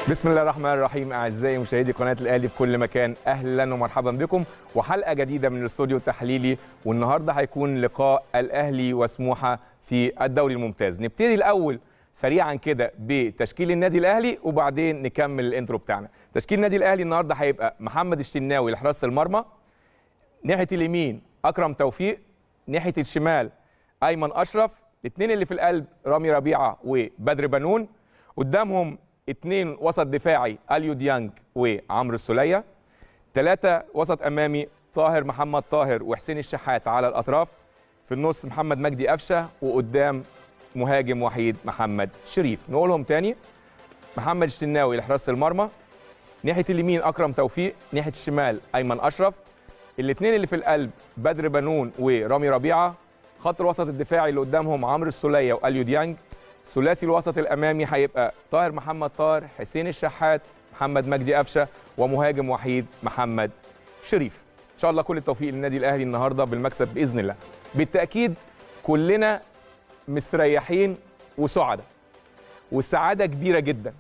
بسم الله الرحمن الرحيم اعزائي مشاهدي قناه الاهلي في كل مكان اهلا ومرحبا بكم وحلقه جديده من الاستوديو التحليلي والنهارده هيكون لقاء الاهلي وسموحه في الدوري الممتاز نبتدي الاول سريعا كده بتشكيل النادي الاهلي وبعدين نكمل الانترو بتاعنا تشكيل النادي الاهلي النهارده هيبقى محمد الشناوي لحراسه المرمى ناحيه اليمين اكرم توفيق ناحيه الشمال ايمن اشرف الاثنين اللي في القلب رامي ربيعه وبدر بنون قدامهم اثنين وسط دفاعي اليو ديانج وعمرو السوليه ثلاثه وسط امامي طاهر محمد طاهر وحسين الشحات على الاطراف في النص محمد مجدي قفشه وقدام مهاجم وحيد محمد شريف نقولهم تاني محمد الشناوي لحراسه المرمى ناحيه اليمين اكرم توفيق ناحيه الشمال ايمن اشرف الاثنين اللي في القلب بدر بنون ورامي ربيعه خط الوسط الدفاعي اللي قدامهم عمرو السوليه واليو ديانج ثلاثي الوسط الامامي هيبقى طاهر محمد طاهر حسين الشحات محمد مجدي قفشه ومهاجم وحيد محمد شريف ان شاء الله كل التوفيق للنادي الاهلي النهارده بالمكسب باذن الله بالتاكيد كلنا مستريحين وسعداء والسعاده كبيره جدا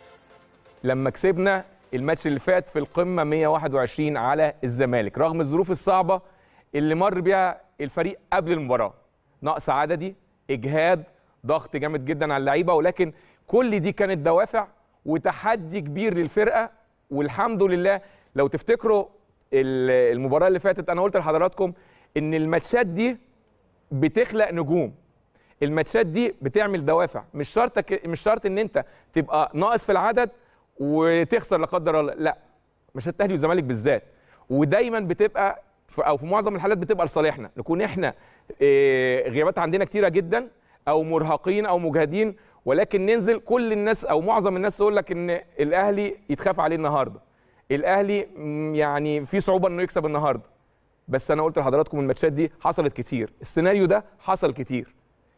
لما كسبنا الماتش اللي فات في القمه 121 على الزمالك رغم الظروف الصعبه اللي مر بيها الفريق قبل المباراه نقص عددي اجهاد ضغط جامد جدا على اللعيبه ولكن كل دي كانت دوافع وتحدي كبير للفرقه والحمد لله لو تفتكروا المباراه اللي فاتت انا قلت لحضراتكم ان الماتشات دي بتخلق نجوم الماتشات دي بتعمل دوافع مش شرط مش شرط ان انت تبقى ناقص في العدد وتخسر لا قدر الله لا مش الاهلي والزمالك بالذات ودايما بتبقى او في معظم الحالات بتبقى لصالحنا نكون احنا غيابات عندنا كتيره جدا او مرهقين او مجهدين ولكن ننزل كل الناس او معظم الناس تقول لك ان الاهلي يتخاف عليه النهارده الاهلي يعني في صعوبه انه يكسب النهارده بس انا قلت لحضراتكم الماتشات دي حصلت كتير السيناريو ده حصل كتير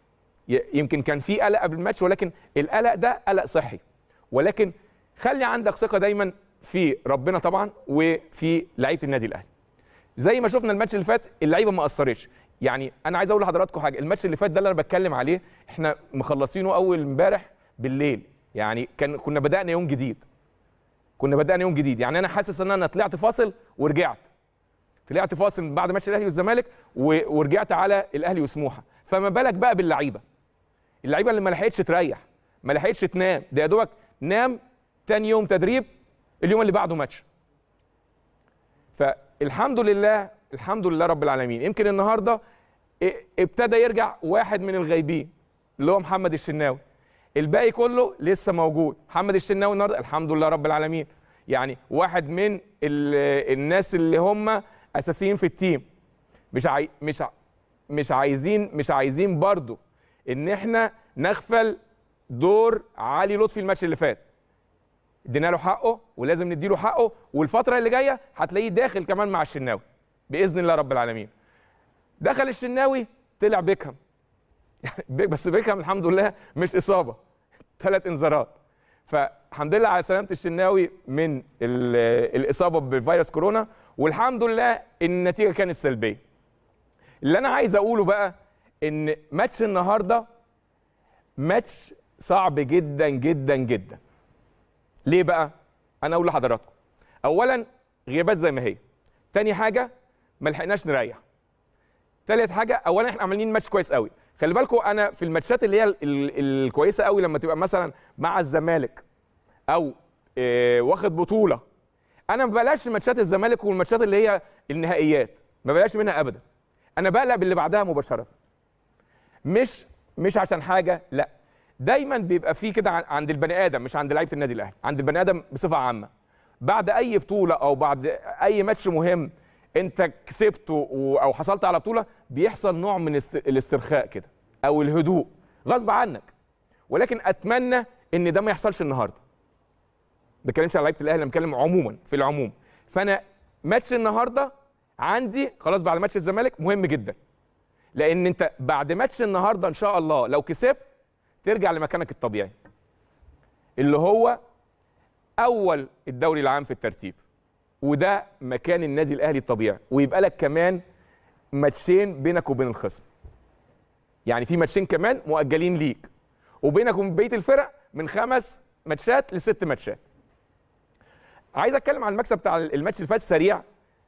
يمكن كان في قلق قبل الماتش ولكن القلق ده قلق صحي ولكن خلي عندك ثقه دايما في ربنا طبعا وفي لعيبه النادي الاهلي زي ما شفنا الماتش اللي فات اللعيبه ما قصرتش يعني انا عايز اقول لحضراتكم حاجه الماتش اللي فات ده اللي انا بتكلم عليه احنا مخلصينه اول امبارح بالليل يعني كان كنا بدانا يوم جديد كنا بدانا يوم جديد يعني انا حاسس ان انا طلعت فاصل ورجعت طلعت فاصل بعد ماتش الاهلي والزمالك ورجعت على الاهلي وسموحه فما بالك بقى باللعيبه اللعيبه اللي ما لحقتش تريح ما لحقتش تنام ده يا دوبك نام تاني يوم تدريب اليوم اللي بعده ماتش فالحمد لله الحمد لله رب العالمين يمكن النهارده ابتدى يرجع واحد من الغايبين اللي هو محمد الشناوي الباقي كله لسه موجود محمد الشناوي النهارده الحمد لله رب العالمين يعني واحد من الناس اللي هم اساسيين في التيم مش عاي... مش ع... مش عايزين مش عايزين برضو ان احنا نغفل دور علي لطفي الماتش اللي فات ادينا له حقه ولازم نديله حقه والفتره اللي جايه هتلاقيه داخل كمان مع الشناوي باذن الله رب العالمين دخل الشناوي طلع بيكهام بس بيكهام الحمد لله مش اصابه ثلاث انذارات فالحمد لله على سلامه الشناوي من الاصابه بفيروس كورونا والحمد لله النتيجه كانت سلبيه اللي انا عايز اقوله بقى ان ماتش النهارده ماتش صعب جدا جدا جدا ليه بقى انا اقول لحضراتكم اولا غيابات زي ما هي تاني حاجه ما لحقناش نريح تالت حاجه اولا احنا عاملين ماتش كويس قوي خلي بالكم انا في الماتشات اللي هي الكويسه قوي لما تبقى مثلا مع الزمالك او اه واخد بطوله انا ما بلاش ماتشات الزمالك والماتشات اللي هي النهائيات ما بلاش منها ابدا انا بقلق باللي بعدها مباشره مش مش عشان حاجه لا دايما بيبقى في كده عند البني ادم مش عند لعيبه النادي الاهلي عند البني ادم بصفه عامه بعد اي بطوله او بعد اي ماتش مهم انت كسبته او حصلت على بطوله بيحصل نوع من الاسترخاء كده او الهدوء غصب عنك ولكن اتمنى ان ده ما يحصلش النهارده ما بتكلمش على لعيبه الاهلي انا بتكلم عموما في العموم فانا ماتش النهارده عندي خلاص بعد ماتش الزمالك مهم جدا لان انت بعد ماتش النهارده ان شاء الله لو كسبت ترجع لمكانك الطبيعي اللي هو اول الدوري العام في الترتيب وده مكان النادي الاهلي الطبيعي ويبقى لك كمان ماتشين بينك وبين الخصم يعني في ماتشين كمان مؤجلين ليك وبينك وبين بقيه الفرق من خمس ماتشات لست ماتشات عايز اتكلم عن المكسب بتاع الماتش اللي فات سريع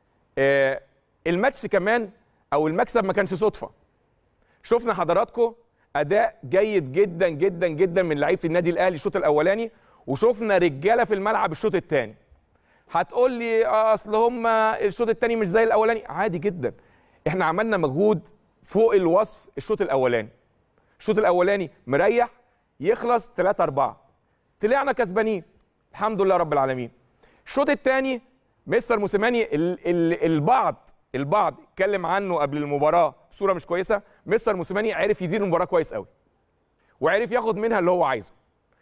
آه الماتش كمان او المكسب ما كانش صدفه شفنا حضراتكم اداء جيد جدا جدا جدا من لعيبه النادي الاهلي الشوط الاولاني وشفنا رجاله في الملعب الشوط الثاني هتقول لي آه اصل هم الشوط الثاني مش زي الاولاني عادي جدا احنا عملنا مجهود فوق الوصف الشوط الاولاني الشوط الاولاني مريح يخلص 3 4 طلعنا كسبانين الحمد لله رب العالمين الشوط الثاني مستر موسيماني ال- ال- البعض البعض اتكلم عنه قبل المباراه بصوره مش كويسه مستر موسيماني عرف يدير المباراه كويس قوي وعرف ياخد منها اللي هو عايزه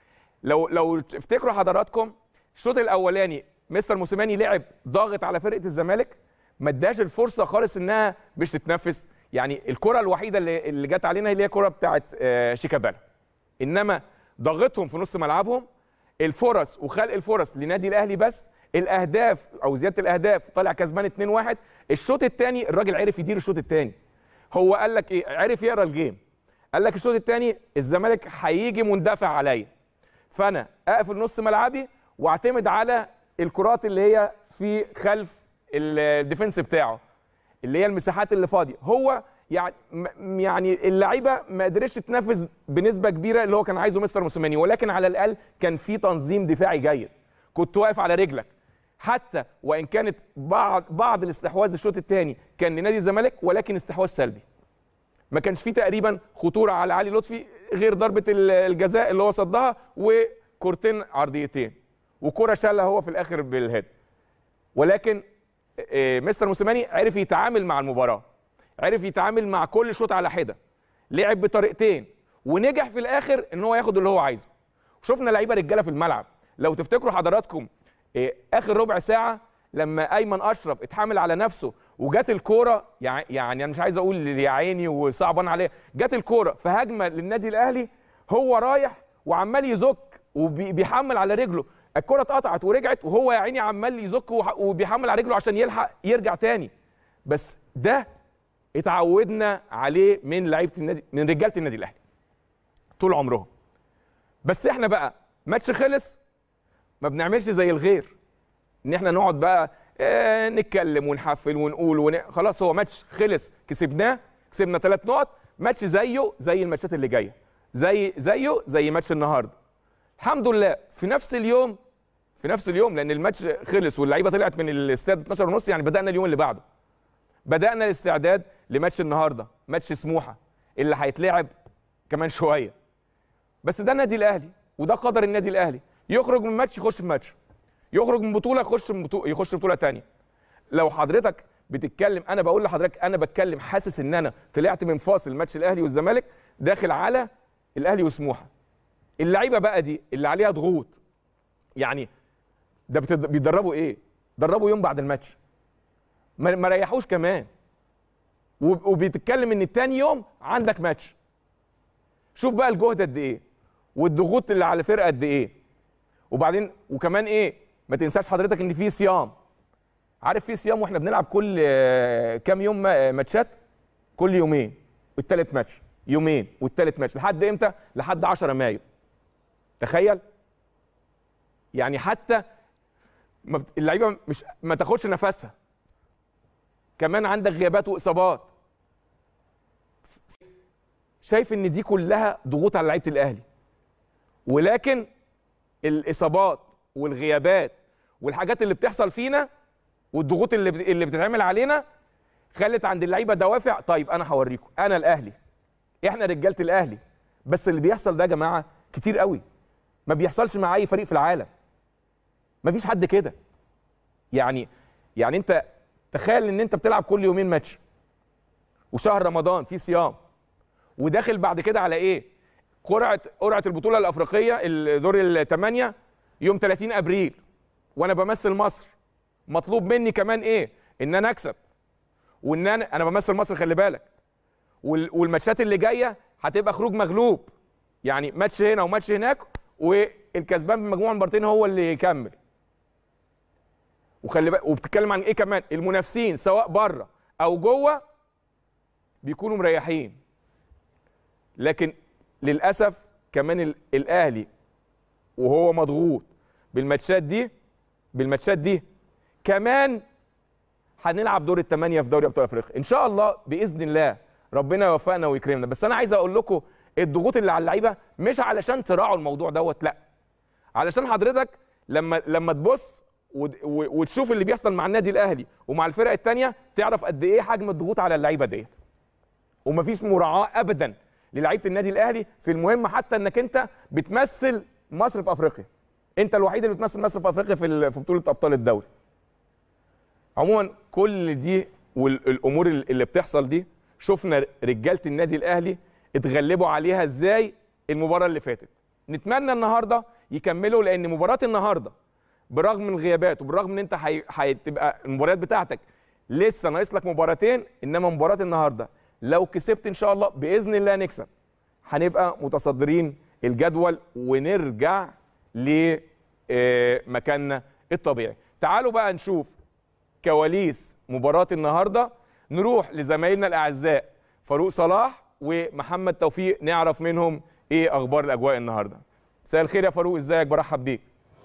لو لو تفتكروا حضراتكم الشوط الاولاني مستر موسيماني لعب ضاغط على فرقه الزمالك ما اداش الفرصه خالص انها مش تتنفس يعني الكره الوحيده اللي, اللي جت علينا اللي هي الكره بتاعت آه، شيكابالا انما ضغطهم في نص ملعبهم الفرص وخلق الفرص لنادي الاهلي بس الاهداف او زياده الاهداف طالع كسبان 2-1 الشوط الثاني الراجل عرف يدير الشوط الثاني هو قال لك ايه عرف يقرا الجيم قال لك الشوط الثاني الزمالك هيجي مندفع عليا فانا اقفل نص ملعبي واعتمد على الكرات اللي هي في خلف ال- الديفنس بتاعه اللي هي المساحات اللي فاضيه هو يعني م- يعني اللعيبه ما قدرتش تنفذ بنسبه كبيره اللي هو كان عايزه مستر موسيماني ولكن على الاقل كان في تنظيم دفاعي جيد كنت واقف على رجلك حتى وان كانت بعض بعض الاستحواذ الشوط الثاني كان لنادي الزمالك ولكن استحواذ سلبي ما كانش فيه تقريبا خطوره على علي لطفي غير ضربه ال- الجزاء اللي هو صدها وكورتين عرضيتين وكره شالها هو في الاخر بالهيد ولكن آه، مستر موسيماني عرف يتعامل مع المباراه عرف يتعامل مع كل شوط على حده لعب بطريقتين ونجح في الاخر ان هو ياخد اللي هو عايزه شفنا لعيبه رجاله في الملعب لو تفتكروا حضراتكم آه، اخر ربع ساعه لما ايمن اشرف اتحامل على نفسه وجات الكوره يع- يعني انا مش عايز اقول يا عيني وصعبان عليه جات الكوره في هجمه للنادي الاهلي هو رايح وعمال يزك وبيحمل على رجله الكره اتقطعت ورجعت وهو يا عيني عمال يزك وح- وبيحمل على رجله عشان يلحق يرجع تاني بس ده اتعودنا عليه من لعيبه النادي من رجاله النادي الاهلي طول عمرهم بس احنا بقى ماتش خلص ما بنعملش زي الغير ان احنا نقعد بقى آه نتكلم ونحفل ونقول ون... خلاص هو ماتش خلص كسبناه كسبنا ثلاث نقط ماتش زيه زي الماتشات اللي جايه زي زيه زي ماتش النهارده الحمد لله في نفس اليوم في نفس اليوم لان الماتش خلص واللعيبه طلعت من الاستاد 12 ونص يعني بدانا اليوم اللي بعده بدانا الاستعداد لماتش النهارده ماتش سموحه اللي هيتلعب كمان شويه بس ده النادي الاهلي وده قدر النادي الاهلي يخرج من ماتش يخش في ماتش يخرج من بطوله يخش من بطوله يخش في بطوله ثانيه لو حضرتك بتتكلم انا بقول لحضرتك انا بتكلم حاسس ان انا طلعت من فاصل ماتش الاهلي والزمالك داخل على الاهلي وسموحه اللعيبه بقى دي اللي عليها ضغوط يعني ده بتد... بيدربوا ايه دربوا يوم بعد الماتش ما, ما ريحوش كمان وب- وبتتكلم ان تاني يوم عندك ماتش شوف بقى الجهد قد ايه والضغوط اللي على الفرقه قد ايه وبعدين وكمان ايه ما تنساش حضرتك ان في صيام عارف في صيام واحنا بنلعب كل آه، كام يوم ما- ماتشات كل يومين والتالت ماتش يومين والتالت ماتش لحد امتى لحد 10 مايو تخيل يعني حتى ما بت- اللعيبه مش ما تاخدش نفسها كمان عندك غيابات واصابات شايف ان دي كلها ضغوط على لعيبه الاهلي ولكن الاصابات والغيابات والحاجات اللي بتحصل فينا والضغوط اللي بت- اللي بتتعمل علينا خلت عند اللعيبه دوافع طيب انا هوريكم انا الاهلي احنا رجاله الاهلي بس اللي بيحصل ده يا جماعه كتير قوي ما بيحصلش مع اي فريق في العالم ما فيش حد كده يعني يعني انت تخيل ان انت بتلعب كل يومين ماتش وشهر رمضان في صيام وداخل بعد كده على ايه قرعه قرعه البطوله الافريقيه الدور الثمانيه يوم 30 ابريل وانا بمثل مصر مطلوب مني كمان ايه ان انا اكسب وان انا انا بمثل مصر خلي بالك وال- والماتشات اللي جايه هتبقى خروج مغلوب يعني ماتش هنا وماتش هناك والكسبان بمجموع المباراتين هو اللي يكمل وخلي بالك وبتتكلم عن ايه كمان المنافسين سواء بره او جوه بيكونوا مريحين لكن للاسف كمان ال- الاهلي وهو مضغوط بالماتشات دي بالماتشات دي كمان هنلعب دور الثمانيه في دوري ابطال افريقيا ان شاء الله باذن الله ربنا يوفقنا ويكرمنا بس انا عايز اقول لكم الضغوط اللي على اللعيبه مش علشان تراعوا الموضوع دوت لا علشان حضرتك لما لما تبص وتشوف اللي بيحصل مع النادي الاهلي ومع الفرق الثانيه تعرف قد ايه حجم الضغوط على اللعيبه ديت ومفيش مراعاه ابدا للعيبه النادي الاهلي في المهم حتى انك انت بتمثل مصر في افريقيا انت الوحيد اللي بتمثل مصر في افريقيا في في بطوله ابطال الدوري عموما كل دي والامور اللي بتحصل دي شفنا رجاله النادي الاهلي اتغلبوا عليها ازاي المباراه اللي فاتت نتمنى النهارده يكملوا لان مباراه النهارده برغم من الغيابات وبرغم ان انت هتبقى المباريات بتاعتك لسه ناقص لك مباراتين انما مباراه النهارده لو كسبت ان شاء الله باذن الله نكسب هنبقى متصدرين الجدول ونرجع لمكاننا الطبيعي تعالوا بقى نشوف كواليس مباراه النهارده نروح لزمايلنا الاعزاء فاروق صلاح ومحمد توفيق نعرف منهم ايه اخبار الاجواء النهارده مساء الخير يا فاروق ازيك برحب بيك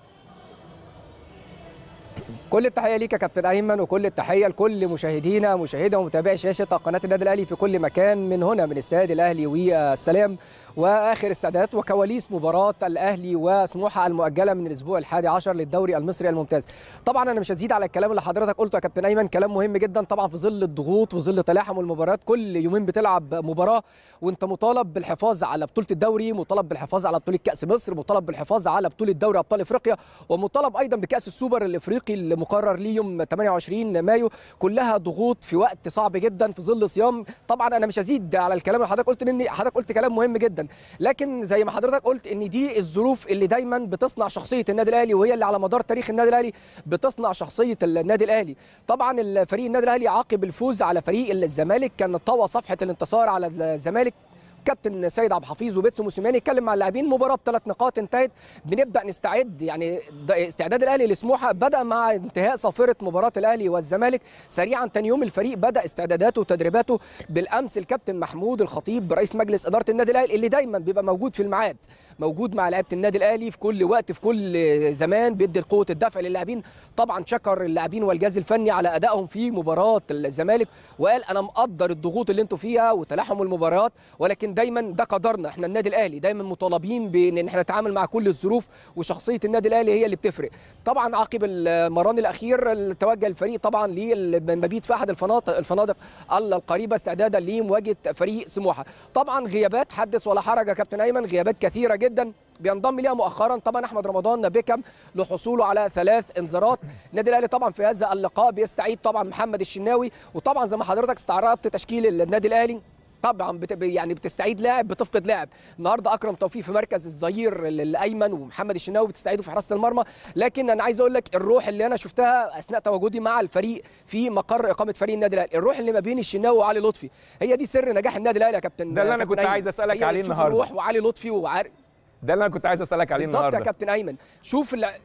كل التحيه ليك يا كابتن ايمن وكل التحيه لكل مشاهدينا مشاهدة ومتابعي شاشه قناه النادي الاهلي في كل مكان من هنا من استاد الاهلي والسلام واخر استعدادات وكواليس مباراه الاهلي وسموحه المؤجله من الاسبوع الحادي عشر للدوري المصري الممتاز طبعا انا مش هزيد على الكلام اللي حضرتك قلته يا كابتن ايمن كلام مهم جدا طبعا في ظل الضغوط وفي ظل تلاحم المباريات كل يومين بتلعب مباراه وانت مطالب بالحفاظ على بطوله الدوري مطالب بالحفاظ على بطوله كاس مصر مطالب بالحفاظ على بطوله دوري ابطال افريقيا ومطالب ايضا بكاس السوبر الافريقي المقرر ليه يوم 28 مايو كلها ضغوط في وقت صعب جدا في ظل صيام طبعا انا مش هزيد على الكلام اللي حضرتك قلت ان حضرتك قلت كلام مهم جدا لكن زي ما حضرتك قلت ان دي الظروف اللي دايما بتصنع شخصيه النادي الاهلي وهي اللي على مدار تاريخ النادي الاهلي بتصنع شخصيه النادي الاهلي طبعا الفريق النادي الاهلي عقب الفوز على فريق الزمالك كان طوى صفحه الانتصار على الزمالك كابتن سيد عبد الحفيظ وبيتسو موسيماني اتكلم مع اللاعبين مباراه بثلاث نقاط انتهت بنبدا نستعد يعني استعداد الاهلي لسموحه بدا مع انتهاء صافره مباراه الاهلي والزمالك سريعا ثاني يوم الفريق بدا استعداداته وتدريباته بالامس الكابتن محمود الخطيب رئيس مجلس اداره النادي الاهلي اللي دايما بيبقى موجود في الميعاد موجود مع لعيبه النادي الاهلي في كل وقت في كل زمان بيدي قوه الدفع للاعبين طبعا شكر اللاعبين والجهاز الفني على ادائهم في مباراه الزمالك وقال انا مقدر الضغوط اللي انتم فيها وتلاحم المباريات ولكن دايما ده قدرنا احنا النادي الاهلي دايما مطالبين بان احنا نتعامل مع كل الظروف وشخصيه النادي الاهلي هي اللي بتفرق طبعا عقب المران الاخير توجه الفريق طبعا للمبيت في احد الفنادق الفنادق القريبه استعدادا لمواجهه فريق سموحه طبعا غيابات حدث ولا حرج يا كابتن ايمن غيابات كثيره جدا بينضم ليها مؤخرا طبعا احمد رمضان بيكم لحصوله على ثلاث انذارات النادي الاهلي طبعا في هذا اللقاء بيستعيد طبعا محمد الشناوي وطبعا زي ما حضرتك استعرضت تشكيل النادي الاهلي طبعا بت... يعني بتستعيد لاعب بتفقد لاعب النهارده اكرم توفيق في مركز الظهير الايمن ومحمد الشناوي بتستعيده في حراسه المرمى لكن انا عايز اقول لك الروح اللي انا شفتها اثناء تواجدي مع الفريق في مقر اقامه فريق النادي الاهلي الروح اللي ما بين الشناوي وعلي لطفي هي دي سر نجاح النادي الاهلي يا كابتن ده اللي انا كنت عايز اسالك عليه النهارده الروح وعلي لطفي وعار... ده اللي انا كنت عايز اسالك عليه النهارده بالظبط يا كابتن ايمن شوف الع...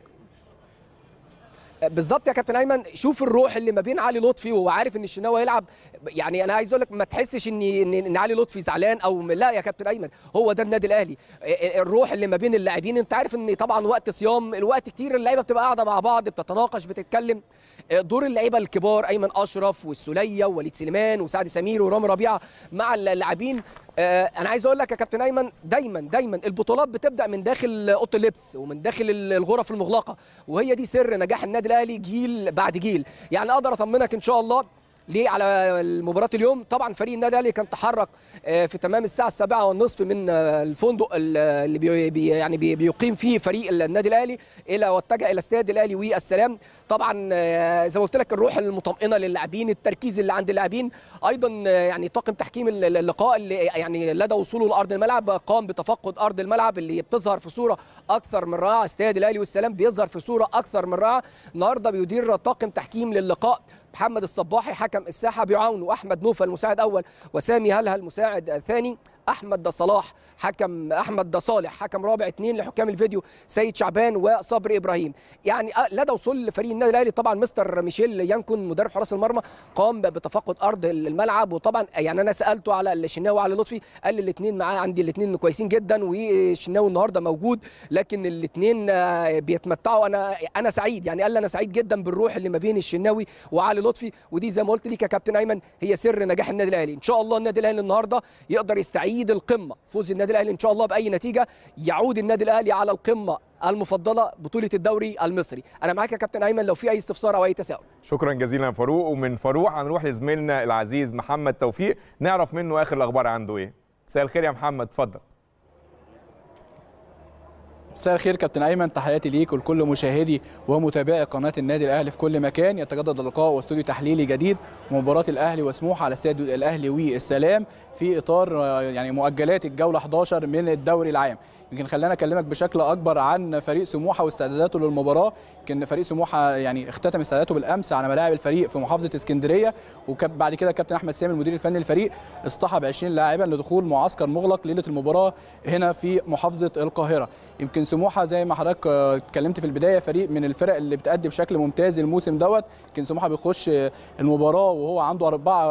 بالظبط يا كابتن ايمن شوف الروح اللي ما بين علي لطفي وهو عارف ان الشناوي هيلعب يعني انا عايز اقول لك ما تحسش ان ان علي لطفي زعلان او لا يا كابتن ايمن هو ده النادي الاهلي الروح اللي ما بين اللاعبين انت عارف ان طبعا وقت صيام الوقت كتير اللعيبه بتبقى قاعده مع بعض بتتناقش بتتكلم دور اللعيبه الكبار ايمن اشرف والسوليه ووليد سليمان وسعد سمير ورامي ربيعه مع اللاعبين انا عايز اقول لك يا كابتن ايمن دايما دايما البطولات بتبدا من داخل اوضه اللبس ومن داخل الغرف المغلقه وهي دي سر نجاح النادي الاهلي جيل بعد جيل يعني اقدر اطمنك ان شاء الله ليه على مباراة اليوم طبعا فريق النادي الاهلي كان تحرك في تمام الساعة السابعة والنصف من الفندق اللي بي يعني بيقيم فيه فريق النادي الاهلي الى واتجه الى استاد الاهلي والسلام طبعا زي ما قلت لك الروح المطمئنه للاعبين التركيز اللي عند اللاعبين ايضا يعني طاقم تحكيم اللقاء اللي يعني لدى وصوله لارض الملعب قام بتفقد ارض الملعب اللي بتظهر في صوره اكثر من رائعه استاد الاهلي والسلام بيظهر في صوره اكثر من رائعه النهارده بيدير طاقم تحكيم للقاء محمد الصباحي حكم الساحه بيعاونه احمد نوفل المساعد اول وسامي هلهل المساعد الثاني احمد صلاح حكم احمد صالح حكم رابع اثنين لحكام الفيديو سيد شعبان وصبري ابراهيم يعني لدى وصول فريق النادي الاهلي طبعا مستر ميشيل يانكون مدرب حراس المرمى قام بتفقد ارض الملعب وطبعا يعني انا سالته على الشناوي وعلى لطفي قال لي الاثنين معاه عندي الاثنين كويسين جدا والشناوي النهارده موجود لكن الاثنين بيتمتعوا انا انا سعيد يعني قال لي انا سعيد جدا بالروح اللي ما بين الشناوي وعلي لطفي ودي زي ما قلت ليك يا كابتن ايمن هي سر نجاح النادي الاهلي ان شاء الله النادي الاهلي النهارده يقدر يستعيد القمه فوز النادي الاهلي ان شاء الله باي نتيجه يعود النادي الاهلي على القمه المفضله بطوله الدوري المصري انا معاك يا كابتن ايمن لو في اي استفسار او اي تساؤل شكرا جزيلا يا فاروق ومن فاروق هنروح لزميلنا العزيز محمد توفيق نعرف منه اخر الاخبار عنده ايه مساء الخير يا محمد اتفضل مساء الخير كابتن ايمن تحياتي ليك ولكل مشاهدي ومتابعي قناه النادي الاهلي في كل مكان يتجدد اللقاء واستوديو تحليلي جديد مباراه الاهلي وسموحه على استاد الاهلي والسلام في اطار يعني مؤجلات الجوله 11 من الدوري العام يمكن خلينا اكلمك بشكل اكبر عن فريق سموحه واستعداداته للمباراه يمكن فريق سموحه يعني اختتم استعداداته بالامس على ملاعب الفريق في محافظه اسكندريه وبعد كده الكابتن احمد سامي المدير الفني للفريق اصطحب 20 لاعبا لدخول معسكر مغلق ليله المباراه هنا في محافظه القاهره يمكن سموحه زي ما حضرتك اتكلمت في البدايه فريق من الفرق اللي بتأدي بشكل ممتاز الموسم دوت يمكن سموحه بيخش المباراه وهو عنده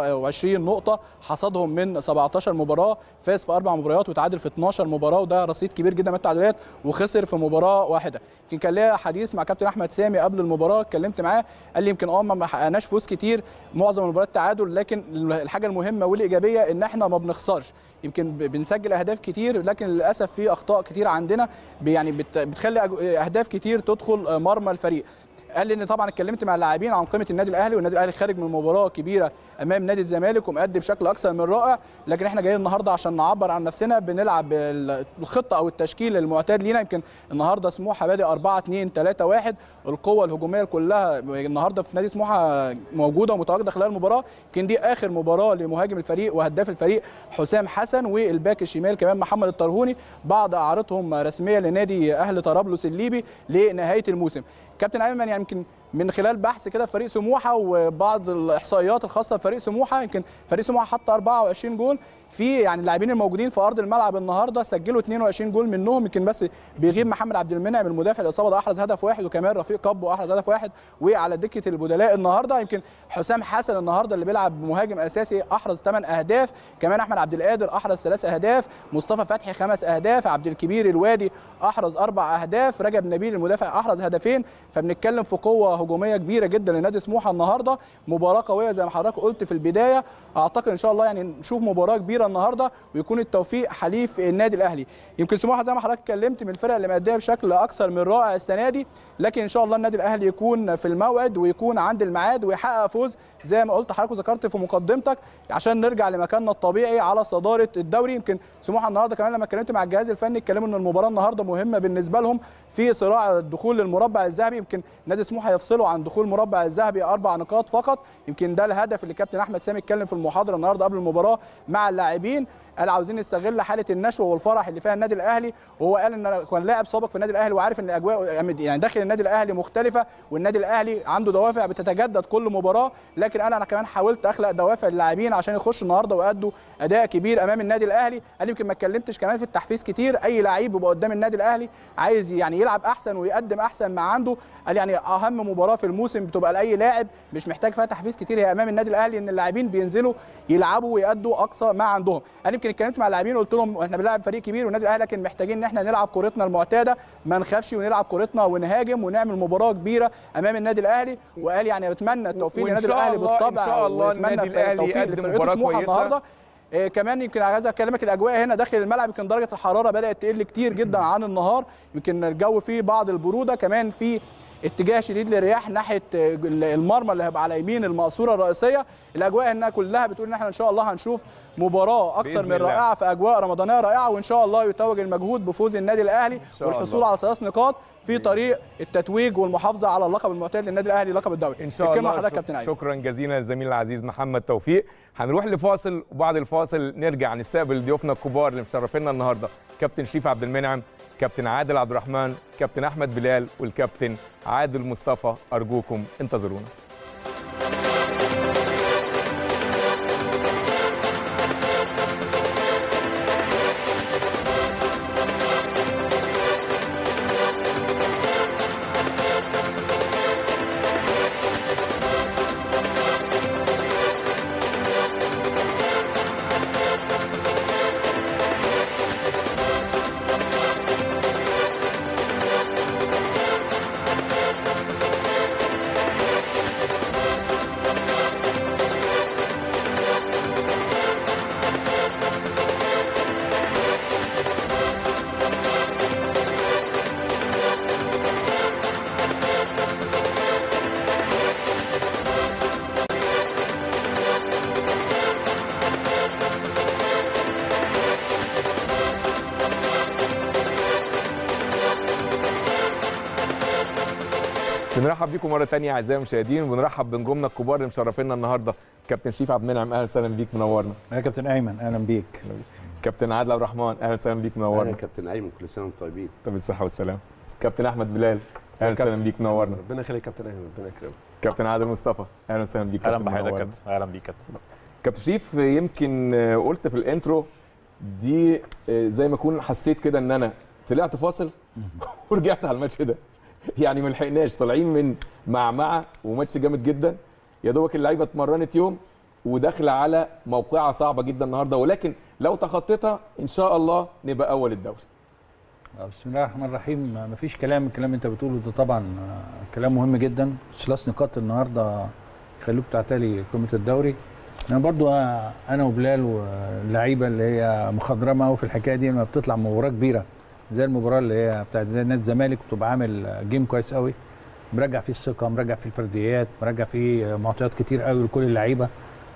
24 نقطه حصدهم من 17 مباراه فاز في اربع مباريات وتعادل في 12 مباراه وده رصيد كبير جدا من التعادلات وخسر في مباراه واحده يمكن كان ليا حديث مع كابتن احمد سامي قبل المباراه اتكلمت معاه قال لي يمكن اه ما حققناش فوز كتير معظم المباريات تعادل لكن الحاجه المهمه والايجابيه ان احنا ما بنخسرش يمكن بنسجل اهداف كتير لكن للاسف في اخطاء كتير عندنا يعني بتخلي اهداف كتير تدخل مرمى الفريق قال لي ان طبعا اتكلمت مع اللاعبين عن قيمه النادي الاهلي والنادي الاهلي خارج من مباراه كبيره امام نادي الزمالك ومؤدي بشكل اكثر من رائع لكن احنا جايين النهارده عشان نعبر عن نفسنا بنلعب الخطه او التشكيل المعتاد لينا يمكن النهارده سموحه بادئ 4 2 3 1 القوه الهجوميه كلها النهارده في نادي سموحه موجوده ومتواجده خلال المباراه يمكن دي اخر مباراه لمهاجم الفريق وهداف الفريق حسام حسن والباك الشمال كمان محمد الطرهوني بعد اعارتهم رسميا لنادي اهل طرابلس الليبي لنهايه الموسم كابتن ايمن يعني يمكن من خلال بحث كده في فريق سموحه وبعض الاحصائيات الخاصه بفريق سموحه يمكن فريق سموحه حط 24 جول في يعني اللاعبين الموجودين في ارض الملعب النهارده سجلوا 22 جول منهم يمكن بس بيغيب محمد عبد المنعم المدافع الاصابه ده احرز هدف واحد وكمان رفيق كابو احرز هدف واحد وعلى دكه البدلاء النهارده يمكن حسام حسن النهارده اللي بيلعب مهاجم اساسي احرز 8 اهداف كمان احمد عبد القادر احرز ثلاث اهداف مصطفى فتحي خمس اهداف عبد الكبير الوادي احرز اربع اهداف رجب نبيل المدافع احرز هدفين فبنتكلم في قوه هجوميه كبيره جدا لنادي سموحه النهارده مباراه قويه زي ما حضرتك قلت في البدايه اعتقد ان شاء الله يعني نشوف مباراه كبيره النهارده ويكون التوفيق حليف النادي الاهلي يمكن سموحه زي ما حضرتك اتكلمت من الفرق اللي ماديه بشكل اكثر من رائع السنه دي لكن ان شاء الله النادي الاهلي يكون في الموعد ويكون عند الميعاد ويحقق فوز زي ما قلت حضرتك وذكرت في مقدمتك عشان نرجع لمكاننا الطبيعي على صداره الدوري يمكن سموحه النهارده كمان لما اتكلمت مع الجهاز الفني اتكلموا ان المباراه النهارده مهمه بالنسبه لهم في صراع الدخول للمربع الذهبي يمكن نادي سموحه يفصلوا عن دخول المربع الذهبي اربع نقاط فقط يمكن ده الهدف اللي كابتن احمد سامي اتكلم في المحاضره النهارده قبل المباراه مع اللاعبين قال عاوزين نستغل حاله النشوه والفرح اللي فيها النادي الاهلي وهو قال ان كان لاعب سابق في النادي الاهلي وعارف ان الاجواء يعني داخل النادي الاهلي مختلفه والنادي الاهلي عنده دوافع بتتجدد كل مباراه لكن انا انا كمان حاولت اخلق دوافع للاعبين عشان يخشوا النهارده ويادوا اداء كبير امام النادي الاهلي قال يمكن ما اتكلمتش كمان في التحفيز كتير اي لعيب بيبقى قدام النادي الاهلي عايز يعني يلعب احسن ويقدم احسن ما عنده قال يعني اهم مباراه في الموسم بتبقى لاي لاعب مش محتاج فيها تحفيز كتير هي امام النادي الاهلي ان اللاعبين بينزلوا يلعبوا ويادوا اقصى ما عندهم انا يمكن اتكلمت مع اللاعبين قلت لهم احنا بنلعب فريق كبير والنادي الاهلي لكن محتاجين ان احنا نلعب كورتنا المعتاده ما نخافش ونلعب كورتنا ونهاجم ونعمل مباراه كبيره امام النادي الاهلي وقال يعني بتمنى التوفيق للنادي الاهلي بالطبع ان شاء الله النادي الاهلي يقدم مباراه كويسه النهارده إيه كمان يمكن عايز اكلمك الاجواء هنا داخل الملعب يمكن درجه الحراره بدات تقل كتير جدا عن النهار يمكن الجو فيه بعض البروده كمان في اتجاه شديد للرياح ناحيه المرمى اللي هيبقى على يمين المقصوره الرئيسيه الاجواء هنا كلها بتقول ان احنا ان شاء الله هنشوف مباراه اكثر من رائعه في اجواء رمضانيه رائعه وان شاء الله يتوج المجهود بفوز النادي الاهلي والحصول على ثلاث نقاط في طريق التتويج والمحافظه على اللقب المعتاد للنادي الاهلي لقب الدوري ان شاء الله حضرتك كابتن شكرا جزيلا للزميل العزيز محمد توفيق هنروح لفاصل وبعد الفاصل نرجع نستقبل ضيوفنا الكبار اللي مشرفينا النهارده كابتن شريف عبد المنعم كابتن عادل عبد الرحمن كابتن احمد بلال والكابتن عادل مصطفى ارجوكم انتظرونا بنرحب بيكم مره ثانيه اعزائي المشاهدين وبنرحب بنجومنا الكبار اللي مشرفينا النهارده كابتن شريف عبد المنعم اهلا وسهلا بيك منورنا يا كابتن ايمن اهلا بيك كابتن عادل عبد الرحمن اهلا وسهلا بيك اهلا منورنا كابتن ايمن كل سنه وانتم طيبين طب بالصحه والسلامه كابتن احمد بلال اهلا وسهلا بيك منورنا ربنا يخليك كابتن ايمن ربنا يكرمك كابتن عادل مصطفى اهلا وسهلا بيك اهلا كابتن بحضرتك منورنا. كابتن اهلا بيك كابتن كابتن شريف يمكن قلت في الانترو دي زي ما اكون حسيت كده ان انا طلعت فاصل ورجعت على الماتش ده يعني ما لحقناش طالعين من معمعه وماتش جامد جدا يا دوبك اللعيبه اتمرنت يوم وداخله على موقعه صعبه جدا النهارده ولكن لو تخطيتها ان شاء الله نبقى اول الدوري بسم الله الرحمن الرحيم ما فيش كلام الكلام اللي انت بتقوله ده طبعا آه، كلام مهم جدا ثلاث نقاط النهارده يخلوك تعتلي قمه الدوري انا برضو آه، انا وبلال واللعيبه اللي هي مخضرمه قوي في الحكايه دي لما بتطلع مباراه كبيره زي المباراه اللي هي بتاعت زي نادي الزمالك بتبقى عامل آه، جيم كويس قوي مرجع فيه الثقه مرجع فيه الفرديات مرجع فيه آه، معطيات كتير قوي لكل اللعيبه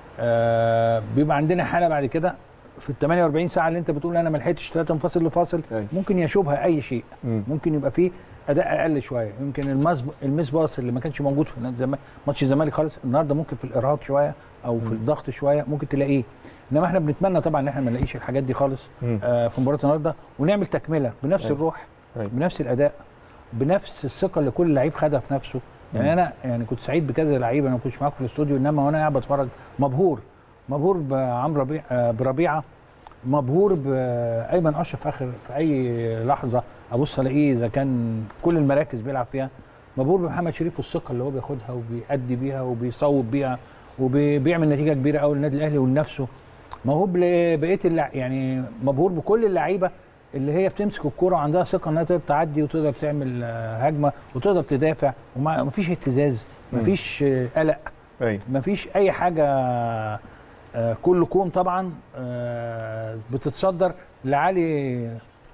آه بيبقى عندنا حاله بعد كده في ال 48 ساعه اللي انت بتقول انا ما لحقتش ثلاثه منفصل لفاصل أيوة. ممكن يشوبها اي شيء مم. ممكن يبقى فيه اداء اقل شويه يمكن المس المس باص اللي ما كانش موجود في نادي الزمالك ماتش الزمالك خالص النهارده ممكن في الارهاق شويه او في الضغط شويه ممكن تلاقيه انما احنا بنتمنى طبعا ان احنا ما نلاقيش الحاجات دي خالص مم. آه في مباراه النهارده ونعمل تكمله بنفس أيوة. الروح أيوة. بنفس الاداء بنفس الثقه اللي كل لعيب خدها في نفسه يعني انا يعني كنت سعيد بكذا لعيب انا ما كنتش معاكم في الاستوديو انما وانا قاعد بتفرج مبهور مبهور بعمرو ربيع آه، بربيعه مبهور بايمن اشرف في اخر في اي لحظه ابص الاقيه اذا كان كل المراكز بيلعب فيها مبهور بمحمد شريف والثقه اللي هو بياخدها وبيأدي بيها وبيصوب بيها وبيعمل نتيجه كبيره قوي للنادي الاهلي ولنفسه موهوب لبقيه اللع... يعني مبهور بكل اللعيبه اللي هي بتمسك الكوره وعندها ثقه انها تقدر تعدي وتقدر تعمل آه، هجمه وتقدر تدافع ومفيش اهتزاز مفيش آه، قلق ايوه مفيش اي حاجه آه، كل كوم طبعا آه، بتتصدر لعلي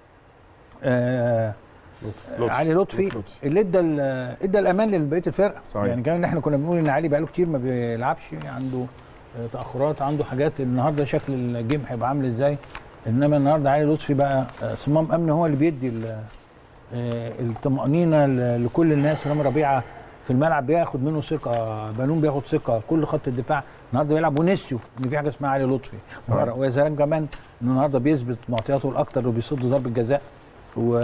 آه، لطفي. علي لطفي لطفي. اللي ادى ال- ادى الامان لبقيه الفرقه صحيح. يعني كان احنا كنا بنقول ان علي بقاله كتير ما بيلعبش عنده آه، تاخرات عنده حاجات النهارده شكل الجيم هيبقى عامل ازاي انما النهارده علي لطفي بقى آه، صمام امن هو اللي بيدي ال- آه، الطمانينه ل- لكل الناس رامي ربيعه في الملعب بياخد منه ثقه بنون بياخد ثقه كل خط الدفاع النهارده بيلعب ونسيوا ان في حاجه اسمها علي لطفي صحيح. ويا سلام كمان انه النهارده بيثبت معطياته الاكتر وبيصد ضربه جزاء و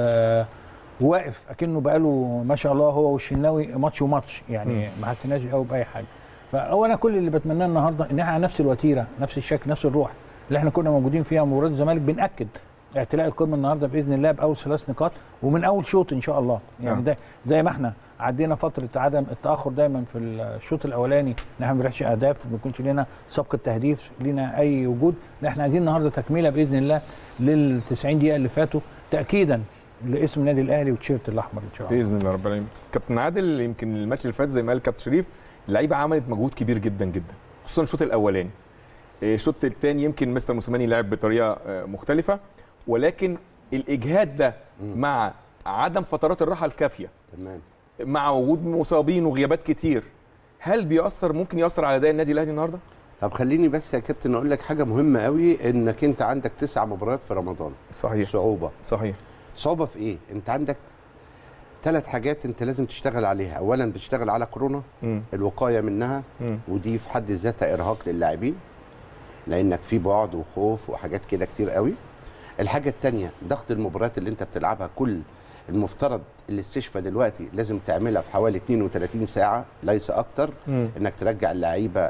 واقف اكنه بقاله ما شاء الله هو والشناوي ماتش وماتش يعني ما حسيناش قوي باي حاجه فهو انا كل اللي بتمناه النهارده ان احنا على نفس الوتيره نفس الشكل نفس الروح اللي احنا كنا موجودين فيها مباراه الزمالك بناكد اعتلاء القمه النهارده باذن الله باول ثلاث نقاط ومن اول شوط ان شاء الله يعني نعم. ده زي ما احنا عدينا فتره عدم التاخر دايما في الشوط الاولاني ان احنا ما بنريحش اهداف وما بيكونش لنا سبق التهديف لينا اي وجود لا احنا عايزين النهارده تكمله باذن الله لل 90 دقيقه اللي فاتوا تاكيدا لاسم النادي الاهلي والتيشيرت الاحمر ان شاء الله باذن الله رب العالمين كابتن عادل يمكن الماتش اللي فات زي ما قال كابتن شريف اللعيبه عملت مجهود كبير جدا جدا خصوصا الشوط الاولاني إيه، الشوط الثاني يمكن مستر موسيماني لعب بطريقه آه، مختلفه ولكن الاجهاد ده مع عدم فترات الراحه الكافيه تمام مع وجود مصابين وغيابات كتير هل بيأثر ممكن يأثر على اداء النادي الاهلي النهارده؟ طب خليني بس يا كابتن اقول لك حاجه مهمه قوي انك انت عندك تسع مباريات في رمضان صحيح صعوبه صحيح صعوبه في ايه انت عندك ثلاث حاجات انت لازم تشتغل عليها اولا بتشتغل على كورونا مم. الوقايه منها مم. ودي في حد ذاتها ارهاق للاعبين لانك في بعد وخوف وحاجات كده كتير قوي الحاجه الثانيه ضغط المباريات اللي انت بتلعبها كل المفترض الاستشفاء دلوقتي لازم تعملها في حوالي 32 ساعه ليس اكتر مم. انك ترجع اللعيبه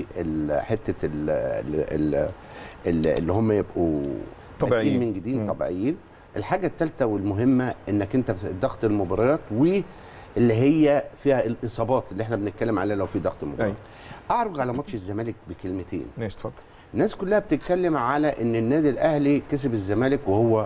لحته ال- ال- ال- ال- اللي هم يبقوا طبيعيين. بادئين من جديد مم. طبيعيين الحاجه الثالثه والمهمه انك انت في ضغط المباريات واللي هي فيها الاصابات اللي احنا بنتكلم عليها لو في ضغط مباراه أيوة. اعرج على ماتش الزمالك بكلمتين ماشي اتفضل الناس كلها بتتكلم على ان النادي الاهلي كسب الزمالك وهو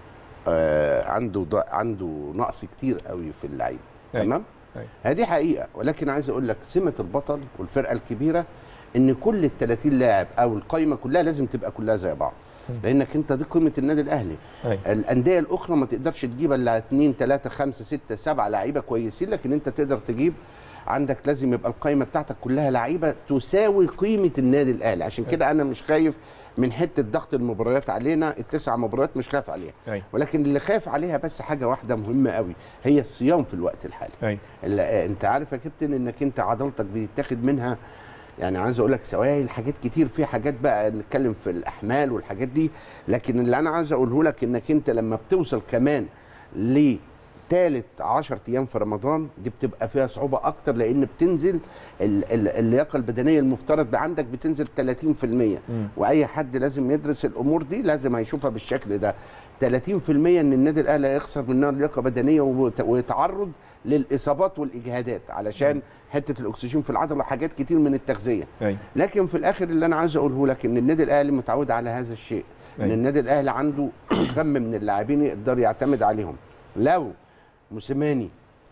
آه عنده ض- عنده نقص كتير قوي في اللعيبه أيوة. تمام أيوة. هذه حقيقه ولكن عايز اقول لك سمه البطل والفرقه الكبيره ان كل ال 30 لاعب او القايمه كلها لازم تبقى كلها زي بعض لانك انت دي قيمه النادي الاهلي أيوة. الانديه الاخرى ما تقدرش تجيب الا 2 3 5 6 7 لعيبه كويسين لكن انت تقدر تجيب عندك لازم يبقى القائمه بتاعتك كلها لعيبه تساوي قيمه النادي الاهلي عشان كده انا مش خايف من حته ضغط المباريات علينا التسع مباريات مش خايف عليها أيوة. ولكن اللي خايف عليها بس حاجه واحده مهمه قوي هي الصيام في الوقت الحالي أيوة. اللي آه، انت عارف يا كابتن انك انت عضلتك بيتاخد منها يعني عايز اقول لك سوائل حاجات كتير في حاجات بقى نتكلم في الاحمال والحاجات دي لكن اللي انا عايز اقوله لك انك انت لما بتوصل كمان ل ثالث 10 ايام في رمضان دي بتبقى فيها صعوبه اكتر لان بتنزل ال- ال- اللياقه البدنيه المفترض بقى عندك بتنزل 30% واي حد لازم يدرس الامور دي لازم هيشوفها بالشكل ده 30% ان النادي الاهلي هيخسر منها لياقه بدنيه وت- ويتعرض للاصابات والاجهادات علشان حته الاكسجين في العضله وحاجات كتير من التغذيه أيوة. لكن في الاخر اللي انا عايز اقوله لك ان النادي الاهلي متعود على هذا الشيء ان أيوة. النادي الاهلي عنده كم من اللاعبين يقدر يعتمد عليهم لو موسيماني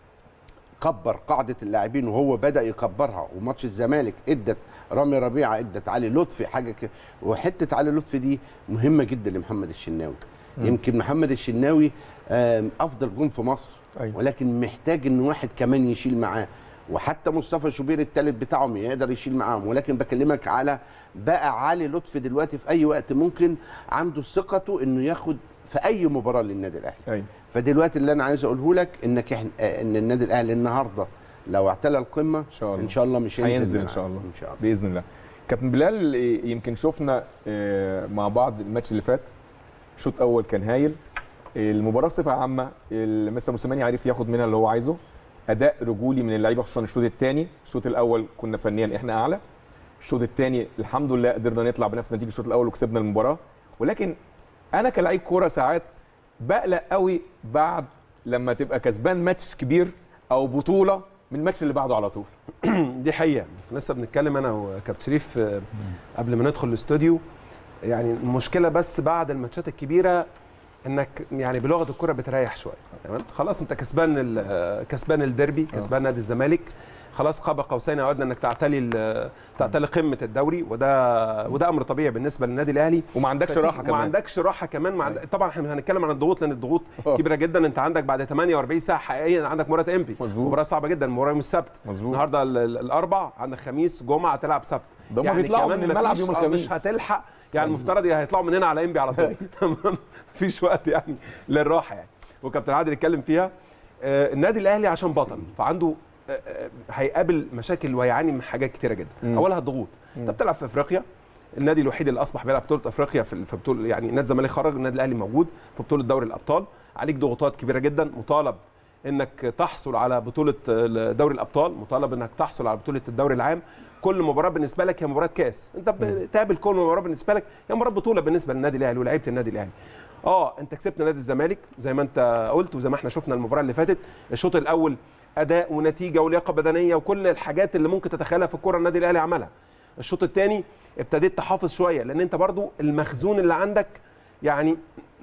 كبر قاعده اللاعبين وهو بدا يكبرها وماتش الزمالك ادت رامي ربيعه ادت علي لطفي حاجه كده وحته علي لطفي دي مهمه جدا لمحمد الشناوي يمكن محمد الشناوي آم، افضل جون في مصر أيوة. ولكن محتاج ان واحد كمان يشيل معاه وحتى مصطفى شوبير الثالث بتاعهم يقدر يشيل معاهم ولكن بكلمك على بقى علي لطفي دلوقتي في اي وقت ممكن عنده ثقته انه ياخد في اي مباراه للنادي الاهلي أيوة. فدلوقتي اللي انا عايز اقوله لك انك احنا آه، ان النادي الاهلي النهارده لو اعتلى القمه ان شاء الله. ان شاء الله مش هينزل هينزل من ان شاء عنده. الله ان شاء الله باذن الله كابتن بلال إيه، يمكن شفنا آه، مع بعض الماتش اللي فات شوط اول كان هايل المباراه بصفه عامه مستر موسيماني عارف ياخد منها اللي هو عايزه اداء رجولي من اللعيبه خصوصا الشوط الثاني الشوط الاول كنا فنيا احنا اعلى الشوط الثاني الحمد لله قدرنا نطلع بنفس نتيجه الشوط الاول وكسبنا المباراه ولكن انا كلاعب كوره ساعات بقلق قوي بعد لما تبقى كسبان ماتش كبير او بطوله من الماتش اللي بعده على طول دي حقيقه لسه بنتكلم انا وكابتن شريف آه، قبل ما ندخل الاستوديو يعني المشكله بس بعد الماتشات الكبيره انك يعني بلغه الكره بتريح شويه تمام خلاص انت كسبان ال- آه، كسبان الديربي كسبان نادي الزمالك خلاص قاب قوسين او ادنى انك تعتلي ال- تعتلي قمه الدوري وده وده امر طبيعي بالنسبه للنادي الاهلي وما عندكش فتيجي- راحه وما كمان عندكش راحه كمان مع عند... طبعا احنا هنتكلم عن الضغوط لان الضغوط أوه. كبيره جدا انت عندك بعد 48 ساعه حقيقيا عندك مباراه امبي مظبوط. مباراه صعبه جدا مباراه يوم السبت مظبوط. النهارده ال- ال- الاربع عندك خميس جمعه تلعب سبت ده هما بيطلعوا كمان من الملعب مفيش- يوم آه، الخميس. مش هتلحق يعني المفترض هيطلعوا من هنا على انبي على طول تمام مفيش وقت يعني للراحه يعني وكابتن عادل اتكلم فيها آه، النادي الاهلي عشان بطل فعنده آه، آه، هيقابل مشاكل ويعاني من حاجات كتيره جدا مم. اولها الضغوط انت بتلعب في افريقيا النادي الوحيد اللي اصبح بيلعب بطوله افريقيا في في بطوله يعني نادي الزمالك خرج النادي الاهلي موجود في بطوله دوري الابطال عليك ضغوطات كبيره جدا مطالب انك تحصل على بطوله دوري الابطال مطالب انك تحصل على بطوله الدوري العام كل مباراه بالنسبه لك هي مباراه كاس انت بتقابل كل مباراه بالنسبه لك هي مباراه بطوله بالنسبه للنادي الاهلي ولاعيبه النادي الاهلي اه انت كسبت نادي الزمالك زي ما انت قلت وزي ما احنا شفنا المباراه اللي فاتت الشوط الاول اداء ونتيجه ولياقه بدنيه وكل الحاجات اللي ممكن تتخيلها في الكوره النادي الاهلي عملها الشوط الثاني ابتديت تحافظ شويه لان انت برضو المخزون اللي عندك يعني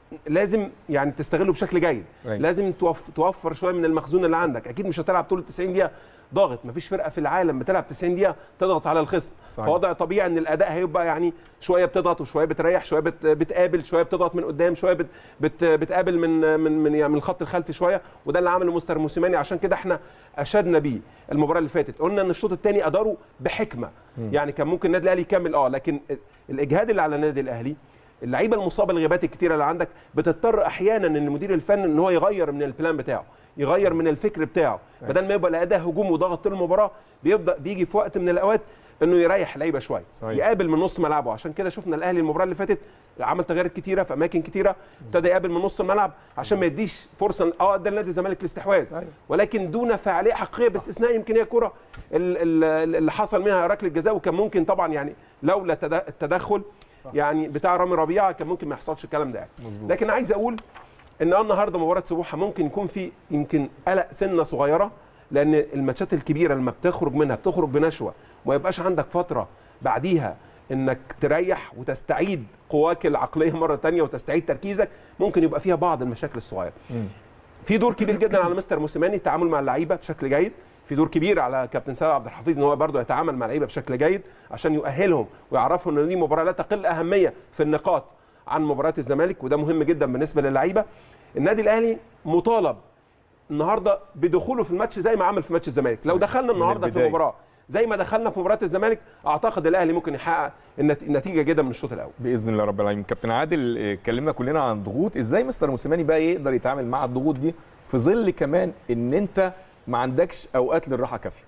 لازم يعني تستغله بشكل جيد أيوة. لازم توف توفر شويه من المخزون اللي عندك اكيد مش هتلعب طول 90 دقيقه ضاغط مفيش فرقه في العالم بتلعب 90 دقيقه تضغط على الخصم صحيح. فوضع طبيعي ان الاداء هيبقى يعني شويه بتضغط وشويه بتريح شويه بت بتقابل شويه بتضغط من قدام شويه بت بت بتقابل من من من, يعني من الخط الخلفي شويه وده اللي عمله مستر موسيماني عشان كده احنا اشدنا بيه المباراه اللي فاتت قلنا ان الشوط الثاني اداروا بحكمه يعني كان ممكن النادي الاهلي يكمل اه لكن الاجهاد اللي على النادي الاهلي اللعيبه المصابه الغيابات الكتيره اللي عندك بتضطر احيانا ان المدير الفني ان هو يغير من البلان بتاعه يغير من الفكر بتاعه بدل ما يبقى الاداء هجوم وضغط طول المباراه بيبدا بيجي في وقت من الاوقات انه يريح لعيبه شويه صحيح. يقابل من نص ملعبه عشان كده شفنا الاهلي المباراه اللي فاتت عمل تغييرات كتيره في اماكن كتيره ابتدى يقابل من نص الملعب عشان ما يديش فرصه اه ادى لنادي الزمالك الاستحواذ أيوة. ولكن دون فعاليه حقيقيه باستثناء يمكن هي كره ال- ال- اللي حصل منها ركله جزاء وكان ممكن طبعا يعني لولا التد- التدخل يعني بتاع رامي ربيعه كان ممكن ما يحصلش الكلام ده يعني. لكن عايز اقول ان آه النهارده مباراه سموحه ممكن يكون في يمكن قلق سنه صغيره لان الماتشات الكبيره لما بتخرج منها بتخرج بنشوه وما يبقاش عندك فتره بعديها انك تريح وتستعيد قواك العقليه مره تانية وتستعيد تركيزك ممكن يبقى فيها بعض المشاكل الصغيره في دور كبير جدا على مستر موسيماني التعامل مع اللعيبه بشكل جيد في دور كبير على كابتن سيد عبد الحفيظ ان هو برضه يتعامل مع اللعيبه بشكل جيد عشان يؤهلهم ويعرفهم ان دي مباراه لا تقل اهميه في النقاط عن مباراه الزمالك وده مهم جدا بالنسبه للعيبه النادي الاهلي مطالب النهارده بدخوله في الماتش زي ما عمل في ماتش الزمالك لو دخلنا النهارده في البداية. المباراه زي ما دخلنا في مباراه الزمالك اعتقد الاهلي ممكن يحقق النت- النتيجه جدا من الشوط الاول باذن الله رب العالمين كابتن عادل آه، اتكلمنا كلنا عن الضغوط ازاي مستر موسيماني بقى يقدر يتعامل مع الضغوط دي في ظل كمان ان انت ما عندكش اوقات للراحه كافيه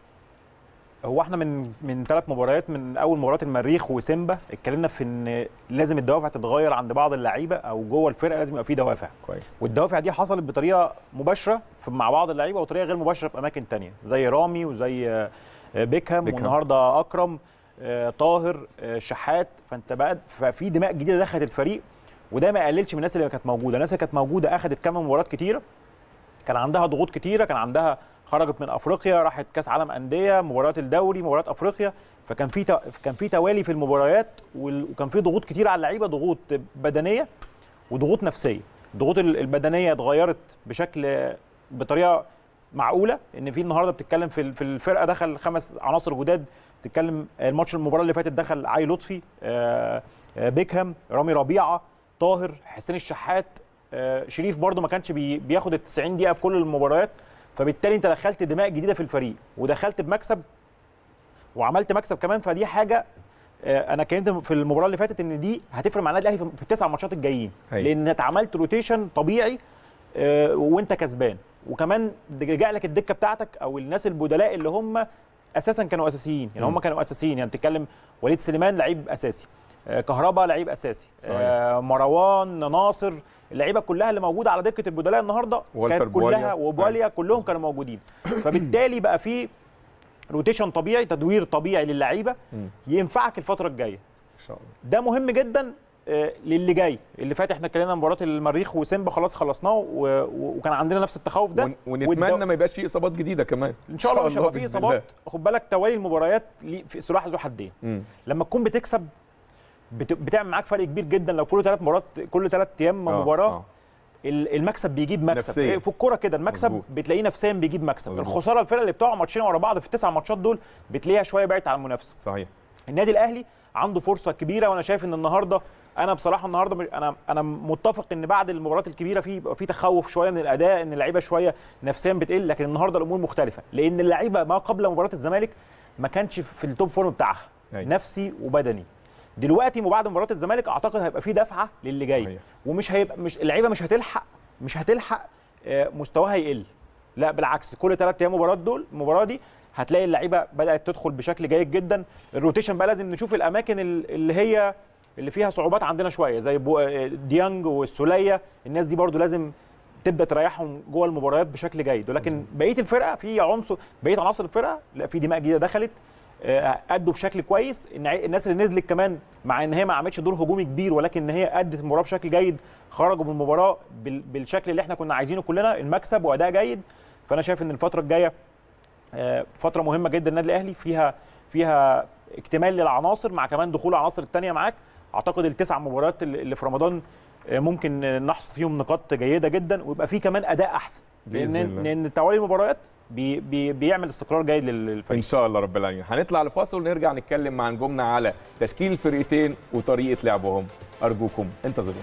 هو احنا من من ثلاث مباريات من اول مباراه المريخ وسيمبا اتكلمنا في ان لازم الدوافع تتغير عند بعض اللعيبه او جوه الفرقه لازم يبقى في دوافع كويس والدوافع دي حصلت بطريقه مباشره في مع بعض اللعيبه وطريقه غير مباشره في اماكن تانية زي رامي وزي آه، بيكهام بيكهام. والنهارده اكرم آه، طاهر آه، شحات فانت بقى ففي دماء جديده دخلت الفريق وده ما قللش من الناس اللي كانت موجوده الناس اللي كانت موجوده اخذت كام مباريات كتيره كان عندها ضغوط كتيره كان عندها خرجت من افريقيا راحت كاس عالم انديه مباريات الدوري مباريات افريقيا فكان في تو- كان في توالي في المباريات وال- وكان في ضغوط كتير على اللعيبه ضغوط بدنيه وضغوط نفسيه الضغوط ال- البدنيه اتغيرت بشكل بطريقه معقوله ان في النهارده بتتكلم في ال- في الفرقه دخل خمس عناصر جداد بتتكلم الماتش المباراه اللي فاتت دخل علي لطفي آه، آه، بيكهام رامي ربيعه طاهر حسين الشحات آه، شريف برده ما كانش بي- بياخد ال 90 دقيقه في كل المباريات فبالتالي انت دخلت دماء جديده في الفريق ودخلت بمكسب وعملت مكسب كمان فدي حاجه آه، انا كنت في المباراه اللي فاتت ان دي هتفرق مع النادي الاهلي في في التسع ماتشات الجايين أيوة. لان انت عملت روتيشن طبيعي آه، وانت كسبان وكمان رجع لك الدكه بتاعتك او الناس البدلاء اللي هم اساسا كانوا اساسيين يعني هم كانوا اساسيين يعني بتتكلم وليد سليمان لعيب اساسي آه، كهربا لعيب اساسي صحيح. آه، مروان ناصر اللعيبه كلها اللي موجوده على دكه البدلاء النهارده والتر كانت بواليا. كلها وبواليا كلهم كانوا موجودين فبالتالي بقى في روتيشن طبيعي تدوير طبيعي للعيبه مم. ينفعك الفتره الجايه ان شاء الله ده مهم جدا آه، للي جاي اللي فات احنا اتكلمنا عن مباراه المريخ وسيمبا خلاص خلصناه و- و- وكان عندنا نفس التخوف ده ون- ونتمنى والدو- ما يبقاش فيه اصابات جديده كمان ان شاء الله مش هيبقى فيه بإذن اصابات خد بالك توالي المباريات ليه- في سلاح ذو حدين الله. مم. لما تكون بتكسب بت- بتعمل معاك فرق كبير جدا لو كل ثلاث مرات كل ثلاث ايام آه، مباراه آه. ال- المكسب بيجيب مكسب نفسيا. إيه، في الكوره كده المكسب مظبوط. بتلاقيه نفسيا بيجيب مكسب مظبوط. الخساره الفرق اللي بتقع ماتشين ورا بعض في التسع ماتشات دول بتلاقيها شويه بعدت عن المنافسه صحيح النادي الاهلي عنده فرصه كبيره وانا شايف ان النهارده انا بصراحه النهارده مش- انا انا متفق ان بعد المباريات الكبيره في يبقى في تخوف شويه من الاداء ان اللعيبه شويه نفسيا بتقل لكن النهارده الامور مختلفه لان اللعيبه ما قبل مباراه الزمالك ما كانش في التوب فورم بتاعها أيوة. نفسي وبدني دلوقتي وبعد مباراه الزمالك اعتقد هيبقى في دفعه للي جاي صحيح. ومش هيبقى مش اللعيبه مش هتلحق مش هتلحق آه، مستواها يقل لا بالعكس كل ثلاث ايام مباراه دول المباراه دي هتلاقي اللعيبه بدات تدخل بشكل جيد جدا الروتيشن بقى لازم نشوف الاماكن ال- اللي هي اللي فيها صعوبات عندنا شويه زي بو- آه، ديانج والسوليه الناس دي برضو لازم تبدا تريحهم جوه المباريات بشكل جيد ولكن بقيه الفرقه في عنصر بقيه عناصر الفرقه لا في دماء جديده دخلت آه، ادوا بشكل كويس إن عي- الناس اللي نزلت كمان مع ان هي ما عملتش دور هجومي كبير ولكن ان هي ادت المباراه بشكل جيد خرجوا من المباراه بال- بالشكل اللي احنا كنا عايزينه كلنا المكسب واداء جيد فانا شايف ان الفتره الجايه آه، فتره مهمه جدا النادي الاهلي فيها فيها اكتمال للعناصر مع كمان دخول العناصر الثانيه معاك اعتقد التسع مباريات اللي اللي في رمضان آه، ممكن آه، نحصد فيهم نقاط جيده جدا ويبقى في كمان اداء احسن بإذن لان الله. لان توالي المباريات بي بي بيعمل استقرار جيد للفريق ان شاء الله رب العالمين هنطلع لفاصل ونرجع نتكلم مع نجومنا على تشكيل الفرقتين وطريقه لعبهم ارجوكم انتظرونا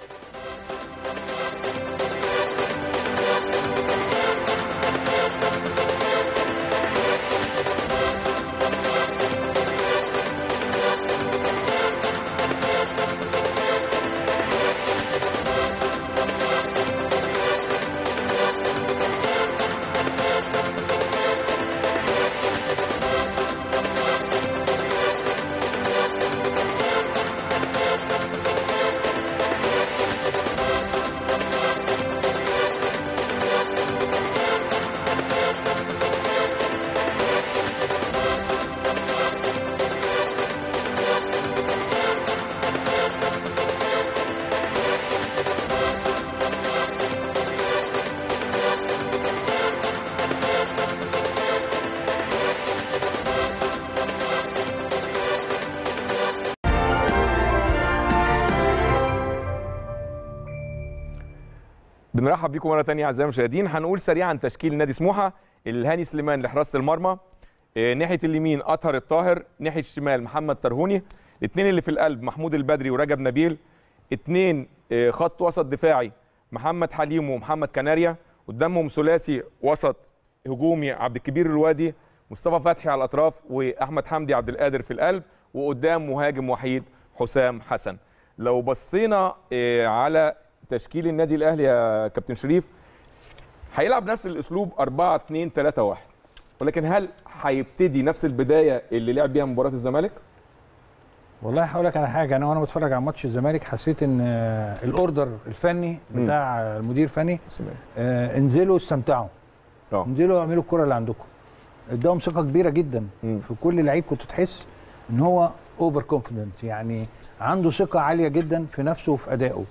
بنرحب بيكم مره ثانيه اعزائي المشاهدين هنقول سريعا تشكيل نادي سموحه الهاني سليمان لحراسه المرمى آه، ناحيه اليمين اطهر الطاهر ناحيه الشمال محمد ترهوني الاثنين اللي في القلب محمود البدري ورجب نبيل اثنين آه، خط وسط دفاعي محمد حليم ومحمد كناريا قدامهم ثلاثي وسط هجومي عبد الكبير الوادي مصطفى فتحي على الاطراف واحمد حمدي عبد القادر في القلب وقدام مهاجم وحيد حسام حسن لو بصينا آه، على تشكيل النادي الاهلي يا كابتن شريف هيلعب نفس الاسلوب 4 2 3 1 ولكن هل هيبتدي نفس البدايه اللي لعب بيها مباراه الزمالك؟ والله هقول لك على حاجه انا وانا بتفرج على ماتش الزمالك حسيت ان آه، الاوردر الفني بتاع آه، المدير الفني آه، انزلوا استمتعوا اه انزلوا اعملوا الكره اللي عندكم اداهم ثقه كبيره جدا مم. في كل لعيب كنت تحس ان هو اوفر كونفيدنس يعني عنده ثقه عاليه جدا في نفسه وفي ادائه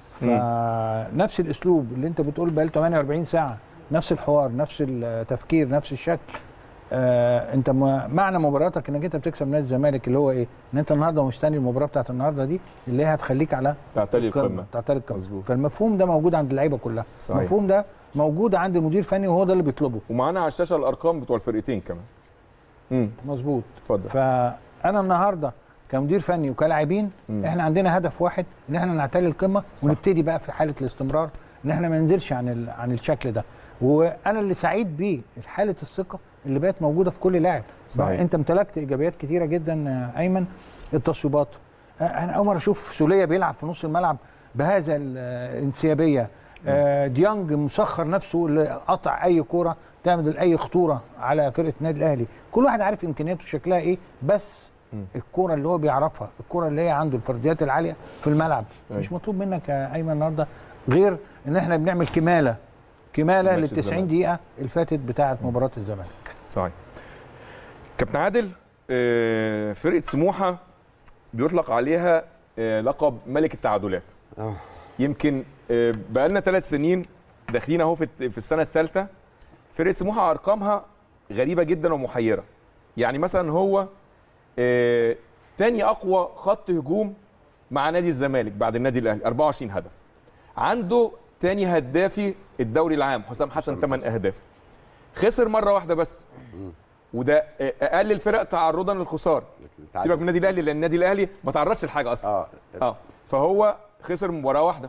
فنفس الاسلوب اللي انت بتقول بقاله 48 ساعه نفس الحوار نفس التفكير نفس الشكل آه انت م- معنى مباراتك انك انت بتكسب نادي الزمالك اللي هو ايه؟ ان انت النهارده مستني المباراه بتاعت النهارده دي اللي هي هتخليك على تعتلي القمه تعتلي القمه مظبوط. فالمفهوم ده موجود عند اللعيبه كلها صحيح. المفهوم ده موجود عند المدير الفني وهو ده اللي بيطلبه ومعانا على الشاشه الارقام بتوع الفرقتين كمان امم مظبوط اتفضل فانا النهارده كمدير فني وكلاعبين مم. احنا عندنا هدف واحد ان احنا نعتلي القمه صح. ونبتدي بقى في حاله الاستمرار ان احنا ما ننزلش عن ال... عن الشكل ده وانا اللي سعيد بيه حاله الثقه اللي بقت موجوده في كل لاعب صحيح. انت امتلكت ايجابيات كتيره جدا آه، ايمن التصويبات آه، انا اول مره اشوف سوليه بيلعب في نص الملعب بهذا ال- آه، الانسيابيه آه، ديانج مسخر نفسه لقطع اي كوره تعمل اي خطوره على فرقه النادي الاهلي كل واحد عارف امكانياته شكلها ايه بس الكوره اللي هو بيعرفها الكوره اللي هي عنده الفرديات العاليه في الملعب أيوة. مش مطلوب منك يا ايمن النهارده غير ان احنا بنعمل كماله كماله لل ماتش 90 الزمالك. دقيقه اللي فاتت بتاعه مباراه الزمالك صحيح كابتن عادل آه، فرقه سموحه بيطلق عليها آه، لقب ملك التعادلات اه يمكن آه، بقالنا ثلاث سنين داخلين اهو في في السنه الثالثه فرقه سموحه ارقامها غريبه جدا ومحيره يعني مثلا هو آه، تاني اقوى خط هجوم مع نادي الزمالك بعد النادي الاهلي 24 هدف عنده تاني هدافي الدوري العام حسام حسن 8 اهداف خسر مره واحده بس وده آه، اقل الفرق تعرضا للخساره سيبك من النادي الاهلي لان النادي الاهلي ما تعرضش لحاجه اصلا اه اه فهو خسر مباراه واحده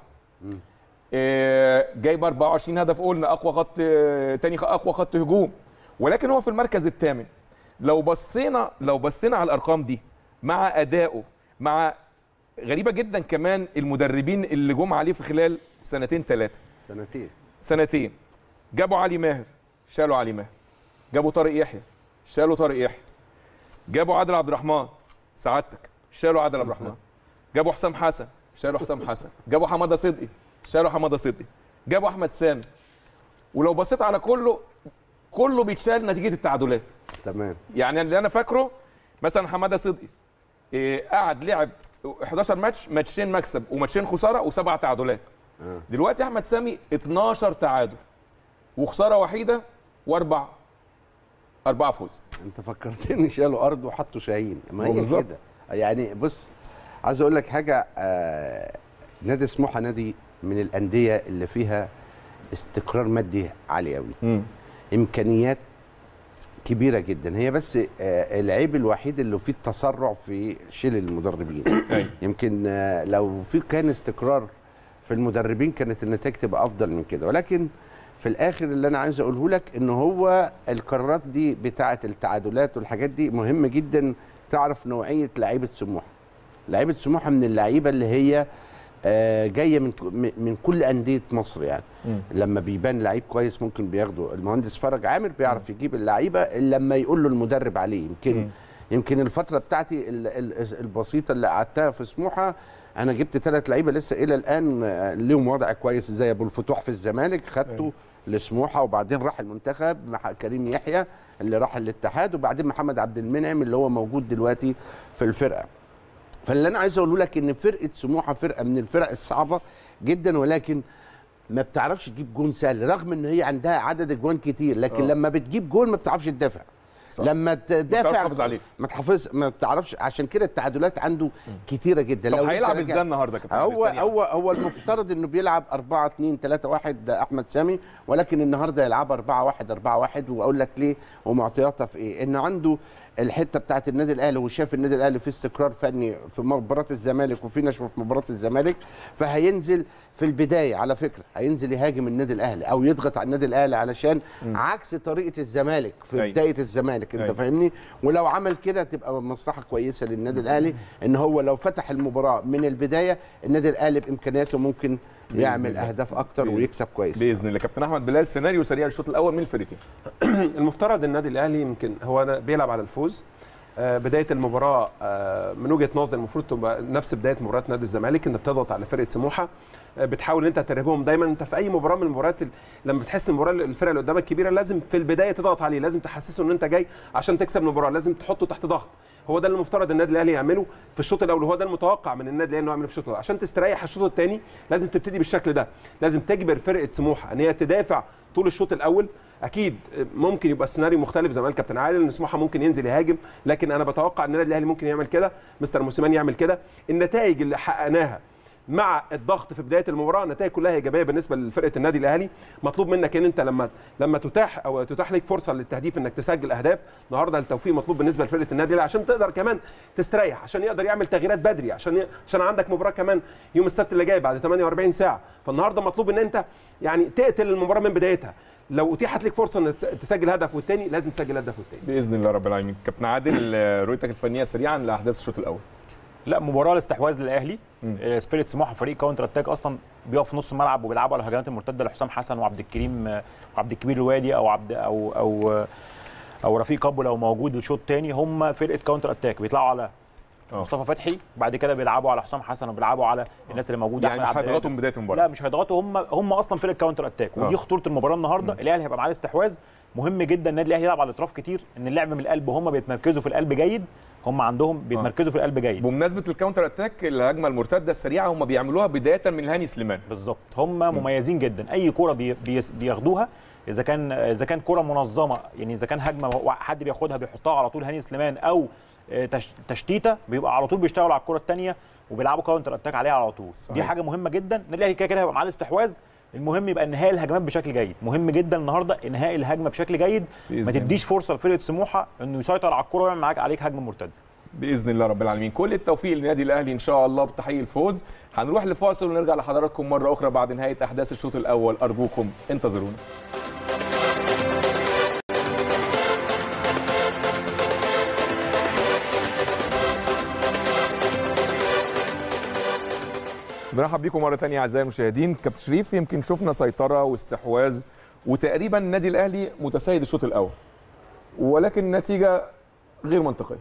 آه، جايب 24 هدف قلنا اقوى خط آه، تاني خ- اقوى خط هجوم ولكن هو في المركز الثامن لو بصينا لو بصينا على الارقام دي مع ادائه مع غريبه جدا كمان المدربين اللي جم عليه في خلال سنتين ثلاثه سنتين سنتين جابوا علي ماهر شالوا علي ماهر جابوا طارق يحيى شالوا طارق يحيى جابوا عادل عبد الرحمن سعادتك شالوا عادل عبد الرحمن جابوا حسام حسن شالوا حسام حسن جابوا حماده صدقي شالوا حماده صدقي جابوا احمد سامي ولو بصيت على كله كله بيتشال نتيجه التعادلات تمام يعني اللي انا فاكره مثلا حماده صدقي إيه قعد لعب 11 ماتش ماتشين مكسب وماتشين خساره وسبع تعادلات آه. دلوقتي احمد سامي 12 تعادل وخساره وحيده واربع اربعه فوز انت فكرتني شالوا ارض وحطوا شاهين ما هو هي بالظبط. كده يعني بص عايز اقول لك حاجه آه نادي سموحه نادي من الانديه اللي فيها استقرار مادي عالي قوي امكانيات كبيره جدا هي بس آه العيب الوحيد اللي فيه التسرع في شيل المدربين أيوة. يمكن آه لو في كان استقرار في المدربين كانت النتائج تبقى افضل من كده ولكن في الاخر اللي انا عايز اقوله لك ان هو القرارات دي بتاعه التعادلات والحاجات دي مهمه جدا تعرف نوعيه لعيبه سموحه لعيبه سموحه من اللعيبه اللي هي آه، جايه من من كل انديه مصر يعني مم. لما بيبان لعيب كويس ممكن بياخده المهندس فرج عامر بيعرف يجيب اللعيبه اللي لما يقول له المدرب عليه يمكن مم. يمكن الفتره بتاعتي ال- ال- البسيطه اللي قعدتها في سموحه انا جبت ثلاث لعيبه لسه الى الان آه، ليهم وضع كويس زي ابو الفتوح في الزمالك خدته لسموحه وبعدين راح المنتخب مع كريم يحيى اللي راح الاتحاد وبعدين محمد عبد المنعم اللي هو موجود دلوقتي في الفرقه فاللي انا عايز اقوله لك ان فرقه سموحه فرقه من الفرق الصعبه جدا ولكن ما بتعرفش تجيب جون سهل رغم ان هي عندها عدد اجوان كتير لكن آه. لما بتجيب جون ما بتعرفش تدافع صح. لما تدافع تحافظ عليه. ما تحافظ ما بتعرفش عشان كده التعادلات عنده كتيره جدا طب لو أنت هيلعب راجع- ازاي النهارده يا كابتن هو ثانية. هو هو المفترض انه بيلعب 4 2 3 1 ده احمد سامي ولكن النهارده يلعب 4 1 4 1 واقول لك ليه ومعطياتها في ايه ان عنده الحته بتاعت النادي الاهلي وشاف النادي الاهلي في استقرار فني في مباراه الزمالك وفي نشوه في مباراه الزمالك فهينزل في البدايه على فكره هينزل يهاجم النادي الاهلي او يضغط على النادي الاهلي علشان عكس طريقه الزمالك في أيوة. بدايه الزمالك انت أيوة. فاهمني ولو عمل كده تبقى مصلحه كويسه للنادي الاهلي ان هو لو فتح المباراه من البدايه النادي الاهلي بامكانياته ممكن يعمل الله. اهداف اكتر بإذن- ويكسب كويس باذن الله كابتن احمد بلال سيناريو سريع للشوط الاول من الفريقين المفترض النادي الاهلي يمكن هو أنا بيلعب على الفوز آه، بدايه المباراه آه، من وجهه نظري المفروض تبقى نفس بدايه مباراه نادي الزمالك انت بتضغط على فرقه سموحه آه، بتحاول ان انت ترهبهم دايما انت في اي مباراه من المباريات ال- لما بتحس المباراه الفرقه اللي قدامك كبيره لازم في البدايه تضغط عليه لازم تحسسه ان انت جاي عشان تكسب المباراه لازم تحطه تحت ضغط هو ده اللي المفترض النادي الاهلي يعمله في الشوط الاول هو ده المتوقع من النادي الاهلي انه يعمله في الشوط الاول عشان تستريح الشوط الثاني لازم تبتدي بالشكل ده لازم تجبر فرقه سموحه ان هي تدافع طول الشوط الاول اكيد ممكن يبقى السيناريو مختلف زي ما قال كابتن عادل ان سموحه ممكن ينزل يهاجم لكن انا بتوقع ان النادي الاهلي ممكن يعمل كده مستر موسيماني يعمل كده النتائج اللي حققناها مع الضغط في بدايه المباراه نتائج كلها ايجابيه بالنسبه لفرقه النادي الاهلي مطلوب منك ان انت لما لما تتاح او تتاح لك فرصه للتهديف انك تسجل اهداف النهارده التوفيق مطلوب بالنسبه لفرقه النادي الاهلي عشان تقدر كمان تستريح عشان يقدر يعمل تغييرات بدري عشان ي... عشان عندك مباراه كمان يوم السبت اللي جاي بعد 48 ساعه فالنهارده مطلوب ان انت يعني تقتل المباراه من بدايتها لو اتيحت لك فرصه ان تسجل هدف والتاني لازم تسجل هدف والتاني باذن الله رب العالمين كابتن عادل آه، رؤيتك الفنيه سريعا لاحداث الشوط الاول لا مباراه الاستحواذ للاهلي آه، سبيريت سموحه فريق كاونتر اتاك اصلا بيقف في نص الملعب وبيلعبوا على الهجمات المرتده لحسام حسن وعبد الكريم آه، وعبد الكبير الوادي او عبد او او آه، او رفيق ابو لو موجود الشوط الثاني هم فرقه كاونتر اتاك بيطلعوا على آه. مصطفى فتحي بعد كده بيلعبوا على حسام حسن وبيلعبوا على الناس اللي موجوده يعني أحمد مش عبد هيضغطوا القادر. من بدايه المباراه لا مش هيضغطوا هم هم اصلا فرقه كاونتر اتاك آه. ودي خطوره المباراه النهارده الاهلي هيبقى معاه الاستحواذ مهم جدا النادي الاهلي يلعب على الاطراف كتير ان اللعب من القلب وهم بيتمركزوا في القلب جيد هم عندهم بيتمركزوا في القلب جيد بمناسبه الكاونتر اتاك الهجمه المرتده السريعه هم بيعملوها بدايه من الهاني سليمان بالظبط هم مميزين جدا اي كوره بي بي بياخدوها اذا كان اذا كان كوره منظمه يعني اذا كان هجمه حد بياخدها بيحطها على طول هاني سليمان او آه، تش- تشتيته بيبقى على طول بيشتغلوا على الكوره الثانيه وبيلعبوا كاونتر اتاك عليها على طول صحيح. دي حاجه مهمه جدا النادي الاهلي كده كده هيبقى معاه الاستحواذ المهم يبقى انهاء الهجمات بشكل جيد مهم جدا النهارده انهاء الهجمه بشكل جيد بإذن ما الله. تديش فرصه لفرقه سموحه انه يسيطر على الكوره ويعمل معاك عليك هجمه مرتده باذن الله رب العالمين كل التوفيق للنادي الاهلي ان شاء الله بتحقيق الفوز هنروح لفاصل ونرجع لحضراتكم مره اخرى بعد نهايه احداث الشوط الاول ارجوكم انتظرونا برحب بيكم مره ثانيه اعزائي المشاهدين كابتن شريف يمكن شفنا سيطره واستحواذ وتقريبا النادي الاهلي متسيد الشوط الاول ولكن النتيجه غير منطقيه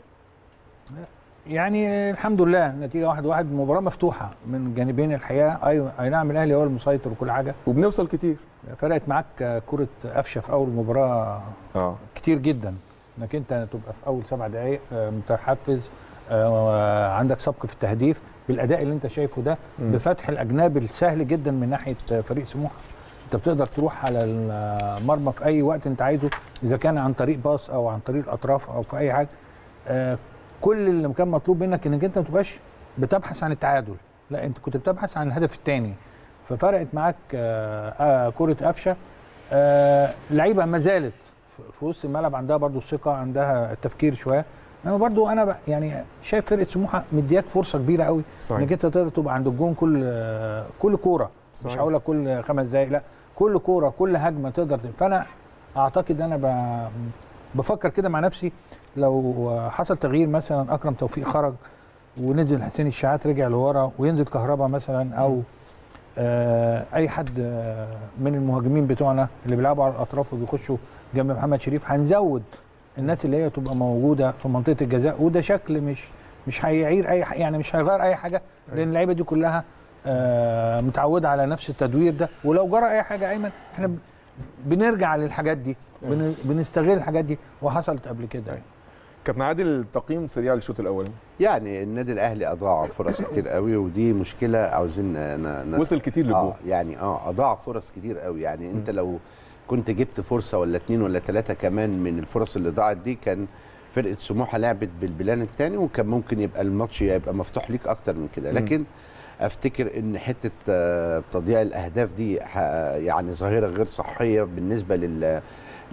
يعني الحمد لله النتيجه واحد واحد مباراه مفتوحه من جانبين الحقيقه اي اي نعم الاهلي هو المسيطر وكل حاجه وبنوصل كتير فرقت معاك كره قفشه في اول مباراه اه كتير جدا انك انت تبقى في اول سبع دقائق آه، متحفز آه، عندك سبق في التهديف بالاداء اللي انت شايفه ده بفتح الاجناب السهل جدا من ناحيه آه، فريق سموحه انت بتقدر تروح على المرمى في اي وقت انت عايزه اذا كان عن طريق باص او عن طريق الاطراف او في اي حاجه آه، كل اللي كان مطلوب منك انك انت ما تبقاش بتبحث عن التعادل لا انت كنت بتبحث عن الهدف الثاني ففرقت معاك آه، آه، كره قفشه آه، لعيبه ما زالت في- في وسط الملعب عندها برضو الثقه عندها التفكير شويه انما برضو انا ب- يعني شايف فرقه سموحه مدياك فرصه كبيره قوي صحيح. انك انت تقدر تبقى عند الجون كل آه، كل كوره مش صحيح. هقول لك كل خمس دقائق لا كل كوره كل هجمه تقدر ت- فانا اعتقد انا ب- بفكر كده مع نفسي لو حصل تغيير مثلا اكرم توفيق خرج ونزل حسين الشحات رجع لورا وينزل كهربا مثلا او آه اي حد آه من المهاجمين بتوعنا اللي بيلعبوا على الاطراف وبيخشوا جنب محمد شريف هنزود الناس اللي هي تبقى موجوده في منطقه الجزاء وده شكل مش مش هيعير اي ح- يعني مش هيغير اي حاجه لان اللعيبه دي كلها آه متعوده على نفس التدوير ده ولو جرى اي حاجه ايمن احنا ب- بنرجع للحاجات دي بن- بنستغل الحاجات دي وحصلت قبل كده يعني. كابتن عادل تقييم سريع للشوط الاول يعني النادي الاهلي اضاع فرص كتير قوي ودي مشكله عاوزين ن- ن- وصل كتير للجول اه يعني اه اضاع فرص كتير قوي يعني انت لو كنت جبت فرصه ولا اتنين ولا ثلاثه كمان من الفرص اللي ضاعت دي كان فرقه سموحه لعبت بالبلان الثاني وكان ممكن يبقى الماتش يبقى مفتوح ليك اكتر من كده لكن افتكر ان حته آه، تضييع الاهداف دي ح- يعني ظاهره غير صحيه بالنسبه لل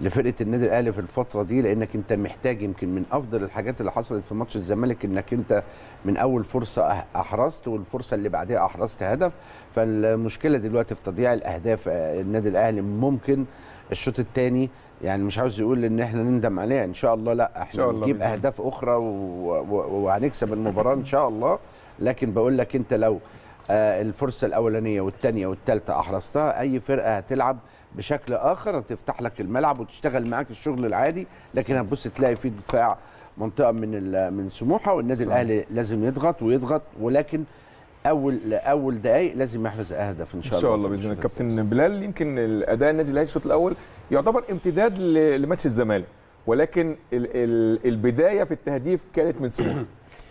لفرقه النادي الاهلي في الفتره دي لانك انت محتاج يمكن من افضل الحاجات اللي حصلت في ماتش الزمالك انك انت من اول فرصه أح- احرزت والفرصه اللي بعدها احرزت هدف فالمشكله دلوقتي في تضييع الاهداف آه، النادي الاهلي ممكن الشوط الثاني يعني مش عاوز يقول ان احنا نندم عليها ان شاء الله لا احنا شاء الله نجيب بإذن الله. اهداف اخرى و- و- وهنكسب المباراه ان شاء الله لكن بقول لك انت لو آه، الفرصه الاولانيه والثانيه والثالثه احرزتها اي فرقه هتلعب بشكل اخر هتفتح لك الملعب وتشتغل معاك الشغل العادي لكن هتبص تلاقي في دفاع منطقه من ال- من سموحه والنادي صحيح. الاهلي لازم يضغط ويضغط ولكن اول اول دقائق لازم يحرز اهداف ان شاء ان الله شاء الله في باذن الله الشوط الثاني. كابتن بلال يمكن الاداء النادي الاهلي الشوط الاول يعتبر امتداد ل- لماتش الزمالك ولكن ال ال البدايه في التهديف كانت من سموحه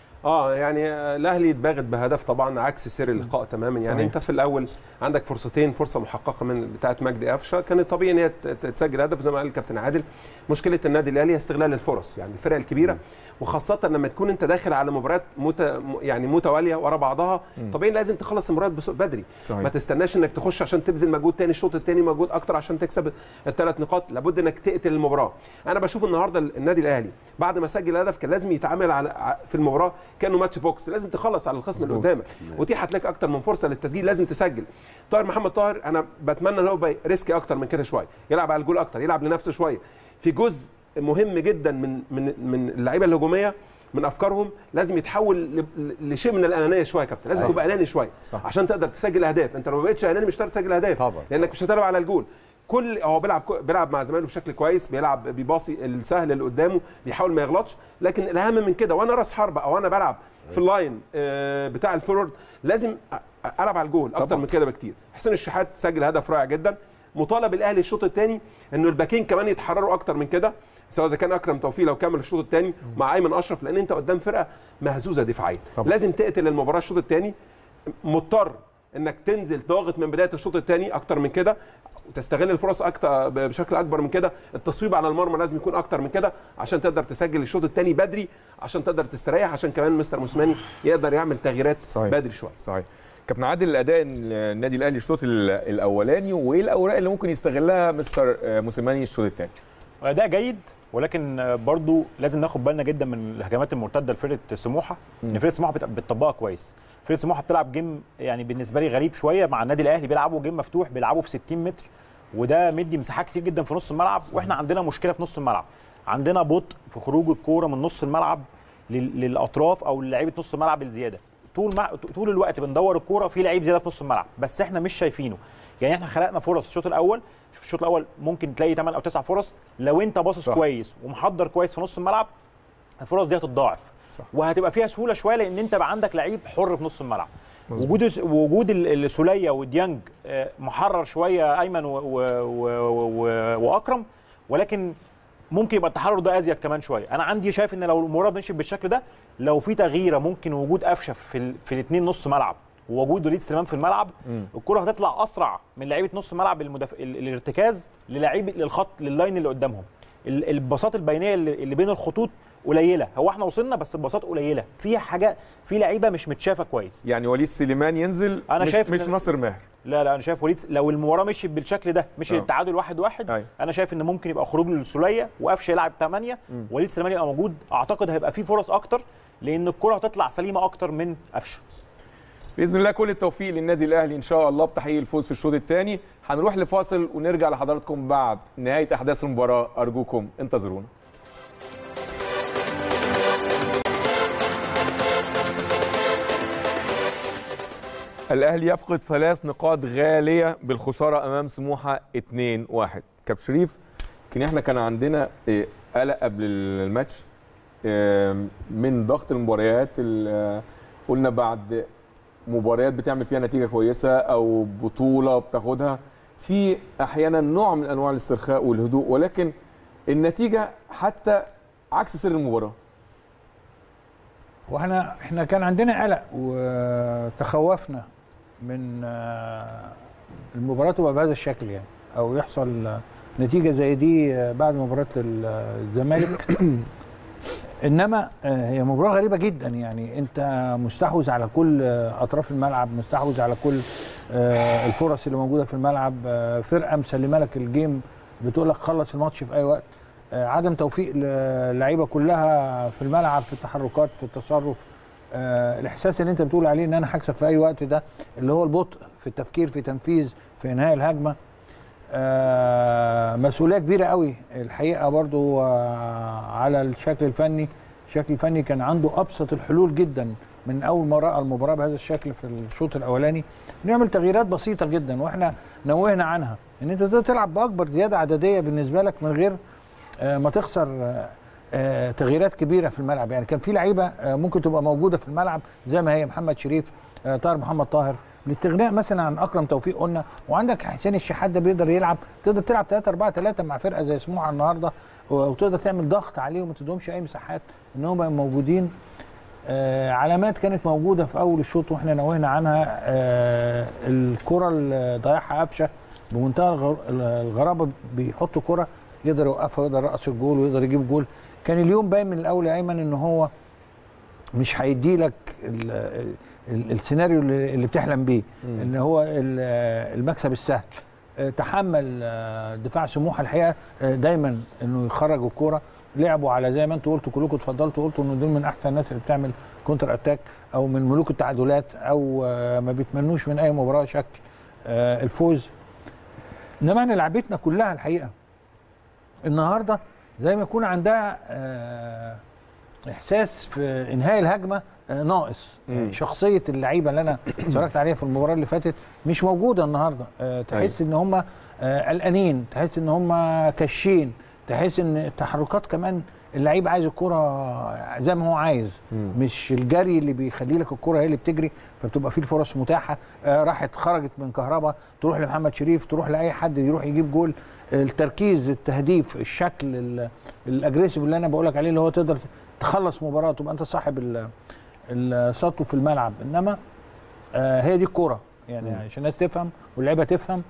اه يعني آه، الاهلي اتباغت بهدف طبعا عكس سير اللقاء تماما يعني صحيح. انت في الاول عندك فرصتين فرصه محققه من بتاعه مجدي قفشه كان الطبيعي ان هي ت- ت- تسجل هدف زي ما قال الكابتن عادل مشكله النادي الاهلي هي استغلال الفرص يعني الفرق الكبيره وخاصه لما تكون انت داخل على مباريات مت... م- يعني متواليه ورا بعضها طبيعي لازم تخلص المباريات بس- بدري صحيح. ما تستناش انك تخش عشان تبذل مجهود تاني الشوط الثاني مجهود اكتر عشان تكسب الثلاث نقاط لابد انك تقتل المباراه انا بشوف النهارده النادي الاهلي بعد ما سجل هدف كان لازم يتعامل على ع- في المباراه كانه ماتش بوكس لازم تخلص على الخصم اللي مظبوط. قدامك اتيحت لك اكتر من فرصه للتسجيل لازم تسجل طاهر محمد طاهر انا بتمنى ان هو يبقى ريسكي اكتر من كده شويه يلعب على الجول اكتر يلعب لنفسه شويه في جزء مهم جدا من من من اللعيبه الهجوميه من افكارهم لازم يتحول ل- لشيء من الانانيه شويه يا كابتن لازم صح. تبقى اناني شويه صح. عشان تقدر تسجل اهداف انت لو ما بقتش اناني مش هتقدر تسجل اهداف طبعا. لانك مش هتلعب على الجول كل هو بيلعب بيلعب مع زمايله بشكل كويس بيلعب بيباصي السهل اللي قدامه بيحاول ما يغلطش لكن الاهم من كده وانا راس حربه او انا بلعب في اللاين آه، بتاع الفورورد لازم أ- العب على الجول اكتر طبعا. من كده بكتير حسين الشحات سجل هدف رائع جدا مطالب الاهلي الشوط الثاني انه الباكين كمان يتحرروا اكتر من كده سواء اذا كان اكرم توفيق لو كمل الشوط الثاني مع ايمن اشرف لان انت قدام فرقه مهزوزه دفاعيا طبعا. لازم تقتل المباراه الشوط الثاني مضطر انك تنزل ضاغط من بدايه الشوط الثاني اكتر من كده وتستغل الفرص اكتر بشكل اكبر من كده التصويب على المرمى لازم يكون اكتر من كده عشان تقدر تسجل الشوط الثاني بدري عشان تقدر تستريح عشان كمان مستر موسيماني يقدر يعمل تغييرات صحيح. بدري شويه صحيح كابتن عادل اداء النادي الاهلي الشوط ال- الاولاني وايه الاوراق اللي ممكن يستغلها مستر آه، موسيماني الشوط الثاني اداء جيد ولكن آه، برضو لازم ناخد بالنا جدا من الهجمات المرتده لفرقه سموحه ان فرقه سموحه بت- بتطبقها كويس فرقه سموحه بتلعب جيم يعني بالنسبه لي غريب شويه مع النادي الاهلي بيلعبوا جيم مفتوح بيلعبوا في 60 متر وده مدي مساحات كتير جدا في نص الملعب واحنا عندنا مشكله في نص الملعب عندنا بطء في خروج الكوره من نص الملعب لل- للاطراف او لعيبه نص الملعب الزياده طول ما طول الوقت بندور الكوره في لعيب زياده في نص الملعب بس احنا مش شايفينه يعني احنا خلقنا فرص الشوط الاول في الشوط الاول ممكن تلاقي 8 او 9 فرص لو انت باصص صح. كويس ومحضر كويس في نص الملعب الفرص دي هتتضاعف صح. وهتبقى فيها سهوله شويه لان انت بقى عندك لعيب حر في نص الملعب مظبوط. وجود وجود ال- السوليه وديانج آه، محرر شويه ايمن و و و و واكرم ولكن ممكن يبقى التحرر ده ازيد كمان شويه انا عندي شايف ان لو المباراه مشيت بالشكل ده لو في تغييره ممكن وجود قفشه في ال... في الاثنين نص ملعب ووجود وليد سليمان في الملعب الكره هتطلع اسرع من لعيبه نص ملعب المدف... ال... الارتكاز للعيب للخط لللاين اللي قدامهم ال- الباصات البينيه اللي, اللي بين الخطوط قليله هو احنا وصلنا بس الباصات قليله في حاجه في لعيبه مش متشافه كويس يعني وليد سليمان ينزل أنا مش, شايف مش إن- ناصر ماهر لا لا انا شايف وليد لو المباراه مشيت بالشكل ده مشي آه. التعادل واحد واحد أيوة. انا شايف ان ممكن يبقى خروج للسوليه وقفشه يلعب 8 وليد سليمان يبقى موجود اعتقد هيبقى في فرص اكتر لان الكره هتطلع سليمه اكتر من قفشه باذن الله كل التوفيق للنادي الاهلي ان شاء الله بتحقيق الفوز في الشوط الثاني هنروح لفاصل ونرجع لحضراتكم بعد نهايه احداث المباراه ارجوكم انتظرونا الاهلي يفقد ثلاث نقاط غاليه بالخساره امام سموحه 2-1 كابتن شريف يمكن احنا كان عندنا إيه، قلق قبل الماتش إيه، من ضغط المباريات ال- قلنا بعد مباريات بتعمل فيها نتيجه كويسه او بطوله بتاخدها في احيانا نوع من انواع الاسترخاء والهدوء ولكن النتيجه حتى عكس سر المباراه واحنا احنا كان عندنا قلق وتخوفنا من آه، المباراه تبقى بهذا الشكل يعني او يحصل آه، نتيجه زي دي آه، بعد مباراه ال- آه، الزمالك انما آه، هي مباراه غريبه جدا يعني انت مستحوذ على كل آه، اطراف الملعب مستحوذ على كل آه، الفرص اللي موجوده في الملعب آه، فرقه مسلمه لك الجيم بتقول لك خلص الماتش في اي وقت آه، عدم توفيق اللعيبه كلها في الملعب في التحركات في التصرف آه، الاحساس اللي انت بتقول عليه ان انا هكسب في اي وقت ده اللي هو البطء في التفكير في تنفيذ في انهاء الهجمه آه، مسؤوليه كبيره قوي الحقيقه برضو آه، على الشكل الفني الشكل الفني كان عنده ابسط الحلول جدا من اول ما راى المباراه بهذا الشكل في الشوط الاولاني نعمل تغييرات بسيطه جدا واحنا نوهنا عنها ان انت تقدر تلعب باكبر زياده عدديه بالنسبه لك من غير آه، ما تخسر آه، آه، تغييرات كبيره في الملعب يعني كان في لعيبه آه، ممكن تبقى موجوده في الملعب زي ما هي محمد شريف آه، طاهر محمد طاهر الاستغناء مثلا عن اكرم توفيق قلنا وعندك حسين الشحات ده بيقدر يلعب تقدر تلعب 3 4 3 مع فرقه زي سموحه النهارده و- وتقدر تعمل ضغط عليهم وما تديهمش اي مساحات ان هم يبقوا موجودين آه علامات كانت موجوده في اول الشوط واحنا نوهنا عنها آه الكره اللي ضيعها قفشه بمنتهى الغر- الغرابه بيحط كره يقدر يوقفها ويقدر يرقص الجول ويقدر يجيب جول كان اليوم باين من الاول يا ايمن ان هو مش هيدي لك ال- ال- السيناريو اللي اللي بتحلم بيه ان هو ال- المكسب السهل آه، تحمل آه، دفاع سموحه الحقيقه آه، دايما انه يخرج الكوره لعبوا على زي ما انتوا قلتوا كلكم اتفضلتوا قلتوا انه دول من احسن الناس اللي بتعمل كونتر اتاك او من ملوك التعادلات او آه، ما بيتمنوش من اي مباراه شكل آه، الفوز انما احنا لعبتنا كلها الحقيقه النهارده زي ما يكون عندها آه، احساس في انهاء الهجمه آه، ناقص مم. شخصيه اللعيبه اللي انا اتفرجت عليها في المباراه اللي فاتت مش موجوده النهارده آه، تحس ان هم آه، قلقانين تحس ان هم كاشين تحس ان التحركات كمان اللعيب عايز الكرة زي ما هو عايز مم. مش الجري اللي بيخلي لك الكرة هي اللي بتجري فبتبقى فيه الفرص متاحة آه راحت خرجت من كهربا تروح لمحمد شريف تروح لأي حد يروح يجيب جول التركيز التهديف الشكل ال- الاجريسيف اللي انا بقول لك عليه اللي هو تقدر تخلص مباراة تبقى انت صاحب ال- السطو في الملعب انما آه هي دي الكوره يعني عشان الناس تفهم واللعيبه تفهم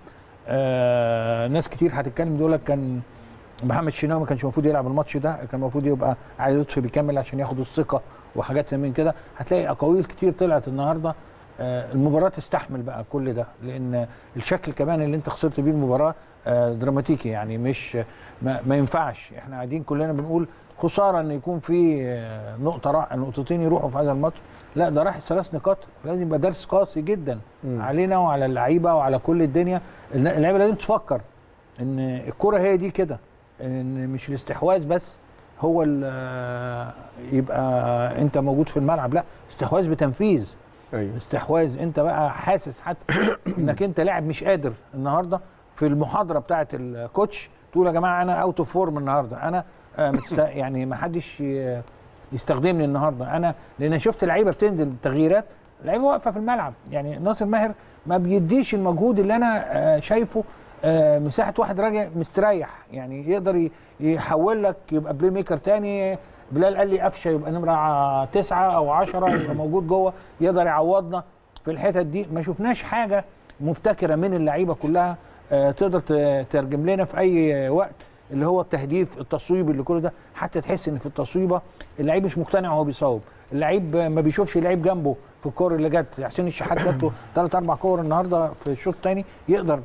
آه ناس كتير هتتكلم دول كان محمد شناوي ما كانش المفروض يلعب الماتش ده كان المفروض يبقى علي لطفي بيكمل عشان ياخد الثقه وحاجات من كده هتلاقي اقاويل كتير طلعت النهارده آه المباراه تستحمل بقى كل ده لان الشكل كمان اللي انت خسرت بيه المباراه آه دراماتيكي يعني مش ما, ما ينفعش احنا قاعدين كلنا بنقول خساره ان يكون في آه، نقطه راح نقطتين يروحوا في هذا الماتش لا ده راح ثلاث نقاط لازم يبقى درس قاسي جدا مم. علينا وعلى اللعيبه وعلى كل الدنيا اللعيبه لازم تفكر ان الكره هي دي كده ان مش الاستحواذ بس هو ال- يبقى انت موجود في الملعب لا استحواذ بتنفيذ ايوه استحواذ انت بقى حاسس حتى انك انت لاعب مش قادر النهارده في المحاضره بتاعه الكوتش تقول يا جماعه انا اوت اوف فورم النهارده انا آه، متست- يعني ما حدش ي- يستخدمني النهارده انا لان شفت لعيبه بتنزل تغييرات لعيبه واقفه في الملعب يعني ناصر ماهر ما بيديش المجهود اللي انا آه، شايفه آه، مساحه واحد راجع مستريح يعني يقدر ي- يحول لك يبقى بلاي ميكر تاني بلال قال لي قفشه يبقى نمره تسعه او عشرة يبقى موجود جوه يقدر يعوضنا في الحتت دي ما شفناش حاجه مبتكره من اللعيبه كلها آه، تقدر ت- ترجم لنا في اي وقت اللي هو التهديف التصويب اللي كل ده حتى تحس ان في التصويبه اللعيب مش مقتنع وهو بيصوب اللعيب ما بيشوفش لعيب جنبه في الكور اللي جت حسين الشحات جاته ثلاث اربع كور النهارده في الشوط الثاني يقدر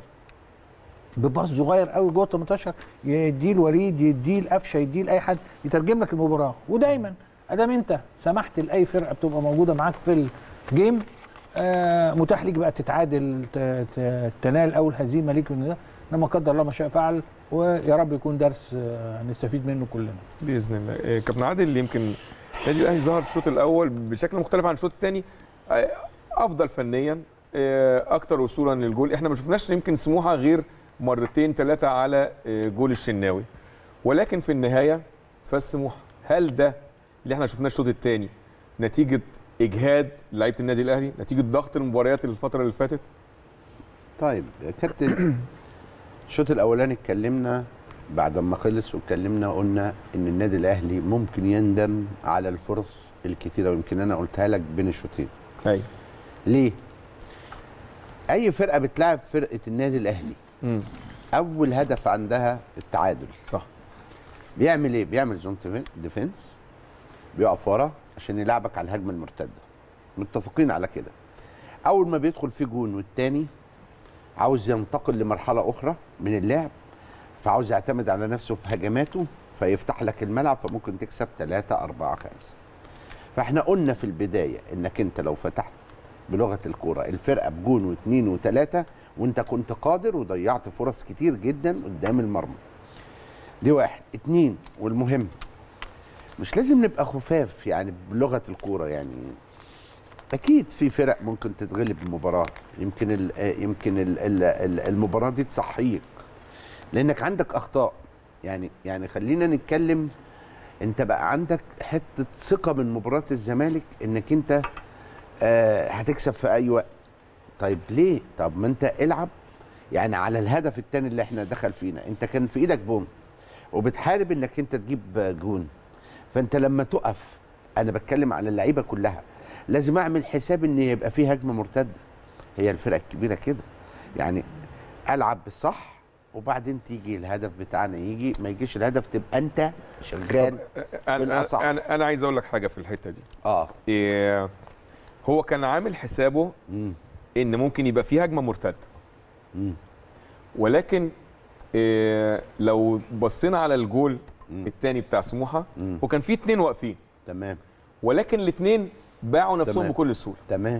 بباص صغير قوي جوه 18 يديه الوليد يديه القفشه يديه لاي حد يترجم لك المباراه ودايما ادام انت سمحت لاي فرقه بتبقى موجوده معاك في الجيم آه متاح ليك بقى تتعادل ت- ت- تنال اول هزيمه ليك من ده انما قدر الله ما شاء فعل ويا رب يكون درس آه نستفيد منه كلنا باذن الله إيه، كابتن عادل يمكن النادي الاهلي ظهر في الشوط الاول بشكل مختلف عن الشوط الثاني افضل فنيا إيه، اكتر وصولا للجول احنا ما شفناش يمكن سموحه غير مرتين ثلاثه على إيه، جول الشناوي ولكن في النهايه فاز سموحه هل ده اللي احنا شفناه الشوط الثاني نتيجه اجهاد لعيبه النادي الاهلي نتيجه ضغط المباريات الفتره اللي فاتت طيب يا كابتن الشوط الاولاني اتكلمنا بعد ما خلص واتكلمنا قلنا ان النادي الاهلي ممكن يندم على الفرص الكتيره ويمكن انا قلتها لك بين الشوطين ايوه ليه اي فرقه بتلعب فرقه النادي الاهلي امم اول هدف عندها التعادل صح بيعمل ايه بيعمل زون ديفنس بيقف ورا عشان يلعبك على الهجمه المرتده متفقين على كده اول ما بيدخل في جون والتاني عاوز ينتقل لمرحله اخرى من اللعب فعاوز يعتمد على نفسه في هجماته فيفتح لك الملعب فممكن تكسب 3 4 5 فاحنا قلنا في البدايه انك انت لو فتحت بلغه الكوره الفرقه بجون واثنين وثلاثه وانت كنت قادر وضيعت فرص كتير جدا قدام المرمى دي واحد اتنين والمهم مش لازم نبقى خفاف يعني بلغه الكوره يعني اكيد في فرق ممكن تتغلب المباراه يمكن ال يمكن ال ال ال المباراه دي تصحيك لانك عندك اخطاء يعني يعني خلينا نتكلم انت بقى عندك حته ثقه من مباراه الزمالك انك انت آه هتكسب في اي وقت طيب ليه طب ما انت العب يعني على الهدف الثاني اللي احنا دخل فينا انت كان في ايدك بونت وبتحارب انك انت تجيب جون فانت لما تقف انا بتكلم على اللعيبه كلها لازم اعمل حساب ان يبقى في هجمه مرتده هي الفرقه الكبيره كده يعني العب بالصح وبعدين تيجي الهدف بتاعنا يجي ما يجيش الهدف تبقى انت شغال انا الأصح. انا انا عايز اقول لك حاجه في الحته دي اه إيه هو كان عامل حسابه مم. ان ممكن يبقى في هجمه مرتده مم. ولكن إيه لو بصينا على الجول مم. الثاني بتاع سموحه مم. وكان في اتنين واقفين تمام ولكن الاثنين باعوا نفسهم تمام. بكل سهوله تمام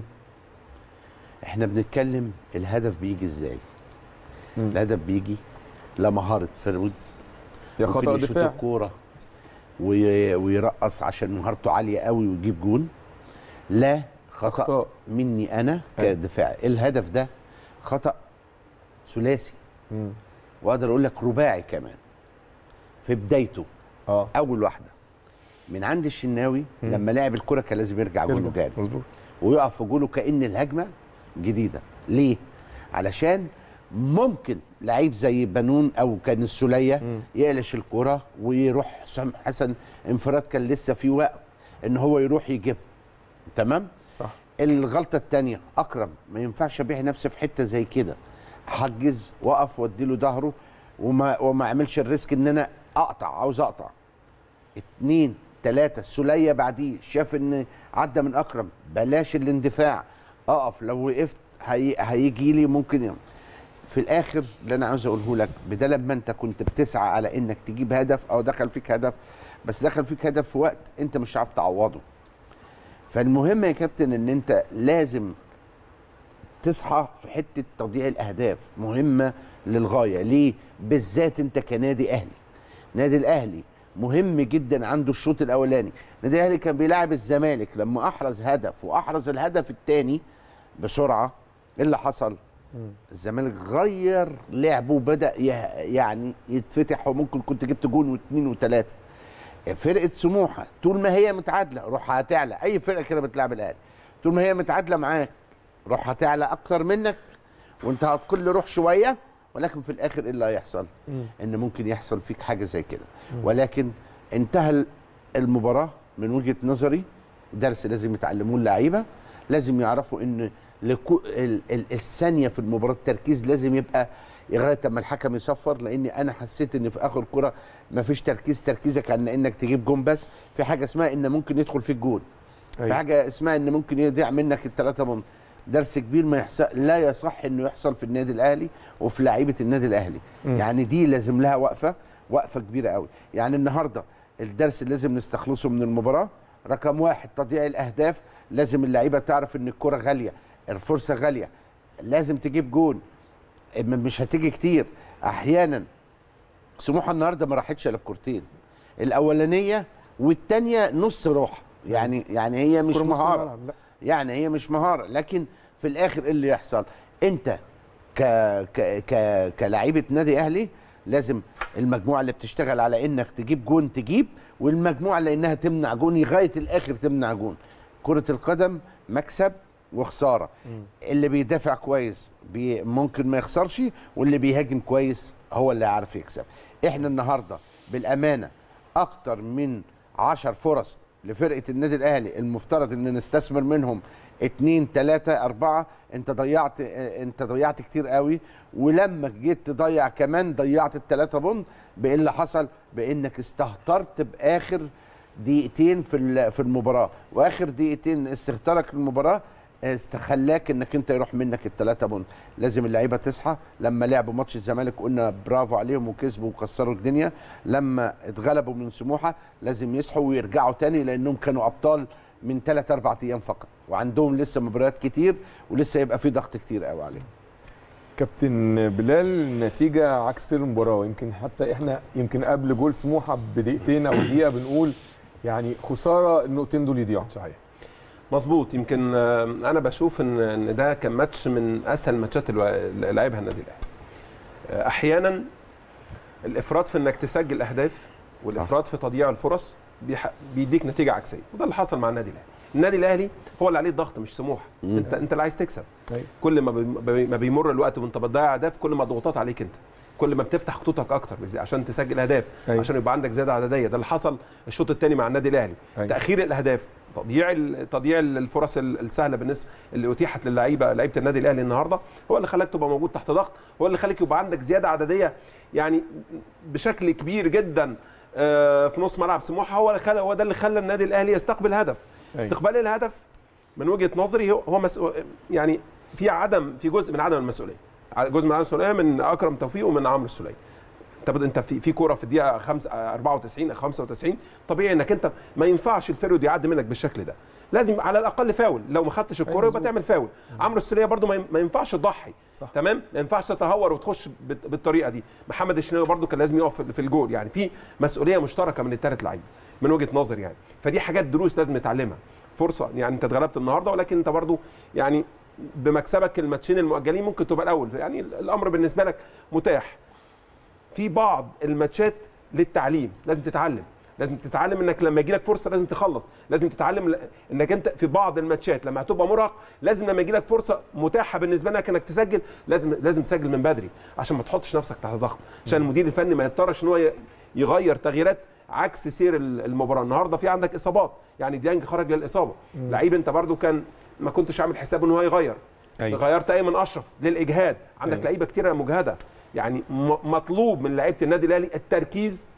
احنا بنتكلم الهدف بيجي ازاي مم. الهدف بيجي لا مهاره فرود يا ممكن خطا يشوط دفاع الكوره وي- ويرقص عشان مهارته عاليه قوي ويجيب جون لا خطا أخطاء. مني انا أيوة. كدفاع الهدف ده خطا ثلاثي مم. واقدر اقول لك رباعي كمان في بدايته اه اول واحده من عند الشناوي مم. لما لعب الكره كان لازم يرجع جونه جاري مظبوط ويقف في جوله كان الهجمه جديده ليه علشان ممكن لعيب زي بنون او كان السوليه مم. يقلش الكره ويروح حسام حسن انفراد كان لسه في وقت ان هو يروح يجيب تمام صح الغلطه الثانيه اكرم ما ينفعش ابيع نفسي في حته زي كده حجز واقف وادي له ظهره وما وما اعملش الريسك ان انا اقطع عاوز اقطع اتنين تلاتة السولية بعديه شاف ان عدى من اكرم بلاش الاندفاع اقف لو وقفت هي هيجي لي ممكن يوم. في الاخر اللي انا عاوز اقوله لك بدل ما انت كنت بتسعى على انك تجيب هدف او دخل فيك هدف بس دخل فيك هدف في وقت انت مش عارف تعوضه فالمهم يا كابتن ان انت لازم تصحى في حته تضييع الاهداف مهمه للغايه ليه بالذات انت كنادي اهلي نادي الاهلي مهم جدا عنده الشوط الاولاني نادي الاهلي كان بيلاعب الزمالك لما احرز هدف واحرز الهدف الثاني بسرعه ايه اللي حصل الزمالك غير لعبه وبدا يه- يعني يتفتح وممكن كنت جبت جون واثنين وثلاثه فرقه سموحه طول ما هي متعادله روح هتعلى اي فرقه كده بتلعب الاهلي طول ما هي متعادله معاك روح هتعلى اكتر منك وانت هتقل روح شويه ولكن في الاخر ايه اللي هيحصل؟ ان ممكن يحصل فيك حاجه زي كده ولكن انتهى المباراه من وجهه نظري درس لازم يتعلموه اللعيبه لازم يعرفوا ان لكو ال- ال- الثانيه في المباراه التركيز لازم يبقى لغايه اما الحكم يصفر لاني انا حسيت ان في اخر كره مفيش تركيز تركيزك عن انك تجيب جون بس في حاجه اسمها ان ممكن يدخل فيك جون في أيوة. حاجه اسمها ان ممكن يضيع منك الثلاثه بونت درس كبير ما يحصل لا يصح انه يحصل في النادي الاهلي وفي لعيبه النادي الاهلي مم. يعني دي لازم لها وقفه وقفه كبيره قوي يعني النهارده الدرس اللي لازم نستخلصه من المباراه رقم واحد تضييع الاهداف لازم اللعيبه تعرف ان الكره غاليه الفرصه غاليه لازم تجيب جون م- مش هتيجي كتير احيانا سموحه النهارده ما راحتش الا بكورتين الاولانيه والثانيه نص روح يعني يعني هي مش كرة نص مهاره الملعب، لا. يعني هي مش مهاره لكن في الاخر ايه اللي يحصل انت ك ك ك كلاعيبه نادي اهلي لازم المجموعه اللي بتشتغل على انك تجيب جون تجيب والمجموعه اللي انها تمنع جون لغايه الاخر تمنع جون كره القدم مكسب وخساره اللي بيدافع كويس بي ممكن ما يخسرش واللي بيهاجم كويس هو اللي عارف يكسب احنا النهارده بالامانه اكتر من عشر فرص لفرقه النادي الاهلي المفترض ان نستثمر منهم اتنين تلاتة أربعة أنت ضيعت أنت ضيعت كتير قوي ولما جيت تضيع كمان ضيعت التلاتة بونت بإيه اللي حصل؟ بإنك استهترت بآخر دقيقتين في ال- في المباراة وآخر دقيقتين استهتارك في المباراة استخلاك انك انت يروح منك الثلاثه بونت لازم اللعيبه تصحى لما لعبوا ماتش الزمالك قلنا برافو عليهم وكسبوا وكسروا الدنيا لما اتغلبوا من سموحه لازم يصحوا ويرجعوا تاني لانهم كانوا ابطال من ثلاث اربع ايام فقط وعندهم لسه مباريات كتير ولسه يبقى في ضغط كتير قوي عليهم كابتن بلال نتيجة عكس المباراة يمكن حتى احنا يمكن قبل جول سموحة بدقيقتين او دقيقة بنقول يعني خسارة النقطتين دول يضيعوا صحيح مظبوط يمكن آه، انا بشوف ان ان ده كان ماتش من اسهل الماتشات اللي اللي لعبها النادي الاهلي آه، احيانا الافراط في انك تسجل اهداف والافراط في تضييع الفرص بيح- بيديك نتيجه عكسيه وده اللي حصل مع النادي الاهلي النادي الاهلي هو اللي عليه الضغط مش سموحه انت انت اللي عايز تكسب أيوة. كل ما بي- ما بيمر الوقت وانت بتضيع اهداف كل ما الضغوطات عليك انت كل ما بتفتح خطوطك اكتر بزي- عشان تسجل اهداف أيوة. عشان يبقى عندك زياده عدديه ده اللي حصل الشوط الثاني مع النادي الاهلي أيوة. تاخير الاهداف تضييع ال- تضييع الفرص ال- السهله بالنسبه اللي اتيحت للعيبه لعيبه النادي الاهلي النهارده هو اللي خلاك تبقى موجود تحت ضغط هو اللي خلاك يبقى عندك زياده عدديه يعني بشكل كبير جدا آه، في نص ملعب سموحه هو اللي خلى هو ده اللي خلى النادي الاهلي يستقبل هدف أيوة. استقبال الهدف من وجهه نظري هو هو مسؤول يعني في عدم في جزء من عدم المسؤوليه جزء من عدم المسؤوليه من اكرم توفيق ومن عمرو السوليه انت بد- انت في في كوره في الدقيقه 5 94 أو 95 طبيعي انك انت ما ينفعش الفيرود يعدي منك بالشكل ده لازم على الاقل فاول لو ما خدتش الكوره يبقى تعمل فاول عمرو السوليه برده ما ين- ما ينفعش تضحي صح. تمام ما ينفعش تتهور وتخش بت- بالطريقه دي محمد الشناوي برده كان لازم يقف في- في الجول يعني في مسؤوليه مشتركه من الثلاث لعيبه من وجهه نظري يعني فدي حاجات دروس لازم نتعلمها فرصه يعني انت اتغلبت النهارده ولكن انت برده يعني بمكسبك الماتشين المؤجلين ممكن تبقى الاول يعني الامر بالنسبه لك متاح في بعض الماتشات للتعليم لازم تتعلم لازم تتعلم انك لما يجي لك فرصه لازم تخلص لازم تتعلم ل- انك انت في بعض الماتشات لما هتبقى مرهق لازم لما يجي لك فرصه متاحه بالنسبه لك انك تسجل لازم لازم تسجل من بدري عشان ما تحطش نفسك تحت ضغط عشان المدير الفني ما يضطرش ان هو ي- يغير تغييرات عكس سير ال- المباراه النهارده في عندك اصابات يعني ديانج خرج للاصابه لعيب انت برده كان ما كنتش عامل حساب ان هو يغير أيوة. غيرت ايمن اشرف للاجهاد عندك أيوة. لعيبه كتيره مجهده يعني م- مطلوب من لعيبه النادي الاهلي التركيز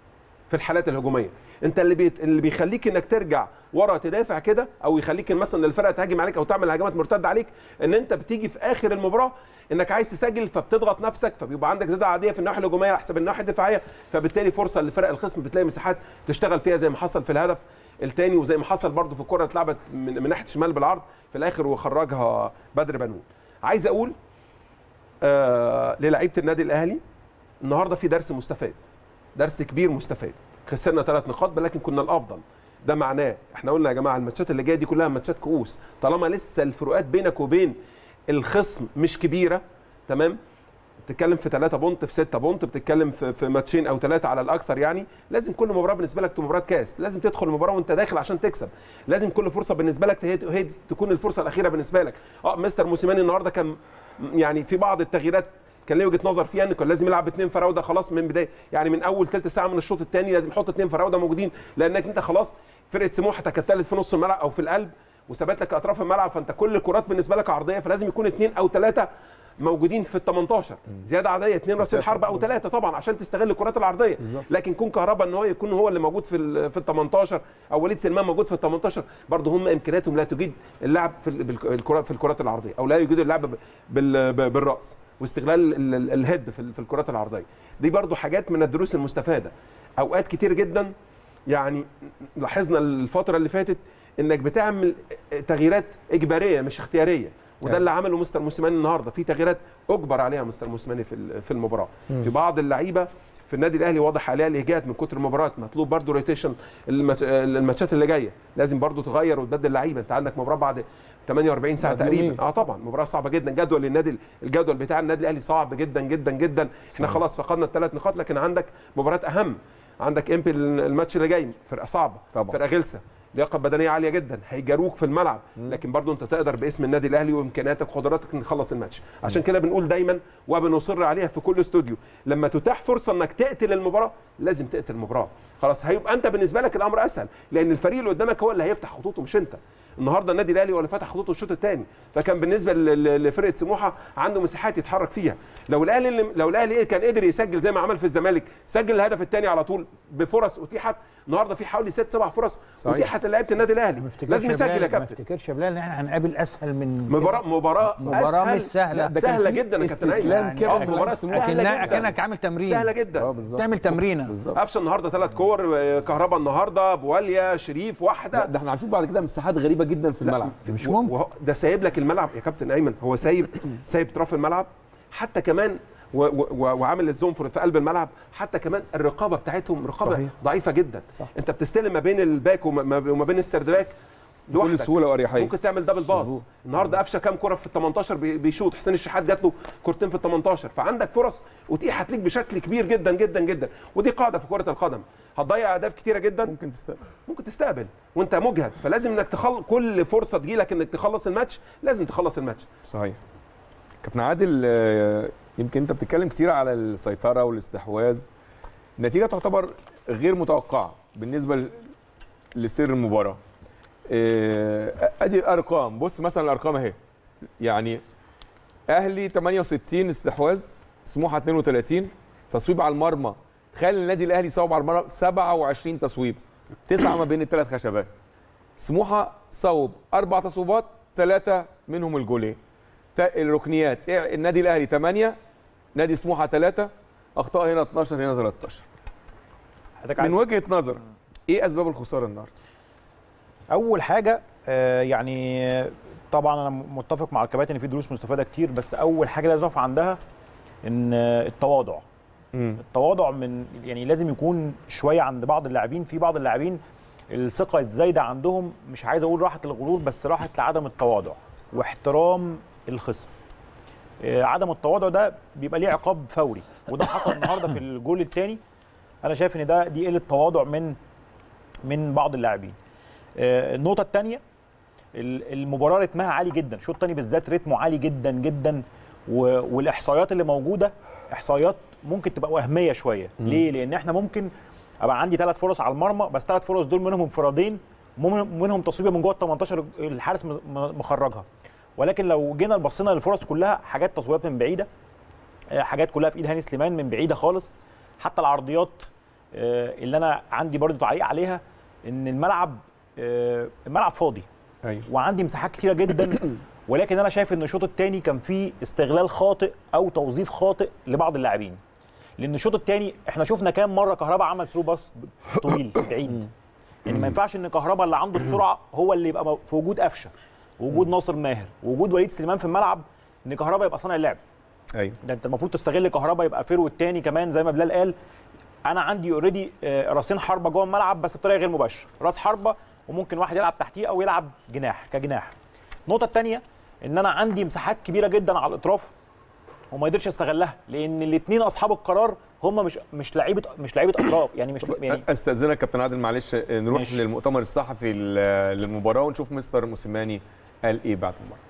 في الحالات الهجوميه انت اللي بيت... اللي بيخليك انك ترجع ورا تدافع كده او يخليك مثلا الفرقه تهاجم عليك او تعمل هجمات مرتده عليك ان انت بتيجي في اخر المباراه انك عايز تسجل فبتضغط نفسك فبيبقى عندك زياده عاديه في الناحيه الهجوميه على حساب الناحيه الدفاعيه فبالتالي فرصه لفرق الخصم بتلاقي مساحات تشتغل فيها زي ما حصل في الهدف الثاني وزي ما حصل برده في الكره اللي اتلعبت من, من ناحيه الشمال بالعرض في الاخر وخرجها بدر بنون عايز اقول آه للعيبه النادي الاهلي النهارده في درس مستفاد درس كبير مستفاد خسرنا ثلاث نقاط ولكن كنا الافضل ده معناه احنا قلنا يا جماعه الماتشات اللي جايه دي كلها ماتشات كؤوس طالما لسه الفروقات بينك وبين الخصم مش كبيره تمام بتتكلم في 3 بونت في 6 بونت بتتكلم في, في ماتشين او ثلاثه على الاكثر يعني لازم كل مباراه بالنسبه لك تبقى مباراه كاس لازم تدخل المباراه وانت داخل عشان تكسب لازم كل فرصه بالنسبه لك هي هي تكون الفرصه الاخيره بالنسبه لك اه مستر موسيماني النهارده كان يعني في بعض التغييرات كان ليه وجهه نظر فيها ان كان لازم يلعب اثنين فراوده خلاص من بدايه يعني من اول ثلث ساعه من الشوط الثاني لازم يحط اثنين فراوده موجودين لانك انت خلاص فرقه سموحه تكتلت في نص الملعب او في القلب وثبت لك اطراف الملعب فانت كل الكرات بالنسبه لك عرضيه فلازم يكون اثنين او ثلاثه موجودين في ال 18 زياده عاديه اثنين راس الحرب او ثلاثه طبعا عشان تستغل الكرات العرضيه بالظبط. لكن كون كهربا ان هو يكون هو اللي موجود في ال في ال 18 او وليد سلمان موجود في ال 18 برضه هم امكانياتهم لا تجيد اللعب في ال- بالك- الكرات في الكرات العرضيه او لا يجيد اللعب ب- بال- ب- بالراس واستغلال ال- ال- الهيد في ال- في الكرات العرضيه دي برضه حاجات من الدروس المستفاده اوقات كتير جدا يعني لاحظنا الفتره اللي فاتت انك بتعمل تغييرات اجباريه مش اختياريه وده أيوة. اللي عمله مستر موسيماني النهارده في تغييرات اجبر عليها مستر موسيماني في ال- في المباراه في بعض اللعيبه في النادي الاهلي واضح عليها الاجهاد من كتر المباريات مطلوب برضه روتيشن الماتشات اللي جايه لازم برضه تغير وتبدل لعيبه انت عندك مباراه بعد 48 ساعه بعد يومين. تقريبا اه طبعا مباراه صعبه جدا جدول النادي الجدول بتاع النادي الاهلي صعب جدا جدا جدا احنا خلاص فقدنا الثلاث نقاط لكن عندك مباراه اهم عندك امبي الماتش اللي جاي فرقه صعبه طبعا. فرقه غلسه لياقه بدنيه عاليه جدا هيجاروك في الملعب لكن برضو انت تقدر باسم النادي الاهلي وامكانياتك وقدراتك نخلص الماتش عشان كده بنقول دايما وبنصر عليها في كل استوديو لما تتاح فرصه انك تقتل المباراه لازم تقتل المباراه خلاص هيبقى انت بالنسبه لك الامر اسهل لان الفريق اللي قدامك هو اللي هيفتح خطوطه مش انت النهارده النادي الاهلي هو اللي فتح خطوطه الشوط الثاني فكان بالنسبه ل- ل- لفرقه سموحه عنده مساحات يتحرك فيها لو الاهلي لو الاهلي كان قدر يسجل زي ما عمل في الزمالك سجل الهدف الثاني على طول بفرص اتيحت النهارده في حوالي ست سبع فرص صحيح. اتيحت لعيبه النادي الاهلي ما افتكرش لازم يسجل يا بلال- ما كابتن افتكرش يا بلال ان احنا هنقابل اسهل من مباراه مباراه مباراة أسهل. مش سهلة. لا، ده كان سهله في جدا يا كابتن استسلام ايمن كامل اه من مباراه لعيبة سموحة. سهله اكنها جدا اكنك عامل تمرين سهله اه جدا بالظبط تعمل تمرينه بالظبط قفشه النهارده ثلاث كور آه، كهربا النهارده بواليا شريف لا واحده ده احنا هنشوف بعد كده مساحات غريبه جدا في الملعب مش ممكن وهو ده سايب لك الملعب يا كابتن ايمن هو سايب سايب طرف الملعب حتى كمان و و و وعامل الزنفر في قلب الملعب حتى كمان الرقابه بتاعتهم رقابه صحيح. ضعيفه جدا صح. انت بتستلم ما بين الباك وما ما- وما بين السرد باك بكل لوحدك. سهوله واريحيه ممكن تعمل دبل باص مظبوط. النهارده قفشه كام كره في ال 18 بي- بيشوط حسين الشحات جات له كورتين في ال 18 فعندك فرص اتيحت ليك بشكل كبير جدا جدا جدا ودي قاعده في كره القدم هتضيع اهداف كتيره جدا ممكن تستقبل ممكن تستقبل وانت مجهد فلازم انك تخل كل فرصه تجيلك انك تخلص الماتش لازم تخلص الماتش صحيح كابتن عادل آه، يمكن انت بتتكلم كتير على السيطره والاستحواذ النتيجه تعتبر غير متوقعه بالنسبه ل- لسير المباراه آه، ادي الارقام بص مثلا الارقام اهي يعني اهلي 68 استحواذ سموحه 32 تصويب على المرمى تخيل النادي الاهلي صوب على المرمى 27 تصويب تسعه ما بين الثلاث خشبات سموحه صوب اربع تصويبات ثلاثه منهم الجولين تا- الركنيات إيه، النادي الاهلي 8 نادي سموحه 3 اخطاء هنا 12 هنا 13 حضرتك من عايز وجهه نظر ايه اسباب الخساره النهارده اول حاجه آه، يعني آه، طبعا انا متفق مع الكباتن ان في دروس مستفاده كتير بس اول حاجه لازم اقف عندها ان آه، التواضع التواضع من يعني لازم يكون شويه عند بعض اللاعبين في بعض اللاعبين الثقه الزايده عندهم مش عايز اقول راحه الغرور بس راحه لعدم التواضع واحترام الخصم آه، عدم التواضع ده بيبقى ليه عقاب فوري وده حصل النهارده في الجول الثاني انا شايف ان ده دي قله تواضع من من بعض اللاعبين آه، النقطه الثانيه المباراه رتمها عالي جدا الشوط الثاني بالذات رتمه عالي جدا جدا و- والاحصائيات اللي موجوده احصائيات ممكن تبقى وهميه شويه ليه لان احنا ممكن ابقى عندي ثلاث فرص على المرمى بس ثلاث فرص دول منهم انفرادين ومن- منهم تصويبه من جوه ال 18 الحارس م- م- مخرجها ولكن لو جينا بصينا للفرص كلها حاجات تصويبات من بعيده آه، حاجات كلها في ايد هاني سليمان من بعيده خالص حتى العرضيات آه، اللي انا عندي برضو تعليق عليها ان الملعب آه، الملعب فاضي ايوه وعندي مساحات كتيره جدا ولكن انا شايف ان الشوط الثاني كان فيه استغلال خاطئ او توظيف خاطئ لبعض اللاعبين لان الشوط الثاني احنا شفنا كام مره كهربا عمل ثرو باص طويل بعيد يعني ما ينفعش ان كهربا اللي عنده السرعه هو اللي يبقى في وجود قفشه وجود ناصر ماهر وجود وليد سليمان في الملعب ان كهربا يبقى صانع اللعب ايوه ده انت المفروض تستغل كهربا يبقى فيرو الثاني كمان زي ما بلال قال انا عندي اوريدي راسين حربه جوه الملعب بس بطريقه غير مباشره راس حربه وممكن واحد يلعب تحتيه او يلعب جناح كجناح النقطه الثانيه ان انا عندي مساحات كبيره جدا على الاطراف وما قدرش استغلها لان الاثنين اصحاب القرار هم مش مش لعيبه مش لعيبه اطراف يعني مش يعني استاذنك كابتن عادل معلش آه، نروح ماشي. للمؤتمر الصحفي ل- للمباراه ونشوف مستر موسيماني قال ايه بعد المباراه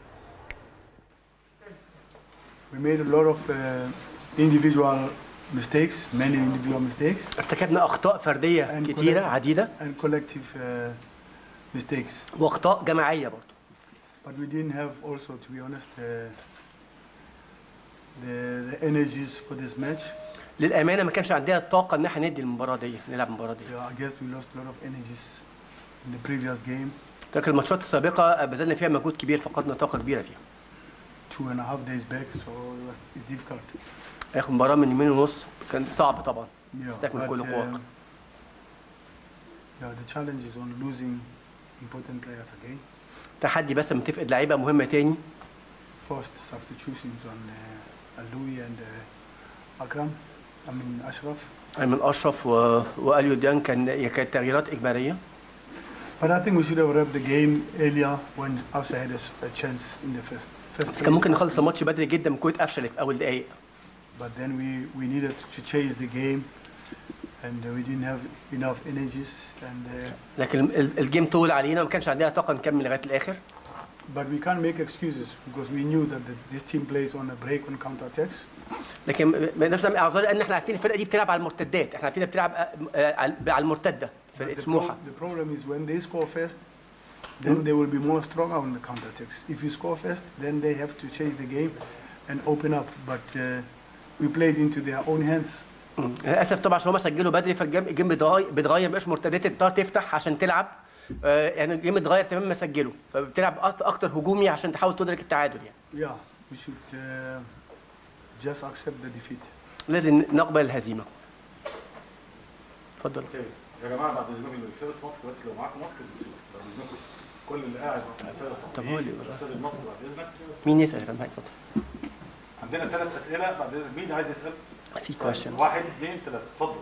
We made a lot of uh, individual mistakes, many individual mistakes, ارتكبنا اخطاء فرديه And كتيره collect- عديده and collective uh, mistakes. واخطاء جماعيه برضه But we didn't have also, to be honest, uh, the, the energies for this match. للامانه ما كانش عندنا الطاقه ان احنا ندي المباراه دي نلعب المباراه دي Yeah, I guess we lost a lot of energies in the previous game. لكن الماتشات السابقه بذلنا فيها مجهود كبير فقدنا طاقه كبيره فيها Two and a half days back, so it was it's difficult. اخر مباراه من يومين ونص كان صعب طبعا Yeah, استكمل but, كل قواك um, yeah, the challenge is on losing important players again. تحدي بس لما تفقد لعيبه مهمه تاني First substitutions on uh, Aloui and uh, Akram, I mean Ashraf. ايمن اشرف و... واليو ديان كان كانت تغييرات اجباريه But I think we should have wrapped the game earlier when Afsha had a, s- a chance in the first. first بس كان ممكن 20 نخلص الماتش بدري جدا من كوره قفشه اللي في اول دقائق But then we, we needed to chase the game and uh, we didn't have enough energies. And, uh, لكن ال- الجيم طول علينا ما كانش عندنا طاقه نكمل لغايه الاخر but we can't make excuses because we knew that the, this team plays on a break on counter attacks. لكن بنفس اعذار ان احنا عارفين الفرقه دي بتلعب على المرتدات احنا عارفين بتلعب آه، على على المرتده But فرقه the, pro- سموحه the problem is when they score first, then they will be more stronger on the counter attacks. If you score first, then they have to change the game and open up. But uh, we played into their own hands. مم. للاسف طبعا عشان هم سجلوا بدري فالجيم الجيم بيتغير بيتغير مبقاش مرتدات تقدر تفتح عشان تلعب آه، يعني الجيم اتغير تماما ما سجلوا فبتلعب أكتر- اكتر هجومي عشان تحاول تدرك التعادل يعني Yeah, we should uh, just accept the defeat. لازم نقبل الهزيمه اتفضل يا جماعه بعد اذنكم اللي بيلبس ماسك بس لو معاكم ماسك تلبسوه بعد اذنكم كل اللي قاعد في الاسئله طب هو اللي- استاذ الماسك بعد اذنك مين يسال يا فندم هاي اتفضل عندنا ثلاث اسئله بعد اذنك مين اللي عايز يسال؟ I see questions. واحد اثنين ثلاثه اتفضل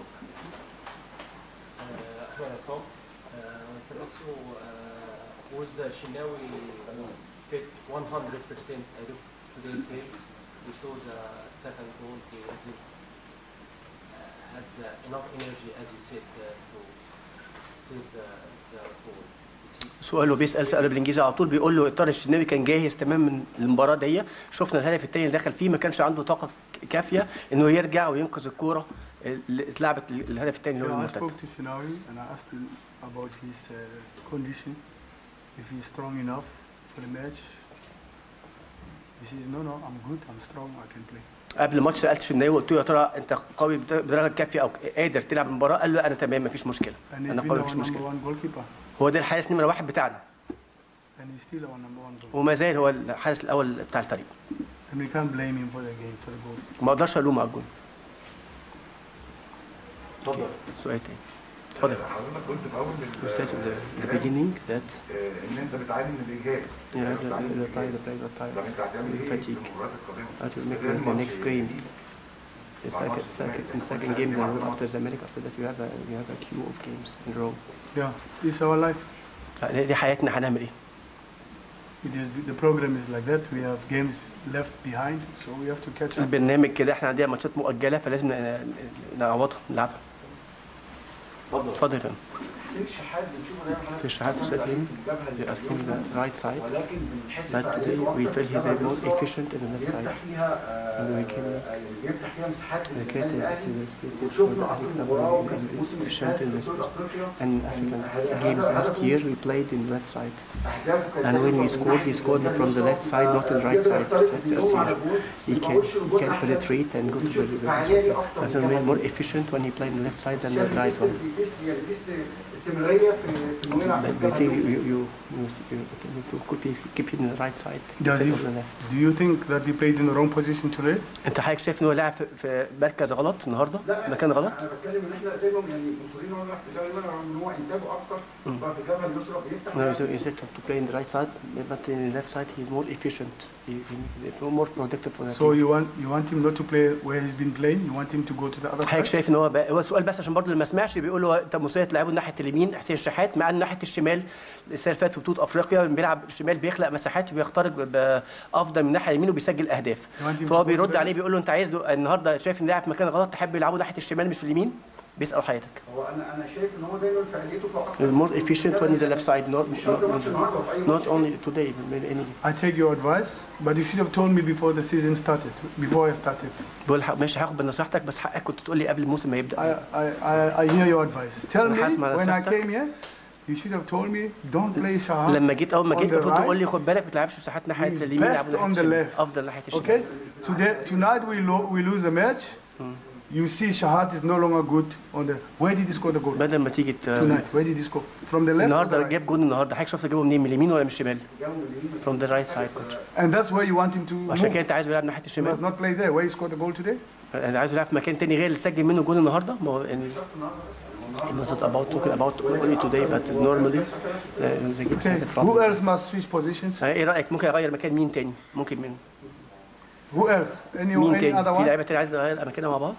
احمد عصام uh, سألته uh, was the Shinawi fit 100% ahead of today's game? We saw the second goal he did, uh, had the enough energy as you said uh, to save the, the goal. Is he سؤاله بيسال سؤاله بالانجليزي على طول بيقول له طارق الشناوي كان جاهز تماما للمباراه دي شفنا الهدف الثاني اللي دخل فيه ما كانش عنده طاقه كافيه انه يرجع وينقذ الكوره اللي اتلعبت الهدف الثاني اللي هو Yeah, I المرتد spoke to Shinawi and I asked him about his uh, condition, if he's strong enough for the match. He says, no, no, I'm good, I'm strong, I can play. قبل الماتش سالت الشناوي وقلت له يا ترى انت قوي بدر- بدرجه كافيه او قادر تلعب المباراه قال له انا تمام مفيش مشكله And he's انا been قوي our مفيش number مشكله one goalkeeper, هو ده الحارس نمره واحد بتاعنا and he's still our number one goalkeeper. وما زال هو الحارس الاول بتاع الفريق And we can't blame him for the game, for the goal. ما اقدرش الومه على الجون اتفضل سؤال تاني اتفضل حضرتك قلت في اول You said in the, the beginning that آه، ان انت بتعاني من الاجهاد you have the, the tired, the player got طب tired, انت هتعمل ايه في fatigue. المباريات القادمه؟ That will make غير the, the ماتش next games. The مع second, ماتش second, الزمالك. in second game, then after the America, after that you have a, you have a queue of games in a row. Yeah, it's our life. لا، دي حياتنا هنعمل ايه؟ It is, the program is like that. We have games left behind, so we have to catch up. البرنامج كده احنا عندنا ماتشات مؤجله فلازم ن- نعوضها نلعبها. اتفضل اتفضل يا فندم. حسين الشحات بنشوفه دايما حضرتك حسين الشحات عنده said ضعيف him, في الجبهه you ask him اليمنى، the right side, ولكن بنحس but today we feel he's a more efficient in the left بيفتح side. فيها آه، And we can آه، بيفتح فيها مساحات We للنادي can الاهلي see the spaces for وشفنا the اكتر Ahli Club مباراه and وكان we في can الموسم be اللي efficient فات in في this بطوله افريقيا and African games last year we played in the left side. اهدافه كانت And when دايماً we scored, he من scored ناحية from the left side, not the right side. That's يقدر يطرق last الجول year. He ما can, يقولش he الجول can احسن penetrate and go to the, بنشوف the فعالية اكتر That's من made كده. more efficient when he played in the left side than شايف the right بيست- one. بيست- يعني بيست استمراريه في في انه يلعب في But we الجبهه think اليمنى. you, you, you, you, you need to keep, it- keep it in the right side Does instead he, of the left. do you think that he played in the wrong position today? انت حضرتك شايف ان هو لاعب في- في مركز غلط النهارده مكان غلط انا بتكلم ان احنا دايما يعني مصرين هو يلعب في الجبهه اليمنى رغم ان هو انتاجه اكتر بقى في الجبهه اليسرى بيفتح No, so you said to play in the right side, but in the left side he's more efficient. He, he, he's more productive for the So team. you want you want him not to play where he's been playing? You want him to go to the other حضرتك side? شايف ان هو بقى هو السؤال بس عشان برضه اللي ما سمعش بيقول له انت مصير تلعبه ناحيه اليمين حسين الشحات مع ان ناحيه الشمال السنه اللي فاتت في بطوله افريقيا لما بيلعب الشمال بيخلق مساحات وبيخترق بافضل من الناحيه اليمين وبيسجل اهداف You want him فهو to go to بيرد the عليه left? بيقول له انت عايز له النهارده شايف ان لاعب في مكان غلط تحب يلعبه ناحيه الشمال مش في اليمين بيسال حضرتك هو انا انا شايف ان هو دايما فعاليته بتبقى اكتر more efficient when he's the left side not مش شرط ماتش النهارده في اي not, ماتش not only today but any I take your advice, but you should have told me before the season started, before I started. بقول حق- ماشي هاخد بنصيحتك بس حقك كنت تقول لي قبل الموسم ما يبدا I, I, I, I hear your advice. Tell me أنا هسمع when I نصيحتك. came here, you should have told me don't play Shahar. لما جيت اول ما on جيت the المفروض right. تقول لي خد بالك ما تلعبش مساحات ناحيه He's اليمين best لعبوا ناحيه on the الشمال left. افضل ناحيه الشمال Okay? Today, tonight we, lo- we lose a match. You see Shahat is no longer good on the. Where did he score the goal? بدل ما تيجي ت- Tonight, where did he score? From the left or the النهارده right? جاب جون النهارده حضرتك شفت جابه منين من اليمين ولا من الشمال؟ from the right side coach And that's where you want him to عشان كده move. انت عايزه يلعب ناحيه He must الشمال not play there. Where he scored the goal today? انا عايزه يلعب في مكان تاني غير اللي سجل منه جون النهارده ما هو يعني I'm not about talking about only today but normally uh, the games Okay. had a Who problem. else must switch positions? ايه رايك ممكن اغير مكان مين تاني؟ ممكن مين؟ Who else? Any, مين any تاني؟ other في one? لعيبه تاني عايز نغير اماكننا مع بعض؟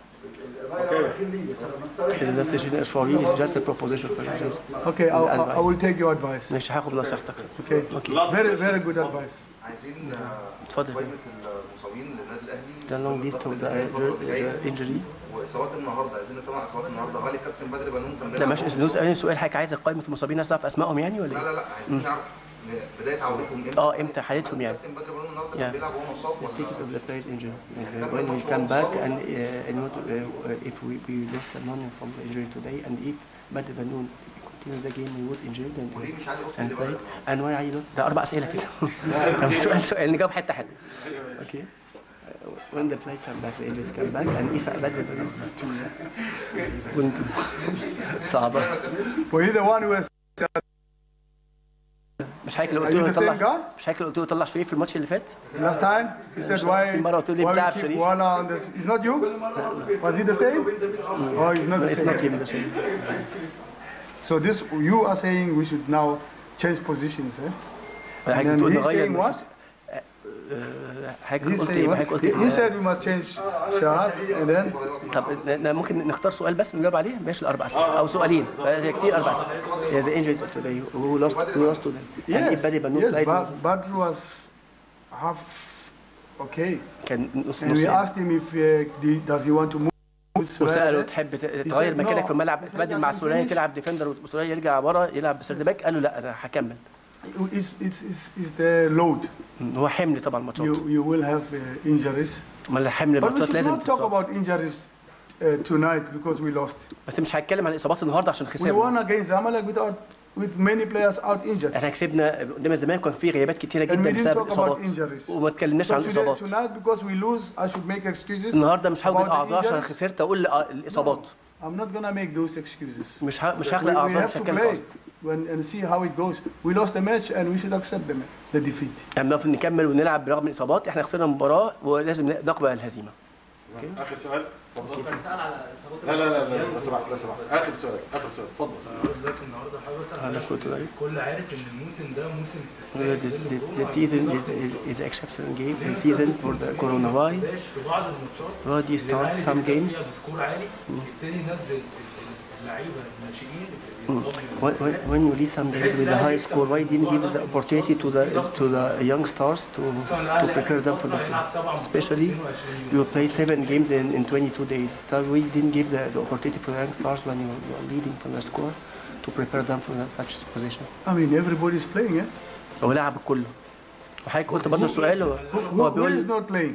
That's the for you is just a proposition for you. Okay, I'll, I'll- I Advice. will take your advice. ماشي هاخد بنصيحتك Okay. اوكي Very, very good advice. عايزين اتفضل. قائمه المصابين للنادي الاهلي The long list of the uh, injury واصابات النهارده عايزين نطلع اصابات النهارده هل الكابتن بدري بنون كان لا بيلعب ماشي وهو اسألني سؤال حضرتك عايز قائمه المصابين الناس تعرف اسمائهم يعني ولا لا ايه؟ لا لا عايزين نعرف بدايه عودتهم امتى اه امتى حالتهم يعني الكابتن بدري بنون النهارده Yeah. كان بيلعب وهو مصاب The status ولا of the player injury. Uh, when we come back and, uh, and not, uh, uh, if we, we lost the money from the injury today and if Badr Banoun continue the game with injury then وليه مش عادي and اوصل play and why are you not ده اربع اسئله كده طب سؤال سؤال نجاوب حته حته اوكي when the play come back the English come back and if بدري كنت صعبة Were you the one who was مش حضرتك اللي Are قلت you له the same طلع guy? مش حضرتك اللي قلت له طلع شريف في الماتش اللي فات last time? He said why, في مرة قلت له ليه why بتلعب we keep شريف؟ Wala on this? It's not you? Was he the same? Oh, he's not the It's same. not him the same. So this, you are saying we should now change positions, eh? And حضرتك then بتقول he's نغير saying من- what? آه، حضرتك He's قلت saying ايه what? حضرتك قلت He, he إيه؟ said we must change Shahad and then طب ن- ن- ممكن نختار سؤال بس نجاوب عليه ماشي الاربع اسئله او سؤالين هي كتير اربع اسئله Yeah, the injuries of today who lost who lost to them and if yes, Barry Banu yes, played but Badr was half okay. كان نص And نص we يعني. asked him if uh, the, does he want to move. with وساله Suraya? تحب ت- He تغير said مكانك no. في الملعب He said تبدل I مع can سوليه finish. تلعب ديفندر وسوليه يرجع ورا يلعب بسرد باك قال له لا انا هكمل It's, it's, it's, it's the load. هو حمل طبعا الماتشات You, you will have uh, injuries. امال حمل But we الماتشات should لازم not talk تتصاب about injuries uh, tonight because we lost. بس مش هتكلم عن الاصابات النهارده عشان We خسرنا won against Zamalek without, with many players out injured. احنا كسبنا قدام الزمالك كان في غيابات كتيره And جدا we didn't بسبب talk about الاصابات injuries. وما اتكلمناش So عن today, الاصابات tonight, because we lose, I should make excuses. النهارده مش هوجد about the اعذار عشان injuries. خسرت اقول الأ- الاصابات I'm not gonna make those excuses. مش ه... مش We, هخلق we اعذار have مش to هتكلم play اصلا when, and see how it goes. We lost the match and we should accept the, ma- the defeat. يعني المفروض نكمل ونلعب برغم الاصابات احنا خسرنا المباراه ولازم نقبل الهزيمه اخر سؤال اتفضل كان سأل على اصابات لا لا لا لا لو سمحت لو سمحت اخر سؤال اخر سؤال اتفضل لكن النهارده حابب اسال أنا حضرتك كنت بقى. الكل عارف ان الموسم ده موسم this, استثنائي this, this season is, is, is exceptional game a season for the coronavirus في بعض الماتشات Already اللي start الأهلي some بيكسب games. فيها بسكور عالي يبتدي ينزل اللعيبه الناشئين when, when, when you lead some games with a high score why didn't give the opportunity to the to the young stars to to prepare them for next year especially you play seven games in, in 22 days so we didn't give the, the opportunity for the young stars when you you are leading from the score to prepare them for such position I mean, everybody's playing, eh? هو لعب كله وحضرتك قلت برضه السؤال هو Who, هو who is بيقول not playing?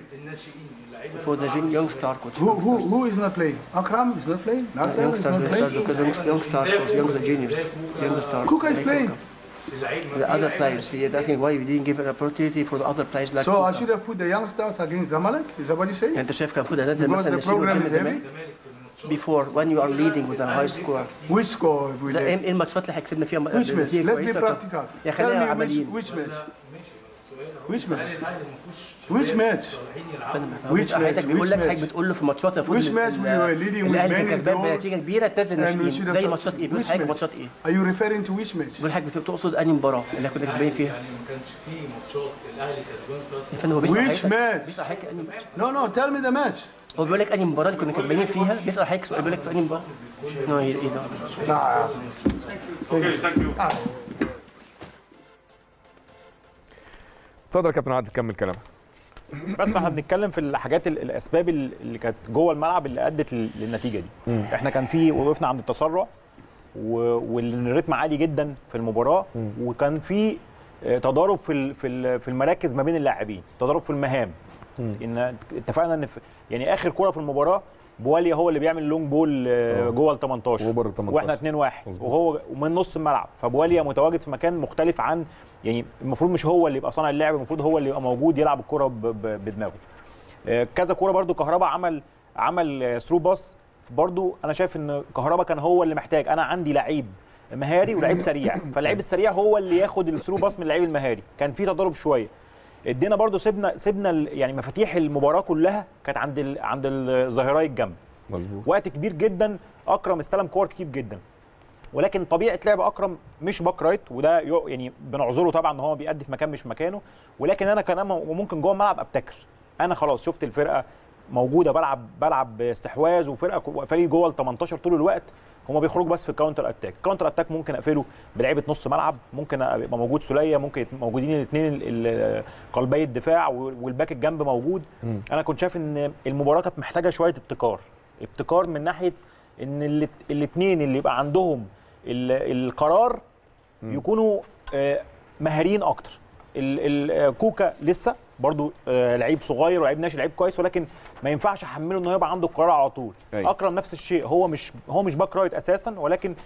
for the young- young star coach Who, who, who is not playing? Akram is not playing? Nasser young is stars not young stars playing? because young, young stars coach young the juniors young stars Kuka is playing. the other players he is asking why we didn't give an opportunity for the other players like So I Kuka. should have put the youngsters against Zamalek? Is that what you say? يعني انت شايف كان المفروض انزل Because مثلا the الشيء program قدام is الزمالك before when you are leading with a high score Which score have we زي did? ايه الماتشات اللي هيكسبنا فيها Which match? نتيجة Let's be كويسة كان- practical. يا Tell خلينا me which, عمليين which match? Which match? Which match? Which حضرتك match? بيقول Which لك حضرتك match? بتقول له في ماتشات المفروض Which match we were leading with الاهلي كان many كسبان goals بنتيجه كبيره تنزل and we should الناشئين have زي such- ماتشات ايه بيقول which حضرتك match? ماتشات ايه Are you referring to which match? بيقول حضرتك بتقصد انهي مباراه اللي كنا كسبانين فيها يعني ما كانش في ماتشات الاهلي كسبان فيها يا فندم هو بيسأل Which حضرتك match? بيسأل حضرتك انهي ماتش No, no, tell me the match. هو بيقول لك انهي مباراه اللي كنا كسبانين فيها بيسأل حضرتك سؤال بيقول لك في انهي مباراه نو ايه ده Ah, اوكي ثانك يو اتفضل يا كابتن عادل كمل كلامك بس ما احنا بنتكلم في الحاجات ال- الاسباب ال- اللي كانت جوه الملعب اللي ادت لل- للنتيجه دي احنا كان في وقفنا عند التسرع و- والريتم عالي جدا في المباراه وكان في آه، تضارب في ال- في ال- في المراكز ما بين اللاعبين تضارب في المهام ان اتفقنا ان في يعني اخر كره في المباراه بواليا هو اللي بيعمل لونج بول آه، آه. جوه ال 18 وبره ال 18. واحنا 2 1 مظبوط. وهو ومن نص الملعب فبواليا متواجد في مكان مختلف عن يعني المفروض مش هو اللي يبقى صانع اللعب المفروض هو اللي يبقى موجود يلعب الكره ب- ب- بدماغه آه، كذا كوره برده كهربا عمل عمل ثرو باس برده انا شايف ان كهربا كان هو اللي محتاج انا عندي لعيب مهاري ولعيب سريع فاللعيب السريع هو اللي ياخد الثرو باس من اللعيب المهاري كان في تضارب شويه ادينا برده سيبنا سيبنا ال- يعني مفاتيح المباراه كلها كانت عند ال عند الظهيراي الجنب مظبوط وقت كبير جدا اكرم استلم كور كتير جدا ولكن طبيعه لعب اكرم مش باك رايت وده يو- يعني بنعذره طبعا ان هو بيأدي في مكان مش مكانه ولكن انا كان أنا وممكن جوه الملعب ابتكر انا خلاص شفت الفرقه موجوده بلعب بلعب باستحواذ وفرقه كو- واقفه لي جوه ال 18 طول الوقت هما بيخرجوا بس في الكاونتر اتاك الكاونتر اتاك ممكن اقفله بلعيبه نص ملعب ممكن يبقى موجود سوليه ممكن يبقى موجودين الاثنين قلبي الدفاع والباك الجنب موجود انا كنت شايف ان المباراه كانت محتاجه شويه ابتكار ابتكار من ناحيه ان الاثنين اللي يبقى عندهم ال- القرار يكونوا آه، مهاريين اكتر ال- ال- آه، كوكا لسه برضو آه، لعيب صغير ولعيب ناشئ لعيب كويس ولكن ما ينفعش احمله ان هو يبقى عنده القرار على طول أيوة. اكرم نفس الشيء هو مش هو مش باك رايت اساسا ولكن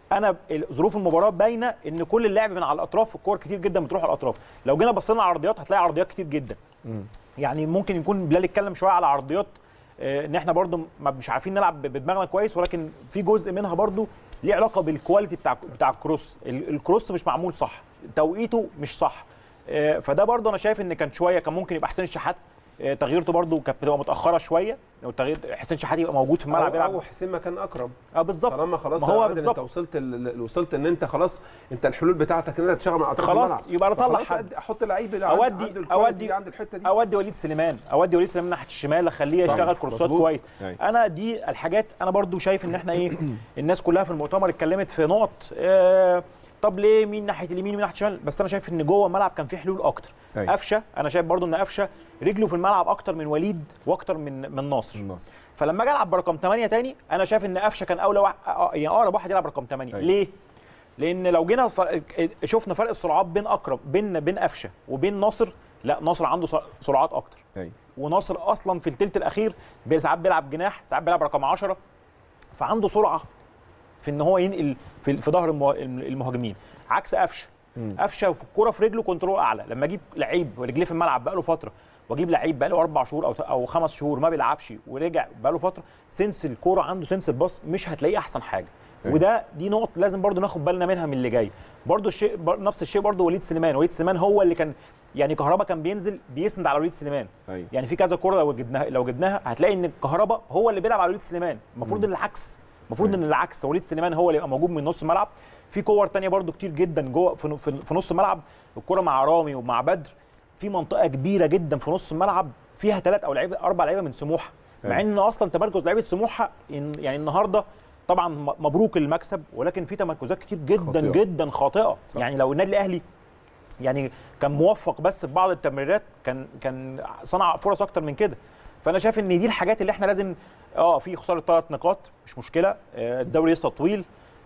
انا ال- ظروف المباراه باينه ان كل اللعب من على الاطراف الكور كتير جدا بتروح على الاطراف لو جينا بصينا على العرضيات هتلاقي عرضيات كتير جدا يعني ممكن يكون بلال اتكلم شويه على عرضيات آه، ان احنا برضو ما مش عارفين نلعب ب- بدماغنا كويس ولكن في جزء منها برضو ليه علاقه بالكواليتي بتاع بتاع الكروس ال- الكروس مش معمول صح توقيته مش صح آه، فده برضو انا شايف ان كان شويه كان ممكن يبقى حسين الشحات آه، تغييرته برضو كانت بتبقى متاخره شويه لو تغيير حسين الشحات يبقى موجود في الملعب أو, يلعب او حسين مكان اكرم اه بالظبط طالما خلاص ما هو يا عادل بالظبط. انت وصلت ال- ال- وصلت ان انت خلاص انت الحلول بتاعتك ان انت تشتغل مع اطراف خلاص الملعب يبقى اطلع فخلاص حد. أد- احط لعيب اللي عنده- اودي عنده الكواليتي اودي دي، عنده الحته دي اودي وليد سليمان اودي وليد سليمان ناحيه الشمال اخليه صح، يشتغل كورسات مظبوط. كويس أيوة. انا دي الحاجات انا برضو شايف ان احنا ايه الناس كلها في المؤتمر اتكلمت في نقط آه طب ليه مين ناحيه اليمين ومين ناحيه الشمال بس انا شايف ان جوه الملعب كان في حلول اكتر أيوة. قفشه انا شايف برضو ان قفشه رجله في الملعب اكتر من وليد واكتر من من ناصر النصر فلما اجي العب برقم 8 تاني انا شايف ان قفشه كان اولى واحد يعني اقرب واحد يلعب رقم 8 أيوة. ليه؟ لان لو جينا ف- شفنا فرق السرعات بين اقرب بين بين قفشه وبين ناصر لا ناصر عنده سر- سرعات اكتر ايوه وناصر اصلا في الثلث الاخير بي- ساعات بيلعب جناح ساعات بيلعب رقم 10 فعنده سرعه في ان هو ينقل في في ظهر المه- المهاجمين عكس قفشه قفشه في الكوره في رجله كنترول اعلى لما اجيب لعيب ورجليه في الملعب بقاله فتره واجيب لعيب بقاله اربع شهور او او خمس شهور ما بيلعبش ورجع بقاله فتره سنس الكوره عنده سنس الباص مش هتلاقيه احسن حاجه أيوة. وده دي نقط لازم برضو ناخد بالنا منها من اللي جاي برضو الشيء بر... نفس الشيء برضو وليد سليمان وليد سليمان هو اللي كان يعني كهربا كان بينزل بيسند على وليد سليمان ايوه يعني في كذا كوره لو جبناها لو جبناها هتلاقي ان الكهرباء هو اللي بيلعب على وليد سليمان المفروض ان العكس المفروض ان العكس وليد سليمان هو اللي يبقى موجود من نص الملعب في كور تانية برضو كتير جدا جوه في, في, في نص الملعب الكوره مع رامي ومع بدر في منطقه كبيره جدا في نص الملعب فيها ثلاث او لعيبه اربع لعيبه من سموحه مع ان اصلا تمركز لعيبه سموحه إن- يعني النهارده طبعا م- مبروك المكسب ولكن في تمركزات كتير جدا خاطئة. خاطئة. جدا خاطئه صح. يعني لو النادي الاهلي يعني كان موفق بس في بعض التمريرات كان كان صنع فرص اكتر من كده فانا شايف ان دي الحاجات اللي احنا لازم اه في خساره ثلاث نقاط مش مشكله آه، الدوري لسه طويل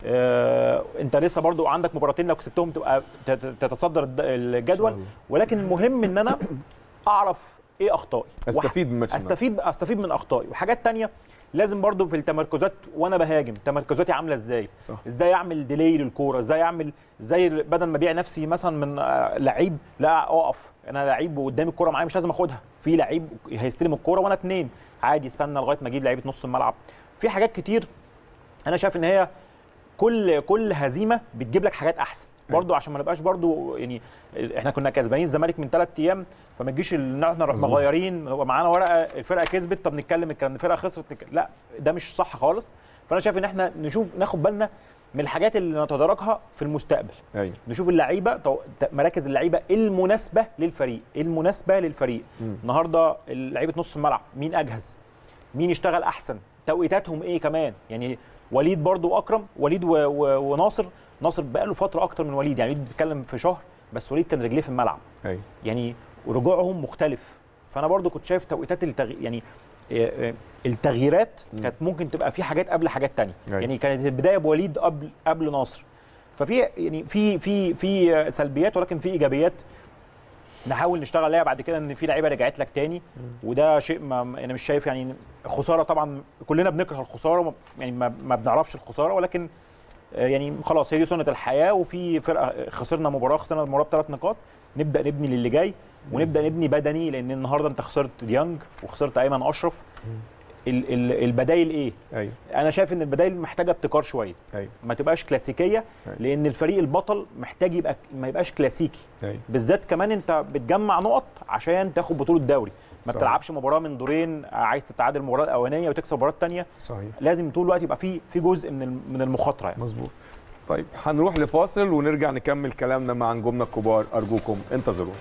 آه، انت لسه برضو عندك مباراتين لو كسبتهم تبقى تت- تتصدر الد- الجدول الله. ولكن المهم ان انا اعرف ايه اخطائي استفيد من الماتش النهاردة. استفيد استفيد من اخطائي وحاجات تانية لازم برضو في التمركزات وانا بهاجم تمركزاتي عامله ازاي صح. ازاي اعمل ديلي للكوره ازاي اعمل ازاي بدل ما ابيع نفسي مثلا من آه، لعيب لا اقف انا لعيب وقدامي الكوره معايا مش لازم اخدها في لعيب هيستلم الكوره وانا اتنين عادي استنى لغايه ما اجيب لعيبه نص الملعب في حاجات كتير انا شايف ان هي كل كل هزيمه بتجيب لك حاجات احسن برضو عشان ما نبقاش برضو يعني احنا كنا كسبانين الزمالك من ثلاث ايام فما تجيش ان احنا نروح مظبوط. مغيرين هو معانا ورقه الفرقه كسبت طب نتكلم الكلام الفرقه خسرت نك- لا ده مش صح خالص فانا شايف ان احنا نشوف ناخد بالنا من الحاجات اللي نتداركها في المستقبل ايوه نشوف اللعيبه تو- ت- مراكز اللعيبه المناسبه للفريق المناسبه للفريق مم. النهارده لعيبه نص الملعب مين اجهز مين يشتغل احسن توقيتاتهم ايه كمان يعني وليد برضو واكرم وليد و... و... وناصر ناصر بقاله فتره اكتر من وليد يعني وليد بيتكلم في شهر بس وليد كان رجليه في الملعب ايوه يعني رجوعهم مختلف فانا برضو كنت شايف توقيتات التغ... يعني آه، آه، التغييرات كانت ممكن تبقى في حاجات قبل حاجات تانية أيوة. يعني كانت البدايه بوليد قبل قبل ناصر ففي يعني في في في آه، سلبيات ولكن في ايجابيات نحاول نشتغل عليها بعد كده ان في لعيبه رجعت لك تاني وده شيء ما انا مش شايف يعني خساره طبعا كلنا بنكره الخساره وما- يعني ما, ما بنعرفش الخساره ولكن آه، يعني خلاص هي دي سنه الحياه وفي فرقه خسرنا مباراه خسرنا المباراه بثلاث نقاط نبدا نبني للي جاي ونبدا نبني بدني لان النهارده انت خسرت ديانج وخسرت ايمن اشرف ال- ال- البدايل ايه؟ ايوه انا شايف ان البدايل محتاجه ابتكار شويه ايوه ما تبقاش كلاسيكيه أيوة. لان الفريق البطل محتاج يبقى ما يبقاش كلاسيكي ايوه بالذات كمان انت بتجمع نقط عشان تاخد بطوله دوري ما صحيح. بتلعبش مباراه من دورين عايز تتعادل المباراه الاولانيه وتكسب المباراه الثانيه صحيح لازم طول الوقت يبقى في في جزء من الم- من المخاطره يعني مظبوط طيب هنروح لفاصل ونرجع نكمل كلامنا مع نجومنا الكبار ارجوكم انتظرونا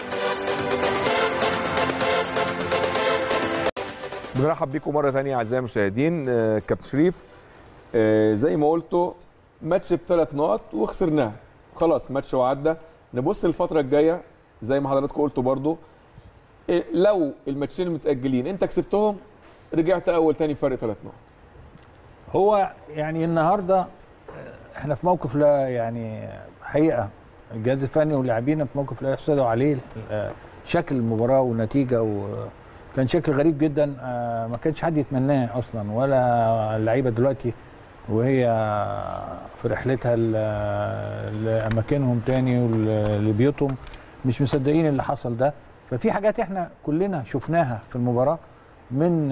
بنرحب بيكم مره ثانيه اعزائي المشاهدين آه، كابتن شريف آه، زي ما قلتوا ماتش بثلاث نقط وخسرناه خلاص ماتش وعدى نبص الفتره الجايه زي ما حضراتكم قلتوا برضو إيه، لو الماتشين المتاجلين انت كسبتهم رجعت اول تاني فرق ثلاث نقط هو يعني النهارده احنا في موقف لا يعني حقيقه الجهاز الفني واللاعبين في موقف لا يحسدوا عليه آه، شكل المباراه والنتيجه وكان شكل غريب جدا آه، ما كانش حد يتمناه اصلا ولا اللعيبه دلوقتي وهي في رحلتها ل- لاماكنهم تاني ول- لبيوتهم مش مصدقين اللي حصل ده ففي حاجات احنا كلنا شفناها في المباراه من